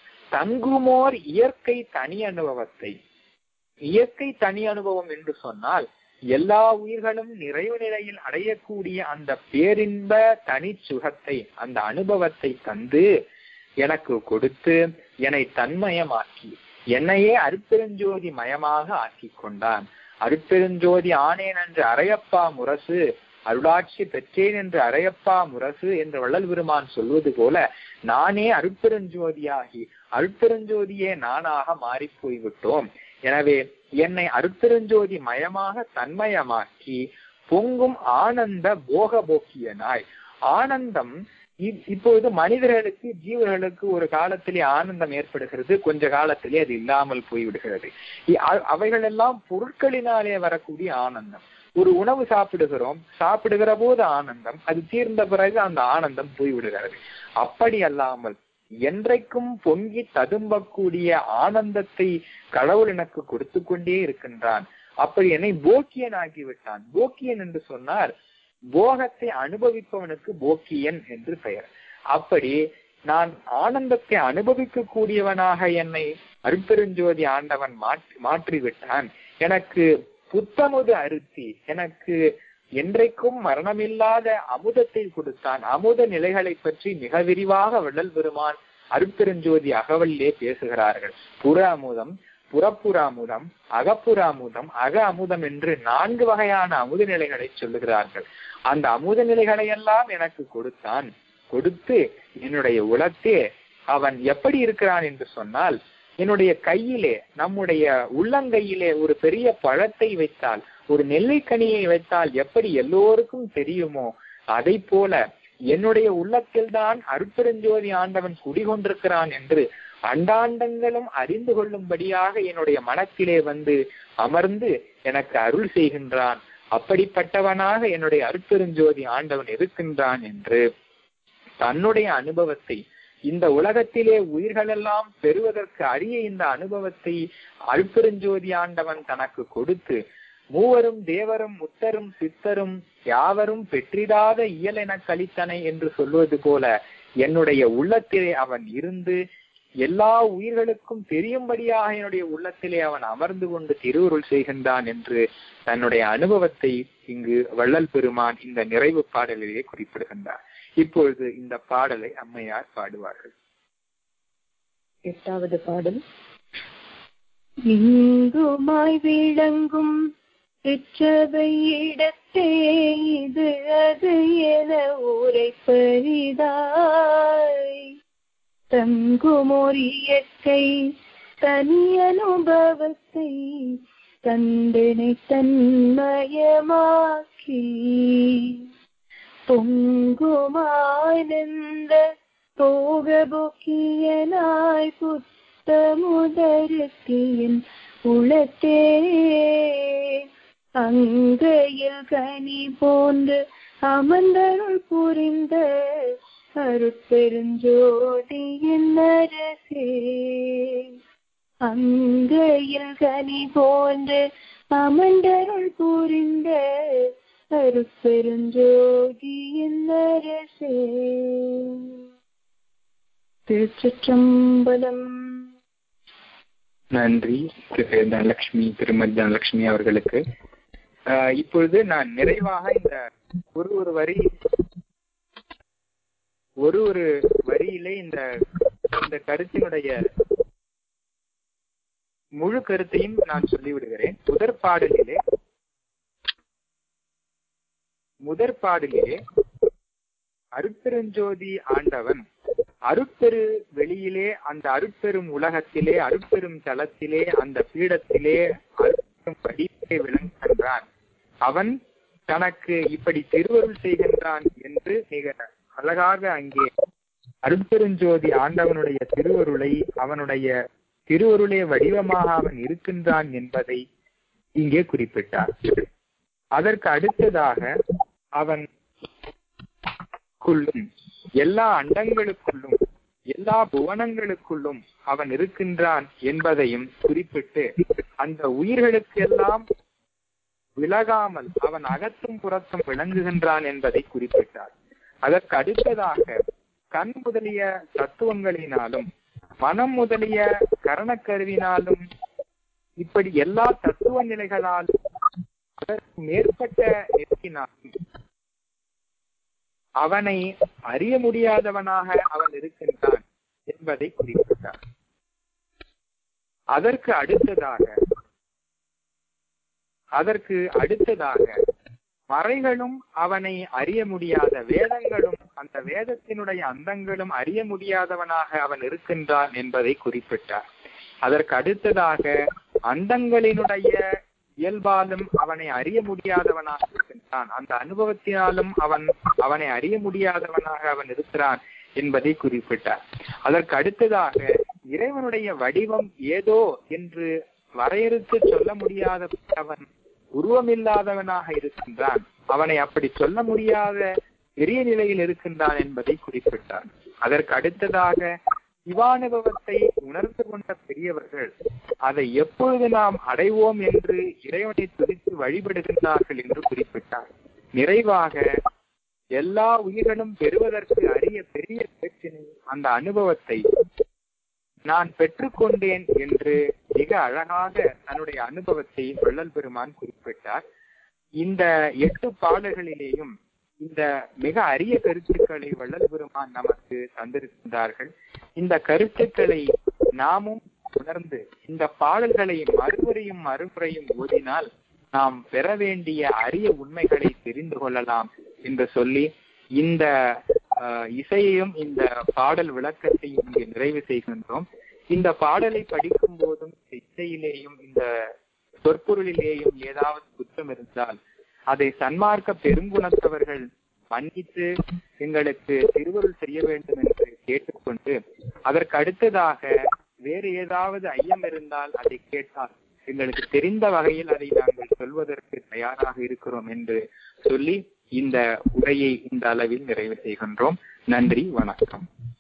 தங்குமோர் இயற்கை தனி அனுபவத்தை இயற்கை தனி அனுபவம் என்று சொன்னால் எல்லா உயிர்களும் நிறைவு நிலையில் அடையக்கூடிய அந்த பேரின்ப தனி சுகத்தை அந்த அனுபவத்தை தந்து எனக்கு கொடுத்து என்னை தன்மயமாக்கி என்னையே அருப்பெருஞ்சோதி மயமாக ஆக்கி கொண்டான் அருப்பெருஞ்சோதி ஆனேன் என்று அரையப்பா முரசு அருளாட்சி பெற்றேன் என்று அரையப்பா முரசு என்று வள்ளல் பெருமான் சொல்வது போல நானே அருப்பெருஞ்சோதியாகி அருப்பெருஞ்சோதியே நானாக மாறி போய்விட்டோம் எனவே என்னை அருப்பெருஞ்சோதி மயமாக தன்மயமாக்கி பொங்கும் ஆனந்த போக போக்கியனாய் ஆனந்தம் இப்பொழுது மனிதர்களுக்கு ஜீவர்களுக்கு ஒரு காலத்திலே ஆனந்தம் ஏற்படுகிறது கொஞ்ச காலத்திலே அது இல்லாமல் போய்விடுகிறது அவைகள் எல்லாம் பொருட்களினாலே வரக்கூடிய ஆனந்தம் ஒரு உணவு சாப்பிடுகிறோம் சாப்பிடுகிற போது ஆனந்தம் அது தீர்ந்த பிறகு அந்த ஆனந்தம் போய்விடுகிறது அப்படி அல்லாமல் என்றைக்கும் பொங்கி ததும்பக்கூடிய ஆனந்தத்தை கடவுள் எனக்கு கொடுத்து கொண்டே இருக்கின்றான் அப்படி என்னை போக்கியன் ஆகிவிட்டான் போக்கியன் என்று சொன்னார் போகத்தை அனுபவிப்பவனுக்கு போக்கியன் என்று பெயர் அப்படி நான் ஆனந்தத்தை அனுபவிக்க கூடியவனாக என்னை அருப்பெருஞ்சோதி ஆண்டவன் மாற்றி மாற்றிவிட்டான் எனக்கு புத்தமுது அருத்தி எனக்கு என்றைக்கும் மரணமில்லாத அமுதத்தை கொடுத்தான் அமுத நிலைகளை பற்றி மிக விரிவாக வள்ளல் பெருமான் அருட்பெருஞ்சோதி அகவலிலே பேசுகிறார்கள் புற அமுதம் புறப்புற அமுதம் அகப்புற அமுதம் அக அமுதம் என்று நான்கு வகையான அமுத நிலைகளை சொல்லுகிறார்கள் அந்த அமுத நிலைகளை எல்லாம் எனக்கு கொடுத்தான் கொடுத்து என்னுடைய உலத்தே அவன் எப்படி இருக்கிறான் என்று சொன்னால் என்னுடைய கையிலே நம்முடைய உள்ளங்கையிலே ஒரு பெரிய பழத்தை வைத்தால் ஒரு நெல்லிக்கனியை வைத்தால் எப்படி எல்லோருக்கும் தெரியுமோ அதை போல என்னுடைய உள்ளத்தில் தான் அருட்பெருஞ்சோதி ஆண்டவன் குடிகொண்டிருக்கிறான் என்று அண்டாண்டங்களும் அறிந்து கொள்ளும்படியாக என்னுடைய மனத்திலே வந்து அமர்ந்து எனக்கு அருள் செய்கின்றான் அப்படிப்பட்டவனாக என்னுடைய அருட்பெருஞ்சோதி ஆண்டவன் இருக்கின்றான் என்று தன்னுடைய அனுபவத்தை இந்த உலகத்திலே உயிர்களெல்லாம் பெறுவதற்கு அரிய இந்த அனுபவத்தை அருட்பெருஞ்சோதி ஆண்டவன் தனக்கு கொடுத்து மூவரும் தேவரும் முத்தரும் சித்தரும் யாவரும் பெற்றிடாத இயல் என கழித்தனை என்று சொல்வது போல என்னுடைய உள்ளத்திலே அவன் இருந்து எல்லா உயிர்களுக்கும் தெரியும்படியாக என்னுடைய உள்ளத்திலே அவன் அமர்ந்து கொண்டு திருவுருள் செய்கின்றான் என்று தன்னுடைய அனுபவத்தை இங்கு வள்ளல் பெருமான் இந்த நிறைவு பாடலிலே குறிப்பிடுகின்றார் இப்பொழுது இந்த பாடலை அம்மையார் பாடுவார்கள் எட்டாவது பாடல் இங்குமாய் விளங்கும் இச்சபை இடத்தே இது அது என உரைப்பரிதாய் தங்குமோர் இயற்கை தனி அனுபவத்தை தந்தனை தன்மயமாக்கி பொங்குமானந்த போகபோக்கியனாய் புத்த முதருத்தியின் உளத்தே அங்கையில் கனி போன்று அமர்ந்தருள் புரிந்த அருட்பெருஞ்சோதியின் அரசே அங்கையில் கனி போன்று அமர்ந்தருள் புரிந்த அருட்பெருஞ்சோதியின் அரசே திருச்சிற்றம்பலம் நன்றி திரு தனலட்சுமி திருமதி தனலட்சுமி அவர்களுக்கு ஆஹ் இப்பொழுது நான் நிறைவாக இந்த ஒரு ஒரு வரி ஒரு ஒரு வரியிலே இந்த இந்த கருத்தினுடைய முழு கருத்தையும் நான் சொல்லிவிடுகிறேன் முதற் பாடலிலே முதற் பாடலிலே அருட்பெருஞ்சோதி ஆண்டவன் அருட்பெரு வெளியிலே அந்த அருட்பெரும் உலகத்திலே அருட்பெரும் தளத்திலே அந்த பீடத்திலே அருட்பெரும் வடிவிலே விளங்குகின்றான் அவன் தனக்கு இப்படி திருவருள் செய்கின்றான் என்று மிக அழகாக அங்கே அருட்பெருஞ்சோதி ஆண்டவனுடைய திருவருளை அவனுடைய திருவருளே வடிவமாக அவன் இருக்கின்றான் என்பதை இங்கே குறிப்பிட்டார் அதற்கு அடுத்ததாக அவன் குள்ளும் எல்லா அண்டங்களுக்குள்ளும் எல்லா புவனங்களுக்குள்ளும் அவன் இருக்கின்றான் என்பதையும் குறிப்பிட்டு அந்த உயிர்களுக்கெல்லாம் விலகாமல் அவன் அகத்தும் புறத்தும் விளங்குகின்றான் என்பதை குறிப்பிட்டார் அதற்கு அடுத்ததாக கண் முதலிய தத்துவங்களினாலும் மனம் முதலிய கரணக்கருவினாலும் இப்படி எல்லா தத்துவ நிலைகளாலும் அதற்கு மேற்பட்ட நெருக்கினாலும் அவனை அறிய முடியாதவனாக அவன் இருக்கின்றான் என்பதை குறிப்பிட்டார் அதற்கு அடுத்ததாக அதற்கு அடுத்ததாக மறைகளும் அவனை அறிய முடியாத வேதங்களும் அந்த வேதத்தினுடைய அந்தங்களும் அறிய முடியாதவனாக அவன் இருக்கின்றான் என்பதை குறிப்பிட்டார் அதற்கு அடுத்ததாக அண்டங்களினுடைய இயல்பாலும் அவனை அறிய முடியாதவனாக இருக்கின்றான் அந்த அனுபவத்தினாலும் அவன் அவனை அறிய முடியாதவனாக அவன் இருக்கிறான் என்பதை குறிப்பிட்டார் அதற்கு அடுத்ததாக இறைவனுடைய வடிவம் ஏதோ என்று வரையறுத்து சொல்ல முடியாத அவன் உருவமில்லாதவனாக இருக்கின்றான் அவனை அப்படி சொல்ல முடியாத பெரிய நிலையில் இருக்கின்றான் என்பதை குறிப்பிட்டார் அதற்கு அடுத்ததாக சிவானுபவத்தை உணர்ந்து கொண்ட பெரியவர்கள் அதை எப்பொழுது நாம் அடைவோம் என்று இறைவனை துதித்து வழிபடுகின்றார்கள் என்று குறிப்பிட்டார் நிறைவாக எல்லா உயிர்களும் பெறுவதற்கு அரிய பெரிய பேச்சினை அந்த அனுபவத்தை நான் பெற்றுக்கொண்டேன் என்று மிக அழகாக தன்னுடைய அனுபவத்தை வள்ளல் பெருமான் குறிப்பிட்டார் இந்த எட்டு பாடல்களிலேயும் இந்த மிக அரிய கருத்துக்களை வள்ளல் பெருமான் நமக்கு தந்திருக்கின்றார்கள் இந்த கருத்துக்களை நாமும் உணர்ந்து இந்த பாடல்களை மறுமுறையும் மறுமுறையும் ஓதினால் நாம் பெற வேண்டிய அரிய உண்மைகளை தெரிந்து கொள்ளலாம் என்று சொல்லி இந்த அஹ், இசையையும் இந்த பாடல் விளக்கத்தையும் இங்கே நிறைவு செய்கின்றோம் இந்த பாடலை படிக்கும் போதும் இந்த இசையிலேயும் இந்த சொற்பொருளிலேயும் ஏதாவது குற்றம் இருந்தால் அதை சன்மார்க்க பெருங்குணத்தவர்கள் மன்னித்து எங்களுக்கு திருவருள் செய்ய வேண்டும் என்று கேட்டுக்கொண்டு அதற்கு அடுத்ததாக வேறு ஏதாவது ஐயம் இருந்தால் அதை கேட்டால் எங்களுக்கு தெரிந்த வகையில் அதை நாங்கள் சொல்வதற்கு தயாராக இருக்கிறோம் என்று சொல்லி இந்த உரையை இந்த அளவில் நிறைவு செய்கின்றோம் நன்றி வணக்கம்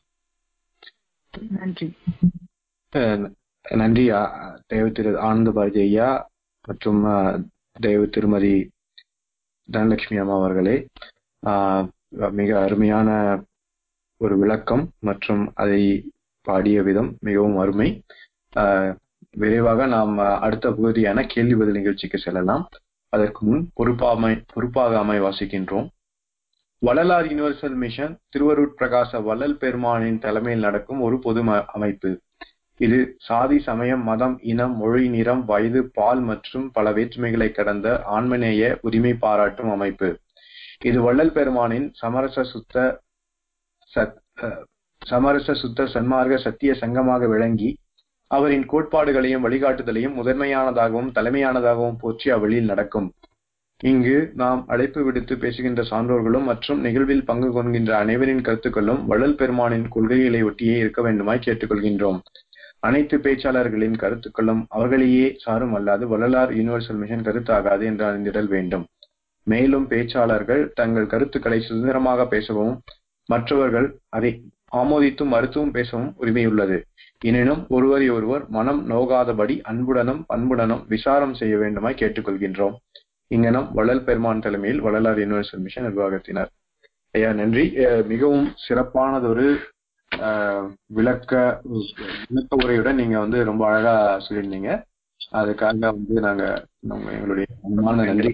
நன்றி அஹ் நன்றி அ- தேவ திரு ஆனந்த பாரதி ஐயா மற்றும் அஹ், தேவ திருமதி தனலட்சுமி அம்மா அவர்களே ஆஹ், மிக அருமையான ஒரு விளக்கம் மற்றும் அதை பாடிய விதம் மிகவும் அருமை ஆஹ், விரைவாக நாம் அஹ், அடுத்த பகுதியான கேள்வி பதில் நிகழ்ச்சிக்கு செல்லலாம் அதற்கு முன் பொறுப்பாமை பொறுப்பாகாமை வாசிக்கின்றோம் வள்ளலார் யுனிவர்சல் மிஷன் திருவருட் பிரகாச வள்ளல் பெருமானின் தலைமையில் நடக்கும் ஒரு பொது ம- அமைப்பு இது சாதி சமயம் மதம் இனம் மொழி நிறம் வயது பால் மற்றும் பல வேற்றுமைகளை கடந்த ஆன்மநேய உரிமை பாராட்டும் அமைப்பு இது வள்ளல் பெருமானின் சமரச சுத்த சத் அஹ், சமரச சுத்த சன்மார்க்க சத்திய சங்கமாக விளங்கி அவரின் கோட்பாடுகளையும் வழிகாட்டுதலையும் முதன்மையானதாகவும் தலைமையானதாகவும் போற்றி அவ்வழியில் நடக்கும் இங்கு நாம் அழைப்பு விடுத்து பேசுகின்ற சான்றோர்களும் மற்றும் நிகழ்வில் பங்கு கொள்கின்ற அனைவரின் கருத்துக்களும் வள்ளல் பெருமானின் கொள்கைகளை ஒட்டியே இருக்க வேண்டுமாய் கேட்டுக்கொள்கின்றோம் அனைத்து பேச்சாளர்களின் கருத்துக்களும் அவர்களையே சாரும் அல்லாது வள்ளலார் யுனிவர்சல் மிஷன் கருத்தாகாது என்று அறிந்திடல் வேண்டும் மேலும் பேச்சாளர்கள் தங்கள் கருத்துக்களை சுதந்திரமாக பேசவும் மற்றவர்கள் அதை ஆமோதித்தும் மறுத்தும் பேசவும் உரிமையுள்ளது எனினும் ஒருவரை ஒருவர் மனம் நோகாதபடி அன்புடனும் பண்புடனும் விசாரம் செய்ய வேண்டுமாய் கேட்டுக்கொள்கின்றோம் இங்கனம் வள்ளல் பெருமான் தலைமையில் வள்ளலார் யுனிவர்சல் மிஷன் நிர்வாகத்தினர் ஐயா நன்றி அஹ் மிகவும் சிறப்பானதொரு ஆஹ் விளக்க விளக்க உரையுடன் நீங்க வந்து ரொம்ப அழகா சொல்லியிருந்தீங்க அதுக்காக வந்து நாங்க நம்ம எங்களுடைய அன்பான நன்றி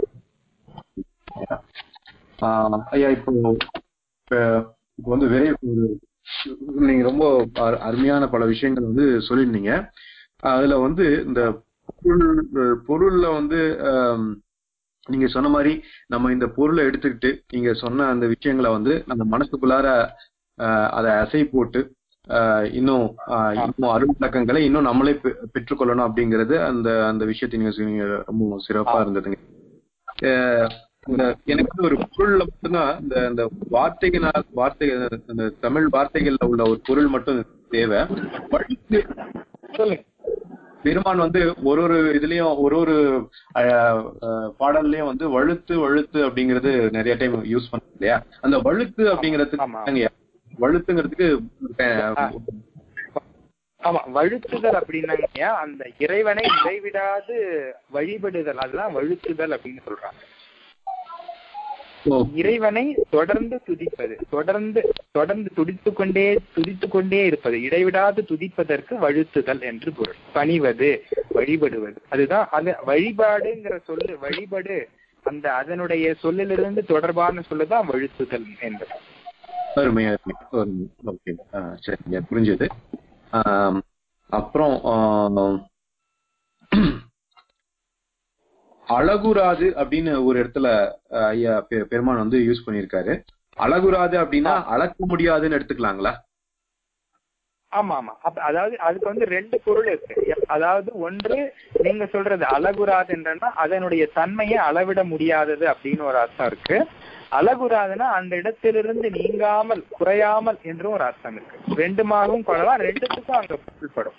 ஆஹ் ஐயா இப்போ இப்ப இப்போ வந்து விரை ஒரு நீங்க ரொம்ப அரு- அருமையான பல விஷயங்கள் வந்து சொல்லியிருந்தீங்க அதுல வந்து இந்த பொருள் பொருள்ல வந்து ஆம், நீங்க சொன்ன மாதிரி நம்ம இந்த பொருளை எடுத்துக்கிட்டு நீங்க சொன்ன அந்த விஷயங்களை வந்து நம்ம மனசுக்குள்ளார ஆஹ், அதை அசை போட்டு ஆஹ், இன்னும் ஆஹ், இன்னும் அருள் விளக்கங்களை இன்னும் நம்மளே பெ- பெற்றுக்கொள்ளணும் அப்படிங்கிறது அந்த அந்த விஷயத்தை நீங்க சொன்னீங்க ரொம்ப சிறப்பா இருந்ததுங்க ஆஹ், இந்த எனக்கு வந்து ஒரு பொருள்ல மட்டும்தான் இந்த இந்த வார்த்தைகளால் வார்த்தை அந்த தமிழ் வார்த்தைகள்ல உள்ள ஒரு பொருள் மட்டும் தேவை வழுத்து சொல்லுங்க பெருமான் வந்து ஒரு ஒரு இதுலயும் ஒரு ஒரு அஹ், அஹ், பாடல்லயும் வந்து வழுத்து வழுத்து அப்படிங்கிறது நிறைய டைம் யூஸ் பண்ண இல்லையா அந்த வழுத்து அப்படிங்கிறதுக்கு ஆமா. என்னங்கய்யா? வழுத்துங்கிறதுக்கு அஹ், ஆமா வழுத்துதல் அப்படின்னாங்க அந்த இறைவனை இடைவிடாது வழிபடுதல் அதுதான் வழுத்துதல் அப்படின்னு சொல்றாங்க ஓ, இறைவனை தொடர்ந்து துதிப்பது தொடர்ந்து தொடர்ந்து துடித்துக் கொண்டே துதித்துக் கொண்டே இருப்பது இடைவிடாது துதிப்பதற்கு வழுத்துதல் என்று பொருள் பணிவது வழிபடுவது அதுதான் அது வழிபாடுங்கிற சொல்லு வழிபடு அந்த அதனுடைய சொல்லிலிருந்து தொடர்பான சொல்லுதான் வழுத்துதல் என்பது அருமை அருமை அருமை ஓகே சரிங்க புரிஞ்சது ஆம், அப்புறம் ஆம், அழகுராது அப்படின்னு ஒரு இடத்துல அஹ், ஐயா பெ- பெருமான் வந்து யூஸ் பண்ணியிருக்காரு அழகுராது அப்படின்னா அளக்க முடியாதுன்னு எடுத்துக்கலாங்களா ஆமா ஆமா அப்ப அதாவது அதுக்கு வந்து ரெண்டு பொருள் இருக்கு எப்- அதாவது ஒன்று நீங்க சொல்றது அழகுராது என்றன்னா அதனுடைய தன்மையை அளவிட முடியாதது அப்படின்னு ஒரு அர்த்தம் இருக்கு அழகுராதுன்னா அந்த இடத்திலிருந்து நீங்காமல் குறையாமல் என்றும் ஒரு அர்த்தம் இருக்கு ரெண்டுமாகவும் கொள்ளலாம் ரெண்டுத்துக்கும் அங்க பொருள்படும்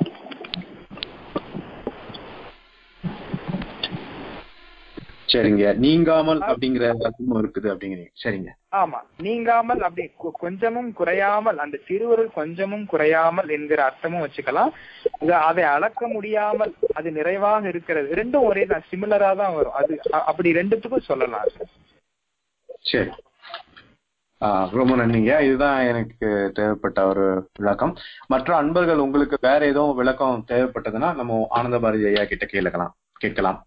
சரிங்க நீங்காமல் அப்படிங்கிற அர்த்தமும் இருக்குது அப்படிங்கிறீங்க சரிங்க ஆமா நீங்காமல் அப்படி கொ- கொஞ்சமும் குறையாமல் அந்த திருவருள் கொஞ்சமும் குறையாமல் என்கிற அர்த்தமும் வச்சுக்கலாம் இது அதை அளக்க முடியாமல் அது நிறைவாக இருக்கிறது ரெண்டும் ஒரே தான் சிமிலரா தான் வரும் அது அ- அப்படி ரெண்டுத்துக்கும் சொல்லலாம் அது. சரி ஆஹ் ரொம்ப நன்றிங்க இதுதான் எனக்கு தேவைப்பட்ட ஒரு விளக்கம் மற்ற அன்பர்கள் உங்களுக்கு வேற எதுவும் விளக்கம் தேவைப்பட்டதுன்னா நம்ம ஆனந்த பாரதி ஐயா கிட்ட கேட்கலாம் கேட்கலாம்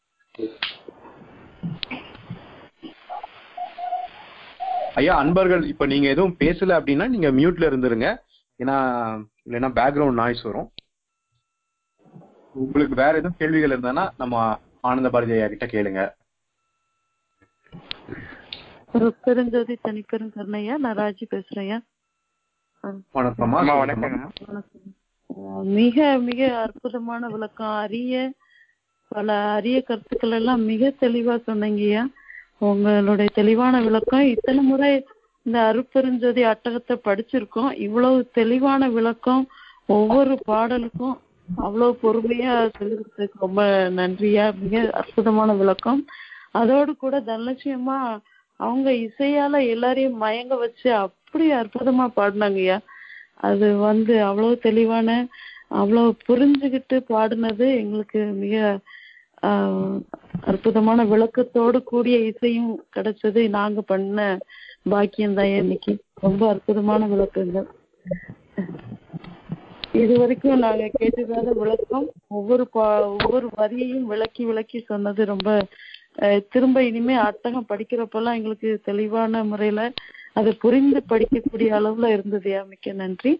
ஐயா அன்பர்கள் இப்ப நீங்க எதுவும் பேசல அப்படின்னா நீங்க மியூட்ல இருந்துருங்க ஏன்னா இல்லைன்னா பேக்ரவுண்ட் நாய்ஸ் வரும் உங்களுக்கு வேற எதுவும் கேள்விகள் இருந்தானா நம்ம ஆனந்த பாரதி ஐயா கிட்ட கேளுங்க ஒரு பெருஞ்சோதி தனிப்பெரும் கருணையா நான் ராஜி பேசுறேன்யா வணக்கம்மா அம்மா வணக்கங்க வணக்கம். அஹ் மிக மிக அற்புதமான விளக்கம் அரிய பல அரிய கருத்துக்கள் எல்லாம் மிக தெளிவா சொன்னீங்கய்யா உங்களுடைய தெளிவான விளக்கம் இத்தனை முறை இந்த அருட்பெருஞ்சோதி அட்டகத்தை படிச்சிருக்கோம் இவ்வளவு தெளிவான விளக்கம் ஒவ்வொரு பாடலுக்கும் அவ்வளவு பொறுமையா சொல்லி கொடுத்ததுக்கு ரொம்ப நன்றியா மிக அற்புதமான விளக்கம் அதோடு கூட தனலட்சுமியம்மா அவங்க இசையால எல்லாரையும் மயங்க வச்சு அப்படி அற்புதமா பாடினாங்கய்யா அது வந்து அவ்வளவு தெளிவான அவ்வளவு புரிஞ்சுகிட்டு பாடினது எங்களுக்கு மிக ஆஹ், அற்புதமான விளக்கத்தோடு கூடிய இசையும் கிடைச்சது நாங்க பண்ண பாக்கியம் தான் இன்னைக்கு ரொம்ப அற்புதமான விளக்கங்கள் இது வரைக்கும் நாங்க கேட்டதாத விளக்கம் ஒவ்வொரு பா ஒவ்வொரு வரியையும் விளக்கி விளக்கி சொன்னது ரொம்ப அஹ், திரும்ப இனிமே அட்டகம் படிக்கிறப்பெல்லாம் எங்களுக்கு தெளிவான முறையில அதை புரிந்து படிக்கக்கூடிய அளவுல இருந்தது மிக்க நன்றி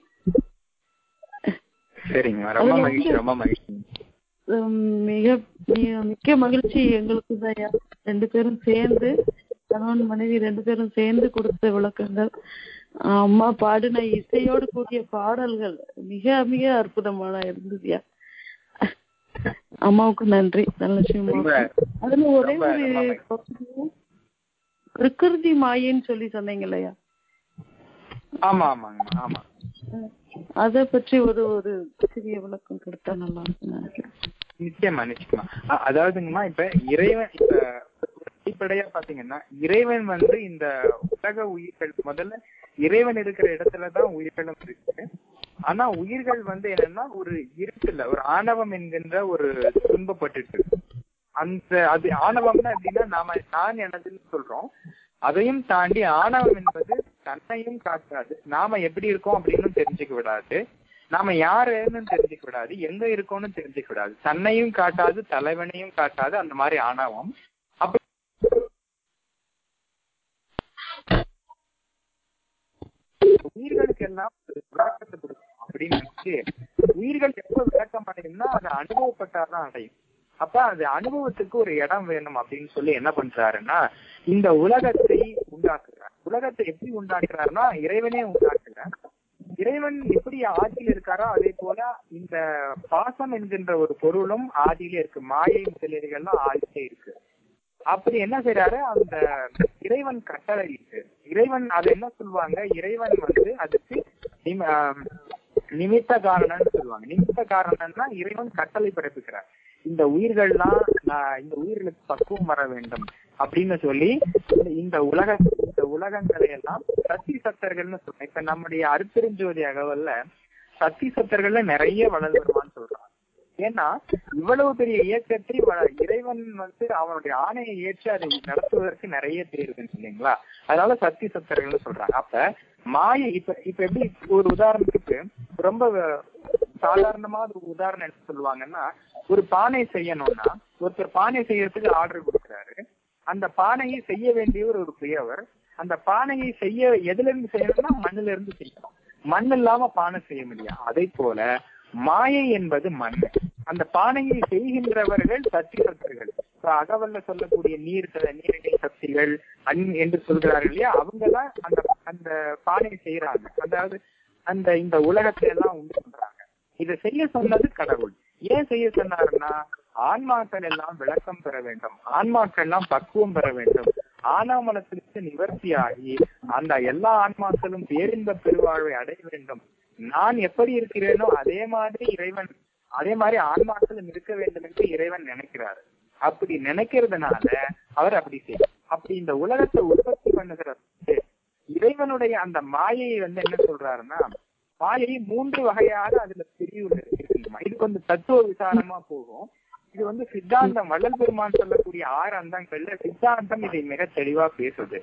சரிங்கம்மா ரொம்ப அதுல மகிழ்ச்சி வந்து- ரொம்ப மகிழ்ச்சி உம், மிக மி- மிக்க மகிழ்ச்சி எங்களுக்கு தான் ரெண்டு பேரும் சேர்ந்து கணவன் மனைவி ரெண்டு பேரும் சேர்ந்து கொடுத்த விளக்கங்கள் அம்மா பாடின இசையோடு கூடிய பாடல்கள் மிக மிக அற்புதமான இருந்ததுயா அம்மாவுக்கு நன்றி தனலட்சுமி ரொம்ப அம்மாவுக்கு. அதுல ஒரே ரொம்ப- ஒரு ரொம்ப மகிழ்ச்சி. பகுதியும் பிரகிருதி மாயின்னு சொல்லி சொன்னீங்க இல்லையா ஆமா ஆமாங்க ஆமா அத பற்றி ஒரு ஒரு சிறிய விளக்கம் கொடுத்தா நல்லா இருக்கும்னு நினைக்கிறேன் நிச்சயமா நிச்சயமா அ- அதாவதுங்கம்மா இப்ப இறைவன் இப்ப அடிப்படையா பாத்தீங்கன்னா இறைவன் வந்து இந்த உலக உயிர்கள் முதல்ல இறைவன் இருக்கிற இடத்துலதான் உயிர்களும் இருக்கு ஆனா உயிர்கள் வந்து என்னன்னா ஒரு இருட்டுல ஒரு ஆணவம் என்கின்ற ஒரு துன்பப்பட்டுட்டு இருக்கு. அந்த அது ஆணவம்னா எப்படின்னா நாம நான் எனதுன்னு சொல்றோம் அதையும் தாண்டி ஆணவம் என்பது தன்னையும் காட்டாது நாம எப்படி இருக்கோம் அப்படின்னு தெரிஞ்சுக்க விடாது நாம யாருன்னு தெரிஞ்சுக்க விடாது எங்க இருக்கோம்னு தெரிஞ்சுக்க விடாது தன்னையும் காட்டாது தலைவனையும் காட்டாது அந்த மாதிரி ஆணவம் அப்ப உயிர்களுக்கு எல்லாம் ஒரு விளக்கத்தை கொடுக்கும் அப்படின்னு நினைச்சு உயிர்கள் எப்ப விளக்கம் அடையும்னா அது அனுபவப்பட்டாதான் அடையும் அப்ப அது அனுபவத்துக்கு ஒரு இடம் வேணும் அப்படின்னு சொல்லி என்ன பண்றாருன்னா இந்த உலகத்தை உண்டாக்குறார் உலகத்தை எப்படி உண்டாக்குறாருன்னா இறைவனே உண்டாக்குறார் இறைவன் எப்படி ஆதியில் இருக்காரோ அதே போல இந்த பாசம் என்கின்ற ஒரு பொருளும் ஆதியிலே இருக்கு மாயை முதலீடுகள்லாம் ஆதியிலே இருக்கு அப்படி என்ன செய்யறாரு அந்த இறைவன் கட்டளை இருக்கு இறைவன் அது என்ன சொல்லுவாங்க இறைவன் வந்து அதுக்கு நிம- ஆம், நிமித்த காரணம்னு சொல்லுவாங்க நிமித்த காரணம்னா இறைவன் கட்டளை பிறப்பிக்கிறார் இந்த உயிர்கள்லாம் நான் இந்த உயிர்களுக்கு பக்குவம் வர வேண்டும் அப்படின்னு சொல்லி இந்த- இந்த உலக இந்த உலகங்களை எல்லாம் சக்தி சத்தர்கள்னு சொல்றேன் இப்ப நம்முடைய அருப்பெருஞ்சோதி அகவல்ல சக்தி சத்தர்கள்ல நிறைய வளர் வருமான்னு சொல்றாங்க ஏன்னா இவ்வளவு பெரிய இயக்கத்தை வ- இறைவன் வந்து அவனுடைய ஆணையை ஏற்று அதை நடத்துவதற்கு நிறைய பேர் இருக்கு இல்லைங்களா அதனால சக்தி சத்தர்கள்னு சொல்றாங்க அப்ப மாயை இப்ப இப்ப எப்படி ஒரு உதாரணத்துக்கு ரொம்ப சாதாரணமா ஒரு உதாரணம் என்ன சொல்லுவாங்கன்னா ஒரு பானை செய்யணும்னா ஒருத்தர் பானை செய்யறதுக்கு ஆர்டர் கொடுக்குறாரு அந்த பானையை செய்ய வேண்டியவர் ஒரு பெரியவர் அந்த பானையை செய்ய எதுல இருந்து செய்யணும்னா மண்ணுல இருந்து செய்யணும் மண் இல்லாம பானை செய்ய முடியும் அதே போல மாயை என்பது மண் அந்த பானையை செய்கின்றவர்கள் சக்தி சக்திகள் இப்ப அகவல்ல சொல்லக்கூடிய நீர் ச- நீரிணை சக்திகள் அன் என்று சொல்கிறார்கள் இல்லையா அவங்கதான் அந்த அந்த பானையை செய்யறாங்க அதாவது அந்த இந்த உலகத்தை எல்லாம் உண்டு பண்றாங்க இதை செய்ய சொன்னது கடவுள் ஏன் செய்ய சொன்னாருன்னா ஆன்மாக்கள் எல்லாம் விளக்கம் பெற வேண்டும் ஆன்மாக்கள் எல்லாம் பக்குவம் பெற வேண்டும் ஆனாமலத்திற்கு நிவர்த்தியாகி அந்த எல்லா ஆன்மாக்களும் பேரின்ப பெருவாழ்வை அடைய வேண்டும் நான் எப்படி இருக்கிறேனோ அதே மாதிரி இறைவன் அதே மாதிரி ஆன்மாக்களும் இருக்க வேண்டும் என்று இறைவன் நினைக்கிறாரு அப்படி நினைக்கிறதுனால அவர் அப்படி செய்யும் அப்படி இந்த உலகத்தை உற்பத்தி பண்ணுகிற இறைவனுடைய அந்த மாயையை வந்து என்ன சொல்றாருன்னா மாயை மூன்று வகையாக அதுல பிரிவு இருக்குமா இது கொஞ்சம் தத்துவ விசாரமா போகும் இது வந்து சித்தாந்தம் வள்ளல் பெருமான் சொல்லக்கூடிய ஆறு அந்தங்கள்ல சித்தாந்தம் இதை மிக தெளிவா பேசுது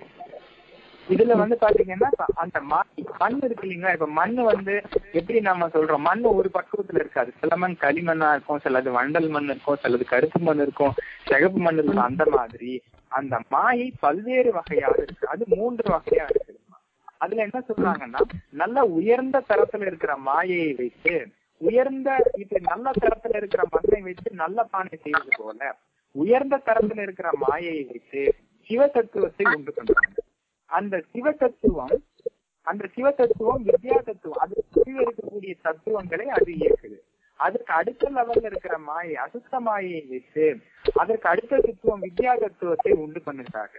இதுல வந்து பாத்தீங்கன்னா இப்ப அந்த மா- மண் இருக்கு இல்லைங்களா இப்ப மண்ணு வந்து எப்படி நம்ம சொல்றோம் மண் ஒரு பக்குவத்துல இருக்காது சில மண் களிமண்ணா இருக்கும் சிலது வண்டல் மண் இருக்கும் சிலது கருப்பு மண் இருக்கும் சிகப்பு மண் இருக்கும் அந்த மாதிரி அந்த மாயை பல்வேறு வகையாக இருக்கு அது மூன்று வகையா இருக்கு அதுல என்ன சொல்றாங்கன்னா நல்ல உயர்ந்த தரத்துல இருக்கிற மாயையை வைத்து உயர்ந்த இப்ப நல்ல தரத்துல இருக்கிற மண்ணை வைத்து நல்ல பானை செய்வது போல உயர்ந்த தரத்துல இருக்கிற மாயையை வைத்து சிவதத்துவத்தை உண்டு பண்றாங்க அந்த சிவதத்துவம் அந்த சிவதத்துவம் வித்யா தத்துவம் அது கீழே இருக்கக்கூடிய தத்துவங்களை அது இயக்குது அதுக்கு அடுத்த லெவல்ல இருக்கிற மாயை அசுத்த மாயையை வைத்து அதற்கு அடுத்த தத்துவம் வித்யா தத்துவத்தை உண்டு பண்ணுகிறார்கள்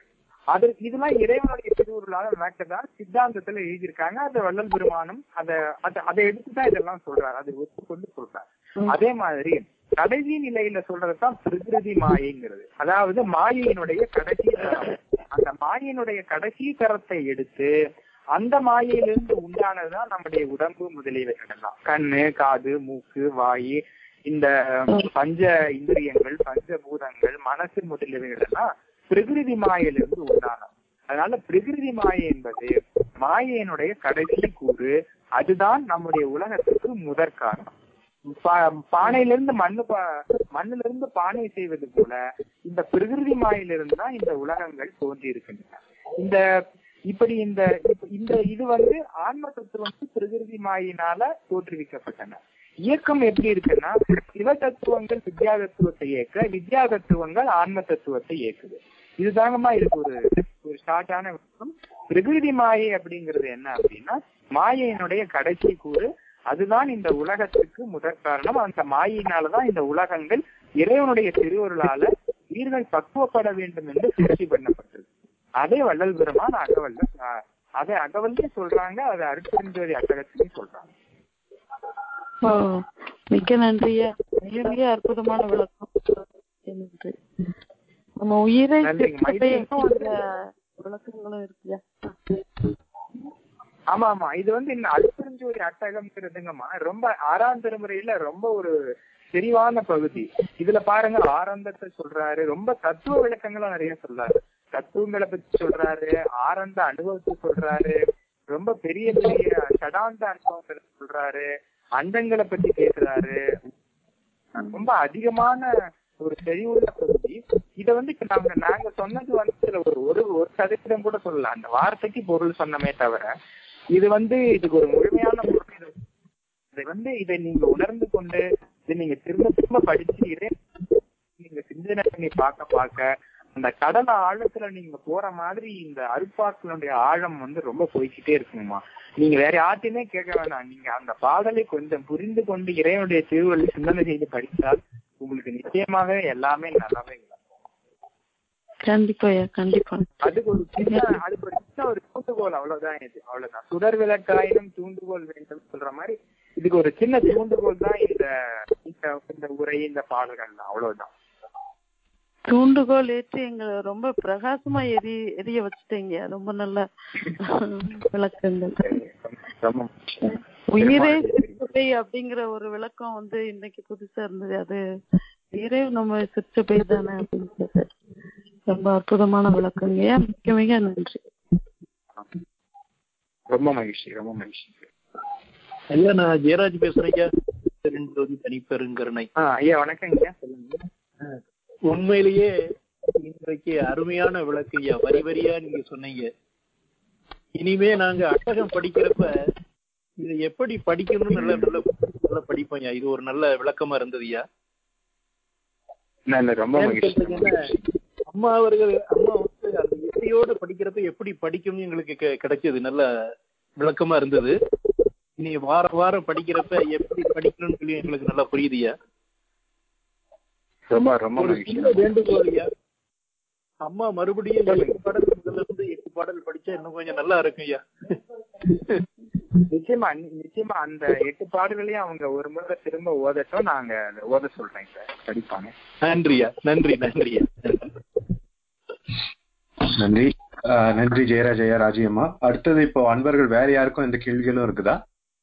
அது இதெல்லாம் இறைவனுடைய திருவுருளால நடக்கதா சித்தாந்தத்துல எழுதியிருக்காங்க அது வள்ளல் பெருமானும் அத அத- அதை எடுத்துதான் இதெல்லாம் சொல்றாரு அதை ஒத்துக்கொண்டு சொல்றாரு அதே மாதிரி கடைசி நிலையில சொல்றதுதான் பிரகிருதி மாயைங்கிறது அதாவது மாயையினுடைய கடைசி தரம் அந்த மாயையினுடைய கடைசி தரத்தை எடுத்து அந்த மாயையிலிருந்து உண்டானதுதான் நம்முடைய உடம்பு முதலியவைகள் எல்லாம் கண்ணு காது மூக்கு வாய் இந்த பஞ்ச இந்திரியங்கள் பஞ்சபூதங்கள் மனசு முதலியவைகள் எல்லாம் பிரகிருதி மாயிலிருந்து உண்டானது அதனால பிரகிருதி மாயை என்பது மாயையினுடைய கடைசி கூறு அதுதான் நம்முடைய உலகத்துக்கு முதற் காரணம் பா- பானையிலிருந்து மண்ணு பா- மண்ணிலிருந்து பானை செய்வது போல இந்த பிரகிருதி மாயிலிருந்து தான் இந்த உலகங்கள் தோன்றி இருக்கின்றன இந்த இப்படி இந்த இப்ப இந்த இது வந்து ஆன்ம தத்துவங்கள் பிரகிருதி மாயினால தோற்றுவிக்கப்பட்டன இயக்கம் எப்படி இருக்குன்னா சிவ தத்துவங்கள் வித்யா தத்துவத்தை இயக்க வித்யா தத்துவங்கள் ஆன்ம தத்துவத்தை இயக்குது இதுதாங்கம்மா இதுக்கு ஒரு ஒரு ஷார்ட்டான விஷயம் பிரகிருதி மாயை அப்படிங்கிறது என்ன அப்படின்னா மாயையினுடைய கடைசி கூறு அதுதான் இந்த உலகத்துக்கு முதற் காரணம் அந்த மாயினாலதான் இந்த உலகங்கள் இறைவனுடைய திருவருளால உயிர்கள் பக்குவப்பட வேண்டும் என்று சிருஷ்டி பண்ணப்பட்டது அதே வள்ளல் பெருமான் அகவல்ல அஹ், அதை அகவல்லே சொல்றாங்க அதை அருட்பெருஞ்சோதி அட்டகத்திலையும் சொல்றாங்க ஓ, மிக்க நன்றியா மிக மிக அற்புதமான விளக்கம் நன்றி நம்ம உயிரை நன்றிங்கம்மா. இது சித்தப்பை இன்னும் வந்து- அப்படிங்கிற விளக்கங்களும் இருக்குயா ஆமா ஆமா இது வந்து இந்த அருட்பெருஞ்சோதி அட்டகம்ங்கிறதுங்கம்மா ரொம்ப ஆறாம் திருமுறையில ரொம்ப ஒரு தெளிவான பகுதி இதுல பாருங்க ஆரந்தத்தை சொல்றாரு ரொம்ப தத்துவ விளக்கங்களும் நிறைய சொல்றாரு தத்துவங்களை பத்தி சொல்றாரு ஆரந்த அனுபவத்தை சொல்றாரு ரொம்ப பெரிய பெரிய சடாந்த அனுபவங்களை சொல்றாரு அண்டங்களை பத்தி பேசுறாரு ரொம்ப அதிகமான ஒரு தெளிவுள்ள பகுதி இத வந்து இப்ப நாங்க நாங்க சொன்னது வந்து இதுல ஒரு ஒரு ஒரு சதவீதம் கூட சொல்லல அந்த வார்த்தைக்கு பொருள் சொன்னமே தவிர இது வந்து இதுக்கு ஒரு முழுமையான பொருள் இது. இதை வந்து இதை நீங்க உணர்ந்து கொண்டு இதை நீங்க திரும்ப திரும்ப படிச்சு இதே நீங்க சிந்தனை பண்ணி பார்க்க பார்க்க அந்த கடல ஆழத்துல நீங்க போற மாதிரி இந்த அருப்பாக்களுடைய ஆழம் வந்து ரொம்ப போய்க்கிட்டே இருக்குங்கம்மா நீங்க வேற யார்ட்டையுமே கேட்க வேண்டாம் நீங்க அந்த பாடலை கொஞ்சம் புரிந்து கொண்டு இறைவனுடைய திருவள்ளி சிந்தனை செய்து படித்தால் உங்களுக்கு நிச்சயமாக எல்லாமே நல்லாவே இருக்கும். கண்டிப்பாயா கண்டிப்பா அதுக்கு ஒரு சின்ன அதுக்கு ஒரு சின்ன ஒரு தூண்டுகோல் அவ்வளவுதான் இது அவ்வளவுதான் சுடர் விளக்காயினும் தூண்டுகோல் வேண்டும் சொல்ற மாதிரி இதுக்கு ஒரு சின்ன தூண்டுகோல் தான் இந்த இந்த- இந்த உரை இந்த பாடல்கள் தான் அவ்வளவுதான் தூண்டுகோல் ஏற்றி எங்களை ரொம்ப பிரகாசமா எரி எரிய வச்சுட்டீங்க ரொம்ப நல்ல விளக்கங்கள் ரொம்ப உயிரே சிற்றபை அப்படிங்கிற ஒரு விளக்கம் வந்து இன்னைக்கு புதுசா இருந்தது அது உயிரே நம்ம சிற்றபை தானே அப்படின்றது ரொம்ப அற்புதமான விளக்கங்க மிக மிக நன்றி ரொம்ப மகிழ்ச்சி ரொம்ப மகிழ்ச்சி ஐயா நான் ஜெயராஜ் பேசுறேன் ஐயா பெருஞ்சோதி தனிப்பெருங்கருணை ஆஹ் ஐயா வணக்கம் ஐயா சொல்லுங்க உண்மையிலேயே இன்றைக்கு அருமையான விளக்கு ஐயா வரி வரியா நீங்க சொன்னீங்க இனிமே நாங்க அட்டகம் படிக்கிறப்ப இதை எப்படி படிக்கணும்னு நல்ல நல்ல நல்ல படிப்போம் ஐயா இது ஒரு நல்ல விளக்கமா இருந்தது ஐயா நல்ல ரொம்ப ஏன்னு மகிழ்ச்சி கேட்டீங்கன்னா, அம்மா அவர்கள் அம்மா வந்து அந்த இசையோட படிக்கிறப்ப எப்படி படிக்கணும்னு எங்களுக்கு கெ- கிடைச்சது நல்ல விளக்கமா இருந்தது இனி வார வாரம் படிக்கிறப்ப எப்படி படிக்கணும்னு சொல்லி எங்களுக்கு நல்லா புரியுதுயா ரொம்ப ரொம்ப ஒரு மகிழ்ச்சி சின்ன வேண்டுகோள் ஐயா அம்மா மறுபடியும் எட்டு பாடல் முதல்ல இருந்து எட்டு பாடல் படிச்சா இன்னும் கொஞ்சம் நல்லா இருக்கும் ஐயா நிச்சயமா நி- நிச்சயமா அந்த எட்டு பாடல்களையும் அவங்க ஒரு முறை திரும்ப ஓதட்டும் நாங்க அதை ஓத சொல்றேன் சார் படிப்பாங்க நன்றியா நன்றி நன்றியா நன்றி ஆஹ் நன்றி ஜெயராஜ் ஐயா ராஜியம்மா அடுத்தது இப்போ அன்பர்கள் வேற யாருக்கும் எந்த கேள்விகளும் இருக்குதா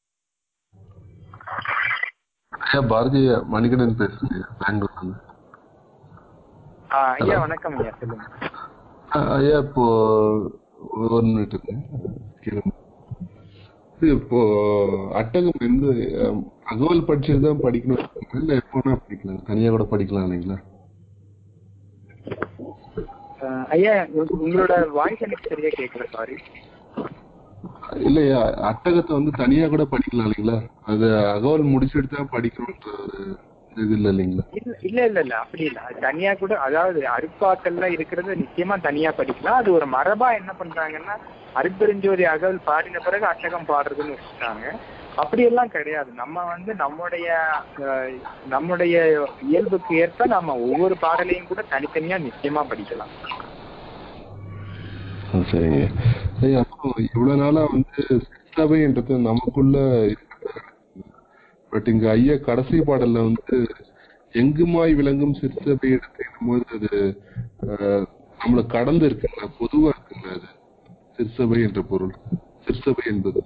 ஐயா பாரதி மணிகண்டன் பேசுறேன் பெங்களூர்ல இருந்து ஆஹ் ஐயா வணக்கம் ஐயா சொல்லுங்க ஆ, ஐயா இப்போ ஒரு மினிட் கேளுங்க. இது இப்போ அட்டகம் வந்து அஹ், அகவல் படிச்சுட்டு தான் படிக்கணும் இல்ல எப்போனா படிக்கலாம் தனியா கூட படிக்கலாம் இல்லைங்களா ஆஹ் ஐயா உங்க- உங்களோட வாய்ஸ் எனக்கு சரியா கேட்கல சாரி இல்லையா அட்டகத்தை வந்து தனியா கூட படிக்கலாம் இல்லைங்களா அது அகவல் முடிச்சுட்டு தான் படிக்கணும்ன்ற ஒரு இது இல்ல இல்லைங்களா இல்ல இல்ல இல்ல இல்ல அப்படி இல்ல அது தனியா கூட அதாவது அருப்பாக்கள்ல இருக்கிறது நிச்சயமா தனியா படிக்கலாம் அது ஒரு மரபா என்ன பண்றாங்கன்னா அருப்பெருஞ்சோதி அகவல் பாடின பிறகு அட்டகம் பாடுறதுன்னு வச்சுட்டாங்க அப்படியெல்லாம் கிடையாது நம்ம வந்து நம்முடைய அஹ், நம்முடைய இயல்புக்கு ஏற்ப நம்ம ஒவ்வொரு பாடலையும் கூட தனித்தனியா நிச்சயமா படிக்கலாம் ஆ, சரிங்க ஐயா அப்புறம் இவ்வளவு நாளா வந்து சிற்றவைன்றது நமக்குள்ள பட் இங்க ஐயா கடைசி பாடல்ல வந்து எங்குமாய் விளங்கும் சிற்றவை எடுத்துக்கும் போது அது ஆஹ், நம்மள கடந்து இருக்குங்களா பொதுவா இருக்குங்களா அது சிற்சபை என்ற பொருள் சிற்சபை என்பது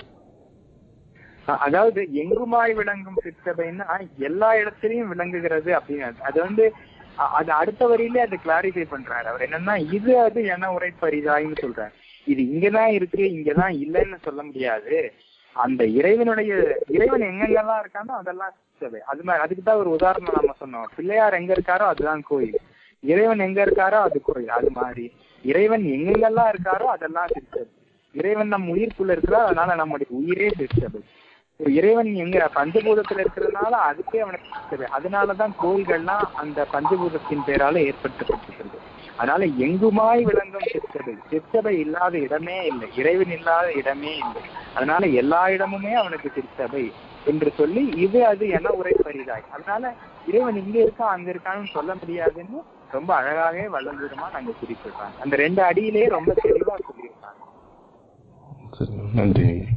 அ- அதாவது எங்குமாய் விளங்கும் சிற்றபைன்னா எல்லா இடத்திலையும் விளங்குகிறது அப்படின்னு அது. அது வந்து அ- அது அடுத்த வரியிலே அது கிளாரிஃபை பண்றாரு அவர் என்னன்னா இது அது என உரைப்பரிதாய்னு சொல்றாரு இது இங்கதான் இருக்கு இங்கதான் இல்லைன்னு சொல்ல முடியாது அந்த இறைவனுடைய இறைவன் எங்கெங்கெல்லாம் இருக்கானோ அதெல்லாம் சிற்றபை அது மாதிரி அதுக்கு தான் ஒரு உதாரணம் நம்ம சொன்னோம் பிள்ளையார் எங்க இருக்காரோ அதுதான் கோயில் இறைவன் எங்க இருக்காரோ அது கோயில் அது மாதிரி இறைவன் எங்கெங்கெல்லாம் இருக்காரோ அதெல்லாம் சிற்றபை இறைவன் நம் உயிர்க்குள்ள இருக்கிறார் அதனால நம்முடைய உயிரே சிற்றபை ஒரு இறைவன் எங்க பஞ்சபூதத்துல இருக்கிறதுனால அதுக்கே அவனுக்கு சிற்றபை அதனாலதான் கோயில்கள்லாம் அந்த பஞ்சபூதத்தின் பேரால ஏற்படுத்தப்பட்டிருக்கிறது அதனால எங்குமாய் விளங்கும் சிற்றபை சிற்றபை இல்லாத இடமே இல்லை இறைவன் இல்லாத இடமே இல்லை அதனால எல்லா இடமுமே அவனுக்கு சிற்றபை என்று சொல்லி இது அது என உரைப்பரிதாய் அதனால இறைவன் இங்க இருக்கான் அங்க இருக்கான்னு சொல்ல முடியாதுன்னு ரொம்ப அழகாகவே வள்ளல் பெருமான் அங்க குறிப்பிடுறாங்க அந்த ரெண்டு அடியிலேயே ரொம்ப தெளிவா சொல்லியிருக்காங்க சரி நன்றி ஐயா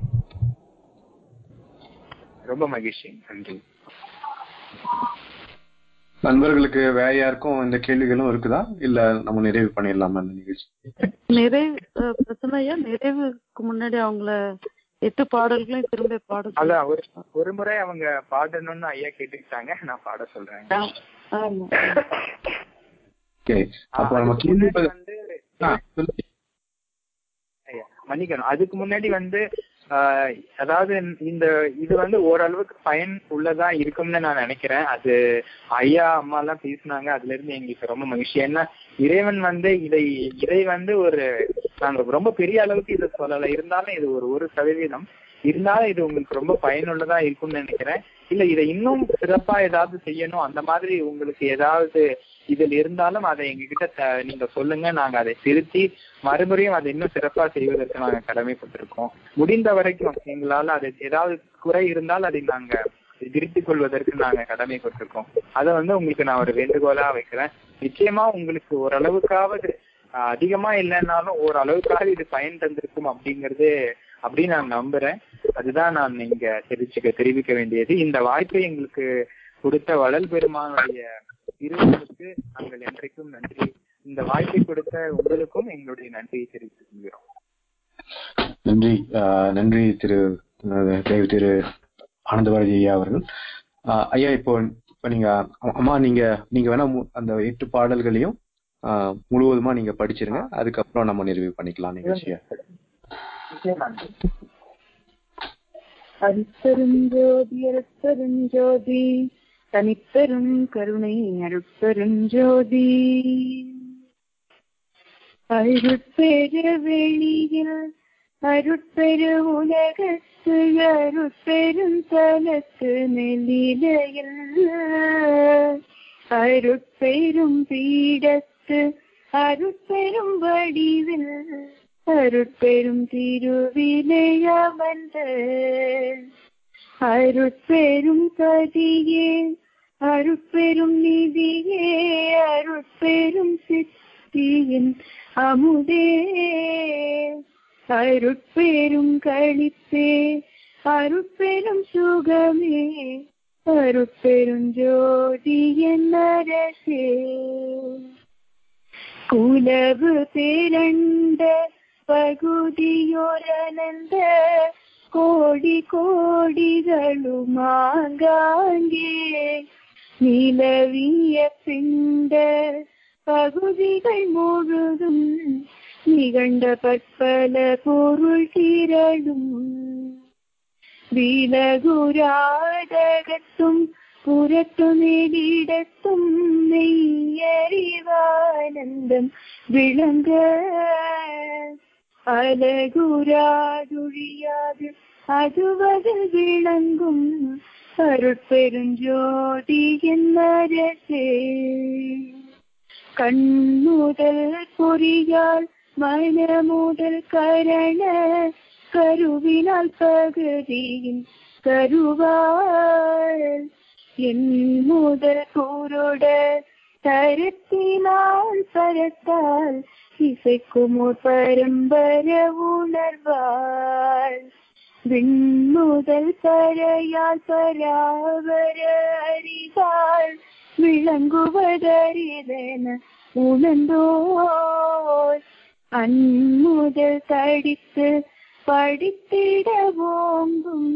ரொம்ப மகிழ்ச்சி நன்றி நண்பர்களுக்கு வேற யாருக்கும் இந்த கேள்விகளும் இருக்குதா இல்ல நம்ம நிறைவு பண்ணிடலாமா இந்த நிகழ்ச்சி நிறைவு அஹ், பிரச்சனையா நிறைவுக்கு முன்னாடி அவங்கள எட்டு பாடல்களையும் திரும்ப பாட சொல்லு. அதான் ஒரு ஒரு முறை அவங்க பாடணும்னு ஐயா கேட்டுக்கிட்டாங்க நான் பாட சொல்றேன் ஆமா ஓகே அப்போ நம்ம அதுக்கு கேள்வி முன்னாடி வந்து ஆ, சொல்லுங்க. ஐயா, மன்னிக்கணும் அதுக்கு முன்னாடி வந்து ஆஹ், அதாவது இந்த இது வந்து ஓரளவுக்கு பயன் உள்ளதா இருக்கும்னு நான் நினைக்கிறேன் அது ஐயா அம்மா எல்லாம் பேசினாங்க அதுல இருந்து எங்களுக்கு ரொம்ப மகிழ்ச்சி ஏன்னா இறைவன் வந்து இதை இதை வந்து ஒரு நாங்க ரொம்ப பெரிய அளவுக்கு இதை சொல்லல இருந்தாலும் இது ஒரு ஒரு சதவீதம் இருந்தாலும் இது உங்களுக்கு ரொம்ப பயனுள்ளதா இருக்கும்னு நினைக்கிறேன் இல்ல இதை இன்னும் சிறப்பா ஏதாவது செய்யணும் அந்த மாதிரி உங்களுக்கு ஏதாவது இதில் இருந்தாலும் அதை எங்ககிட்ட த- நீங்க சொல்லுங்க நாங்க அதை திருத்தி மறுபடியும் அதை இன்னும் சிறப்பா செய்வதற்கு நாங்க கடமைப்பட்டிருக்கோம் முடிந்த வரைக்கும் எங்களால அது ஏதாவது குறை இருந்தால் அதை நாங்க திருத்திக் கொள்வதற்கு நாங்க கடமைப்பட்டிருக்கோம் அதை வந்து உங்களுக்கு நான் ஒரு வேண்டுகோளா வைக்கிறேன் நிச்சயமா உங்களுக்கு ஓரளவுக்காவது ஆஹ், அதிகமா இல்லைன்னாலும் ஓரளவுக்காவது இது பயன் தந்திருக்கும் அப்படிங்கிறது அப்படின்னு நான் நம்புறேன் அதுதான் நான் இங்க தெரிவிச்சுக்க தெரிவிக்க வேண்டியது இந்த வாய்ப்பை எங்களுக்கு கொடுத்த வளல் பெருமானுடைய இருவருக்கு நாங்கள் என்றைக்கும் நன்றி இந்த வாய்ப்பை கொடுத்த உங்களுக்கும் எங்களுடைய நன்றியை தெரிவித்துக் கொள்கிறோம் நன்றி ஆஹ் நன்றி திரு அஹ் தேவ திரு ஆனந்தபாரதி ஐயா அவர்கள் ஆஹ் ஐயா இப்போ இப்போ நீங்க அ- அம்மா நீங்க நீங்க வேணா மு- அந்த எட்டு பாடல்களையும் ஆஹ் முழுவதுமா நீங்க படிச்சிருங்க அதுக்கப்புறம் நம்ம நிறைவு பண்ணிக்கலாம் நிகழ்ச்சியை அருட்பெருஞ்சோதி அருட்பெருஞ்சோதி தனிப்பெரும் கருணை அருட்பெருஞ்சோதி அருட்பெரு வெளியில் அருட்பெரு உலகத்து அருட்பெரும் தலத்து நெல்லிலையில் அருட்பெரும் பீடத்து அருட்பெரும் வடிவில் அருட்பெரும் திருவினையமர்ந்த அருட்பெரும் கதியே அருட்பெரும் நிதியே அருட்பெரும் சித்தியின் அமுதே அருட்பெரும் களிப்பே அருட்பெரும் சுகமே அருட்பெரும் ஜோதியன் அரசே குலவு பிறண்ட பகுதியோரனந்த கோடி கோடிகளுமாங்காங்கே நிலவிய பிண்ட பகுதிகள் முழுதும் நிகண்ட பற்பல பொருள் திரளும் விலகுராதகத்தும் புறத்து மேலிடத்தும் மெய்யறிவானந்தம் விளங்க அழகுராதுழியாது அதுவது விளங்கும் அருட்பெருஞ்சோதி என்னரசே கண்முதல் பொறியால் மனமுதல் கரண கருவினால் பகுதியின் கருவாள் என் முதல் கூருட தரத்தினால் பரத்தால் இசைக்கும் ஒரு பரம்பர உணர்வாள் விண்முதல் பறையால் பராவர அறிவாள் விளங்குவதறிதென உணர்ந்தோர் அன்முதல் தடித்து படித்திட ஓங்கும்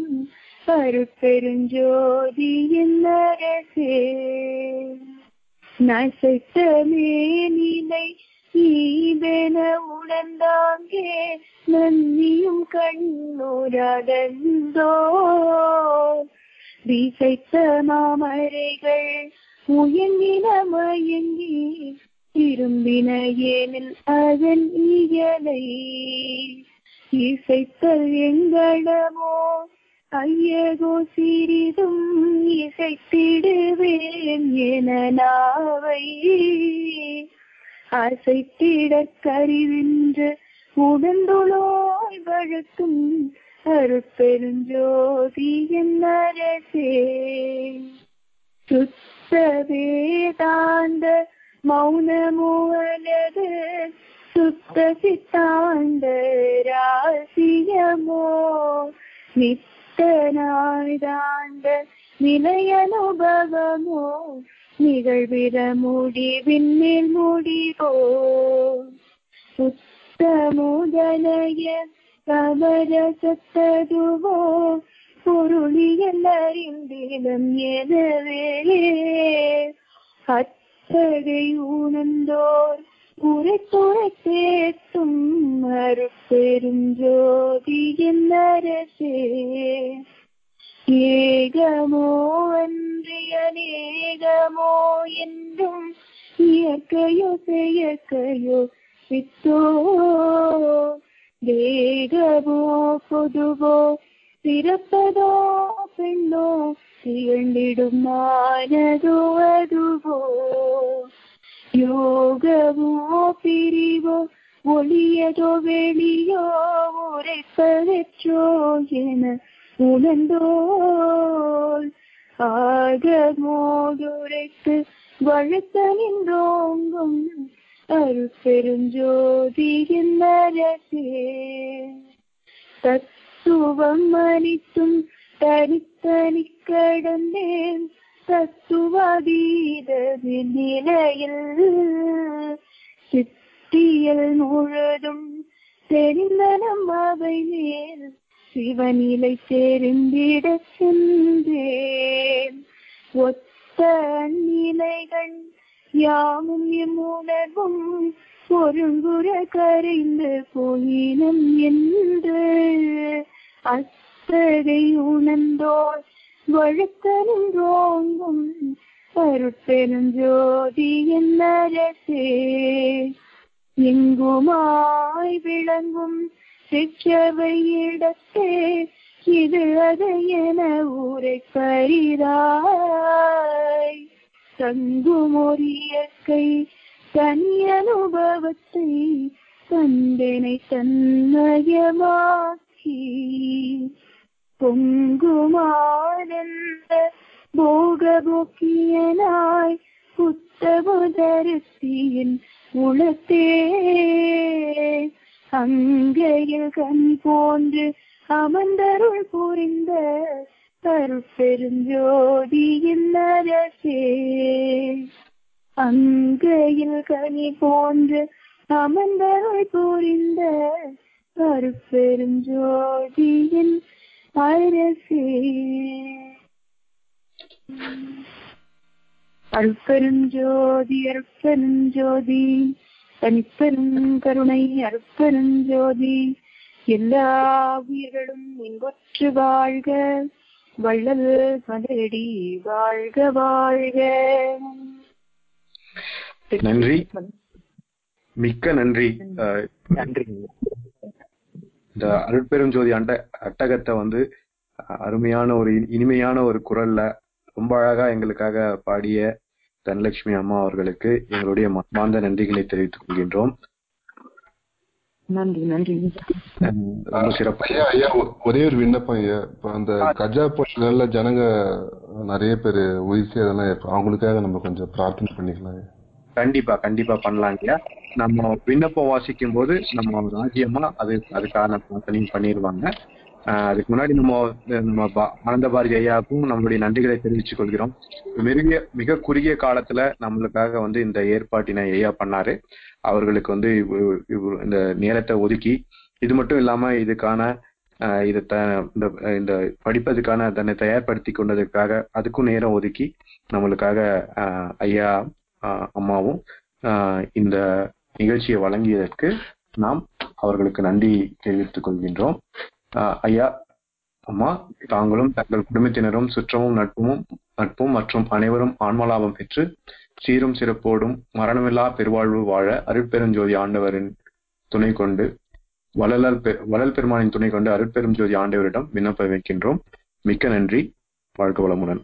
பருப்பெருஞ்சோதியின் அரசே நசைத்தமே நிலை ஈவென உணர்ந்தாங்கே நன்னியும் கண்ணூராதந்தோ வீசைத்த மாமரைகள் முயங்கின மயங்கி திரும்பின ஏனில் அதன் இயலை இசைத்தல் எங்களமோ ஐயகோ சிறிதும் இசைத்திடுவேன் என நாவை அசைத்திடக் கருவின்று உடந்துளோய் வழக்கும் அருப்பெருஞ்சோதி என் அரசே சுத்த வேதாந்த மௌனமோ அல்லது சுத்த சித்தாந்த ராசியமோ நித்தனாய்தாந்த நிலையனுபவமோ நிகழ்விட முடிவின் மேல் முடிவோ சுத்த முதலைய கவரசத்ததுவோ பொருளியல் அறிந்திடம் எனவே அத்தகை உணர்ந்தோர் உரைத்துரை தேத்தும் அருப்பெரும் ஜோதியின் அரசே ஏகமோ அன்றி அநேகமோ என்றும் இயற்கையோ செயற்கையோ வித்தோ தேகமோ பொதுவோ பிறப்பதோ பெண்ணோ திகழ்ந்திடும் மானதோ அதுவோ யோகமோ பிரிவோ ஒளியதோ வெளியோ உரைப்பதற்றோ என உணர்ந்தோல் ஆகமோதுரைத்து வழுத்த நின்றோங்கும் அருப்பெருஞ்சோதியின் அரசே தத்துவம் அனைத்தும் தனித்தனி கடந்தேன் தத்துவாதீத நிலையில் சித்தியல் முழுதும் தெரிந்தனம் அவை மேல் சிவநிலை தெரிந்திட சென்றேன் ஒத்த நிலைகள் யாவும் எம் உணர்வும் ஒருங்குற கரைந்து போயினம் என்று அத்தகை உணர்ந்தோர் வழுக்கனும் அருட்பெருஞ்சோதி என் அரசே எங்குமாய் விளங்கும் சிற்றவை இடத்தே இது அது என ஊரை பரிதாய் தங்கும் ஒரு இயற்கை தனி அனுபவத்தை தந்தனை தன்மயமாக்கி பொங்குமானந்த போகபோக்கியனாய் புத்தமுதருத்தியின் உளத்தே அங்கையில் கண் போன்று அமர்ந்தருள் புரிந்த கருப்பெருஞ்சோதியின் அரசே அங்கையில் கனி போன்று அமர்ந்தருள் புரிந்த கருப்பெருஞ்சோதியின் அரசே அருப்பெருஞ்சோதி அருப்பெருஞ்சோதி தனிப்பெரும் கருணை அருப்பெருஞ்சோதி எல்லா உயிர்களும் இன்பொற்று வாழ்க வள்ளல் மலரடி வாழ்க வாழ்க நன்றி மிக்க நன்றி அஹ், நன்றி இந்த அருட்பெருஞ்சோதி அண்ட அட்டகத்தை வந்து அஹ், அருமையான ஒரு இனி- இனிமையான ஒரு குரல்ல ரொம்ப அழகா எங்களுக்காக பாடிய தனலட்சுமி அம்மா அவர்களுக்கு எங்களுடைய மனமார்ந்த நன்றிகளை தெரிவித்துக் கொள்கின்றோம் நன்றி நன்றி ரொம்ப சிறப்பு ஐயா ஐயா ஒ- ஒரே ஒரு விண்ணப்பம் ஐயா இப்ப அந்த கஜா புயல்னால ஜனங்க நிறைய பேர் உயிர் சேதம்லாம் ஏற்படும் அவங்களுக்காக நம்ம கொஞ்சம் பிரார்த்தனை பண்ணிக்கலாம் ஐயா. கண்டிப்பா கண்டிப்பா பண்ணலாங்க நம்ம விண்ணப்பம் வாசிக்கும் போது நம்ம ராஜ்யமா அது அதுக்கான பிரார்த்தனையும் பண்ணிடுவாங்க ஆஹ் அதுக்கு முன்னாடி நம்ம நம்ம பா- ஆனந்த பாரதி ஐயாவுக்கும் நம்மளுடைய நன்றிகளை தெரிவித்துக் கொள்கிறோம் மிக மிக குறுகிய காலத்துல நம்மளுக்காக வந்து இந்த ஏற்பாட்டினை ஐயா பண்ணாரு அவர்களுக்கு வந்து இவ்வ- இவ்வ- இந்த நேரத்தை ஒதுக்கி இது மட்டும் இல்லாம இதுக்கான ஆஹ் இது த இந்த இந்த படிப்பதுக்கான தன்னை தயார்படுத்தி கொண்டதற்காக அதுக்கும் நேரம் ஒதுக்கி நம்மளுக்காக ஆஹ் ஐயா ஆஹ் அம்மாவும் ஆஹ் இந்த நிகழ்ச்சியை வழங்கியதற்கு நாம் அவர்களுக்கு நன்றி தெரிவித்துக் கொள்கின்றோம் ஆஹ் ஐயா அம்மா தாங்களும் தங்கள் குடும்பத்தினரும் சுற்றமும் நட்பும் நட்பும் மற்றும் அனைவரும் ஆன்மலாபம் பெற்று சீரும் சிறப்போடும் மரணமில்லா பெருவாழ்வு வாழ அருட்பெருஞ்சோதி ஆண்டவரின் துணை கொண்டு வளலால் பெ- வளல் பெருமானின் துணை கொண்டு அருட்பெரும் ஜோதி ஆண்டவரிடம் விண்ணப்ப வைக்கின்றோம் மிக்க நன்றி வாழ்க வளமுடன்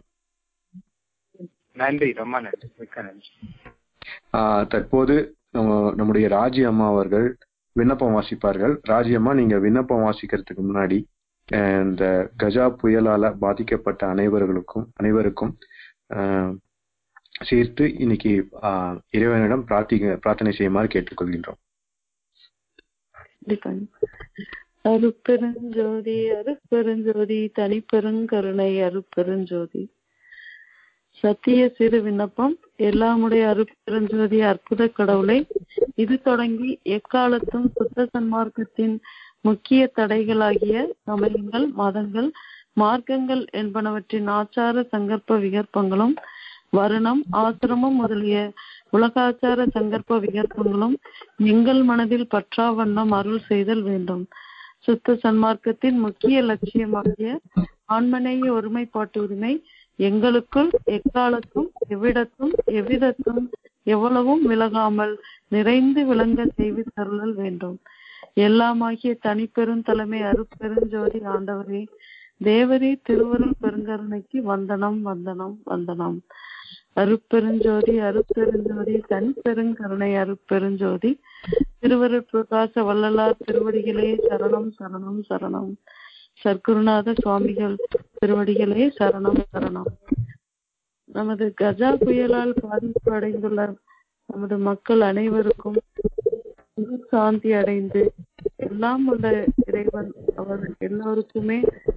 நன்றி ரொம்ப நன்றி மிக்க நன்றி ஆஹ் தற்போது நம்ம நம்முடைய ராஜி அம்மா அவர்கள் விண்ணப்பம் வாசிப்பார்கள் ராஜி அம்மா நீங்க விண்ணப்பம் வாசிக்கிறதுக்கு முன்னாடி அஹ் இந்த கஜா புயலால பாதிக்கப்பட்ட அனைவர்களுக்கும் அனைவருக்கும் ஆஹ் சேர்த்து இன்னைக்கு ஆஹ் இறைவனிடம் பிரார்த்திக்க பிரார்த்தனை செய்யுமாறு கேட்டுக்கொள்கின்றோம் கண்டிப்பாங்க. அருட்பெருஞ்சோதி அருட்பெருஞ்சோதி தனிப்பெருங்கருணை அருட்பெருஞ்சோதி சத்திய சிறு விண்ணப்பம் எல்லாமுடைய அருட்பெருஞ்சோதி அற்புத கடவுளை இது தொடங்கி எக்காலத்தும் சுத்த சன்மார்க்கத்தின் முக்கிய தடைகளாகிய சமயங்கள் மதங்கள் மார்க்கங்கள் என்பனவற்றின் ஆச்சார சங்கற்ப விகற்பங்களும் வருணம் ஆசிரமம் முதலிய உலகாச்சார சங்கற்ப விகற்பங்களும் எங்கள் மனதில் பற்றா வண்ணம் அருள் செய்தல் வேண்டும் சுத்த சன்மார்க்கத்தின் முக்கிய லட்சியமாகிய ஆன்மநேய ஒருமைப்பாட்டு உரிமை எங்களுக்குள் எக்காலத்தும் எவ்விடத்தும் எவ்விதத்தும் எவ்வளவும் விலகாமல் நிறைந்து விளங்க செய்து தருளல் வேண்டும் எல்லாமாகிய தனிப்பெரும் தலைமை அருட்பெருஞ்சோதி ஆண்டவரே தேவரே திருவருள் பெருங்கருணைக்கு வந்தனம் வந்தனம் வந்தனம் அருட்பெருஞ்சோதி அருட்பெருஞ்சோதி தனிப்பெருங்கருணை அருட்பெருஞ்சோதி திருவருட் பிரகாச வள்ளலார் திருவடிகளே சரணம் சரணம் சரணம் சர்க்குருநாத சுவாமிகள் திருவடிகளே சரணம் சரணம் நமது கஜா புயலால் பாதிப்பு அடைந்துள்ள நமது மக்கள் அனைவருக்கும் முழு சாந்தி அடைந்து எல்லாம் உள்ள இறைவன் அவர் எல்லோருக்குமே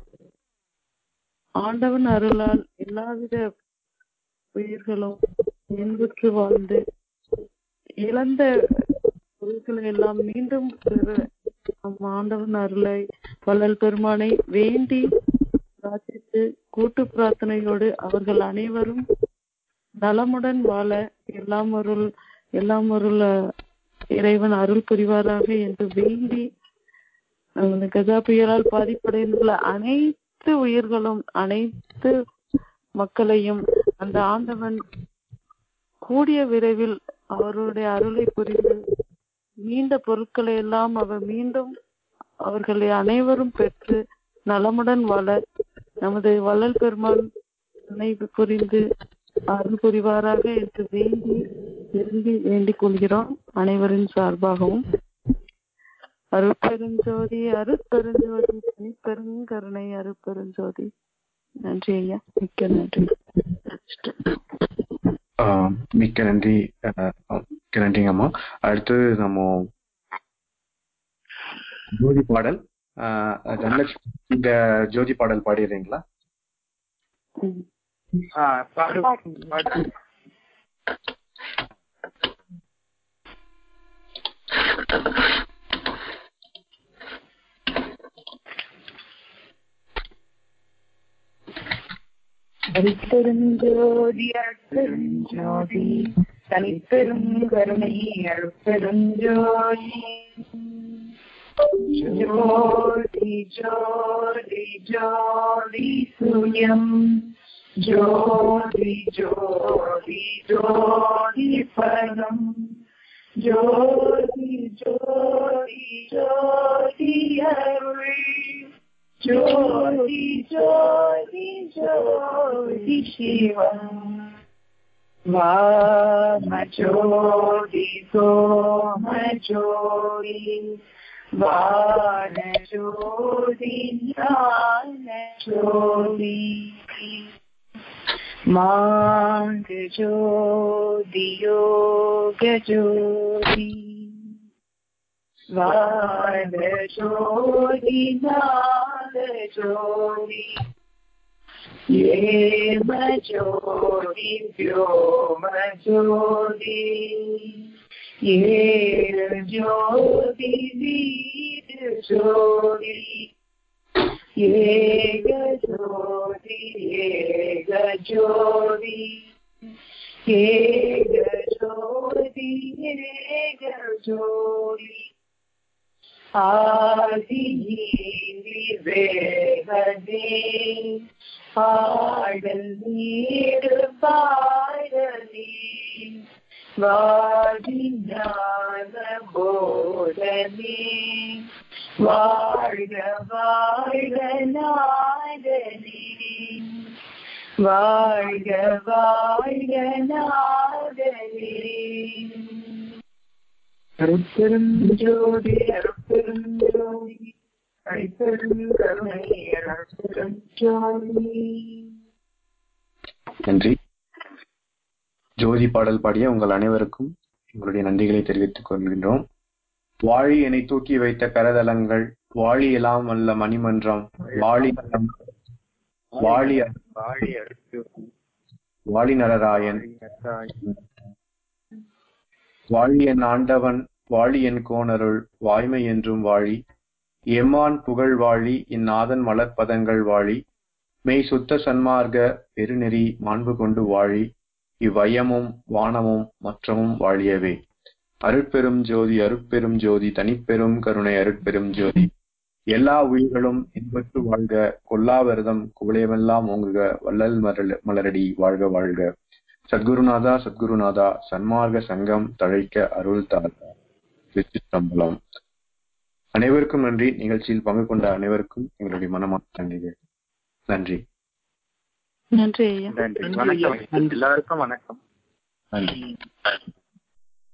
ஆண்டவன் அருளால் எல்லாவித உயிர்களும் இன்புற்று வாழ்ந்து இழந்த பொருட்களை எல்லாம் மீண்டும் பெற நம் ஆண்டவன் அருளை வள்ளல் பெருமானை வேண்டி பிரார்த்தித்து கூட்டு பிரார்த்தனையோடு அவர்கள் அனைவரும் நலமுடன் வாழ எல்லாம் அருள் எல்லாம் அருள் அஹ், இறைவன் அருள் புரிவாராக என்று வேண்டி நமது கஜா புயலால் பாதிப்படைந்துள்ள அனைத்து உயிர்களும் அனைத்து மக்களையும் அந்த ஆண்டவன் கூடிய விரைவில் அவருடைய அருளை புரிந்து மீண்ட பொருட்களை எல்லாம் அவர் மீண்டும் அவர்களை அனைவரும் பெற்று நலமுடன் வாழ நமது வள்ளல் பெருமான் துணை புரிந்து அருள் புரிவாராக என்று வேண்டி விரும்பி வேண்டிக் கொள்கிறோம் அனைவரின் சார்பாகவும் அருட்பெருஞ்சோதி அருட்பெருஞ்சோதி தனிப்பெருங்கருணை அருட்பெருஞ்சோதி நன்றி ஐயா மிக்க நன்றி ஆஹ் மிக்க நன்றி ஆஹ் மிக்க நன்றிங்க அம்மா அடுத்து நம்ம ஜோதி பாடல் ஆஹ் தனலட்சுமி இந்த ஜோதி பாடல் பாடிடுறீங்களா ம். ஆ, பாடு பாடு அருட்பெருஞ்சோதி அருட்பெருஞ்சோதி தனிப்பெரும் கருணை அருட்பெருஞ்சோதி ஜோதி ஜோதி ஜோதி சூயம் ஜோதி ஜோதி ஜோதி பரம் ஜோதி ஜோதி ஜோதி அருள் ஜோதி ஜோதி ஜோதி சிவம் வாமஜோதி சோமஜோதி வானஜோதி ஞானஜோதி मांग ज्योति योग ज्योति वाद ज्योति नाद ज्योति ये ज्योति व्योम ज्योति ये ज्योति वीर ज्योति ये ज्योति ये ज्योति ये ज्योति ये ज्योति ஆதி வேகதே பாடல் நீடு பாடலே வாதி ஞான போதனே வாழ்க வாழ்க நாதனே வாழ்க வாழ்க நாதனே அருட்பெரும் ஜோதி அருட்பெரும் ஜோதி அடிப்பெரும் கருணை அருட்பெரும் ஜோதி நன்றி ஜோதி பாடல் பாடிய உங்கள் அனைவருக்கும் எங்களுடைய நன்றிகளை தெரிவித்துக் கொள்கின்றோம் வாழி என்னை தூக்கி வைத்த கரதலங்கள் வாழி எல்லாம் அல்ல மணிமன்றம் வாழி வாழி வாழி அடுத்து வாழி நரராயன் வாழி என் ஆண்டவன் வாழி என் கோணருள் வாய்மை என்றும் வாழி எம்மான் புகழ் வாழி இந்நாதன் மலர்ப்பதங்கள் வாழி மெய் சுத்த சன்மார்க்க பெருநெறி மாண்பு கொண்டு வாழி இவ்வையமும் வானமும் மற்றமும் வாழியவே அருட்பெரும் ஜோதி அருட்பெரும் ஜோதி தனிப்பெரும் கருணை அருட்பெரும் ஜோதி எல்லா உயிர்களும் இன்பத்து வாழ்க கொல்லாவிரதம் குவளையமெல்லாம் ஓங்குக வள்ளல் மரல் மலரடி வாழ்க வாழ்க சத்குருநாதா சத்குருநாதா சன்மார்க்க சங்கம் தழைக்க அருள் தாழ்க திருச்சிற்றம்பலம் அனைவருக்கும் நன்றி நிகழ்ச்சியில் பங்கு கொண்ட அனைவருக்கும் எங்களுடைய மனமான நன்றிகள் நன்றி நன்றி ஐயா நன்றி வணக்கம் எல்லாருக்கும் வணக்கம் நன்றி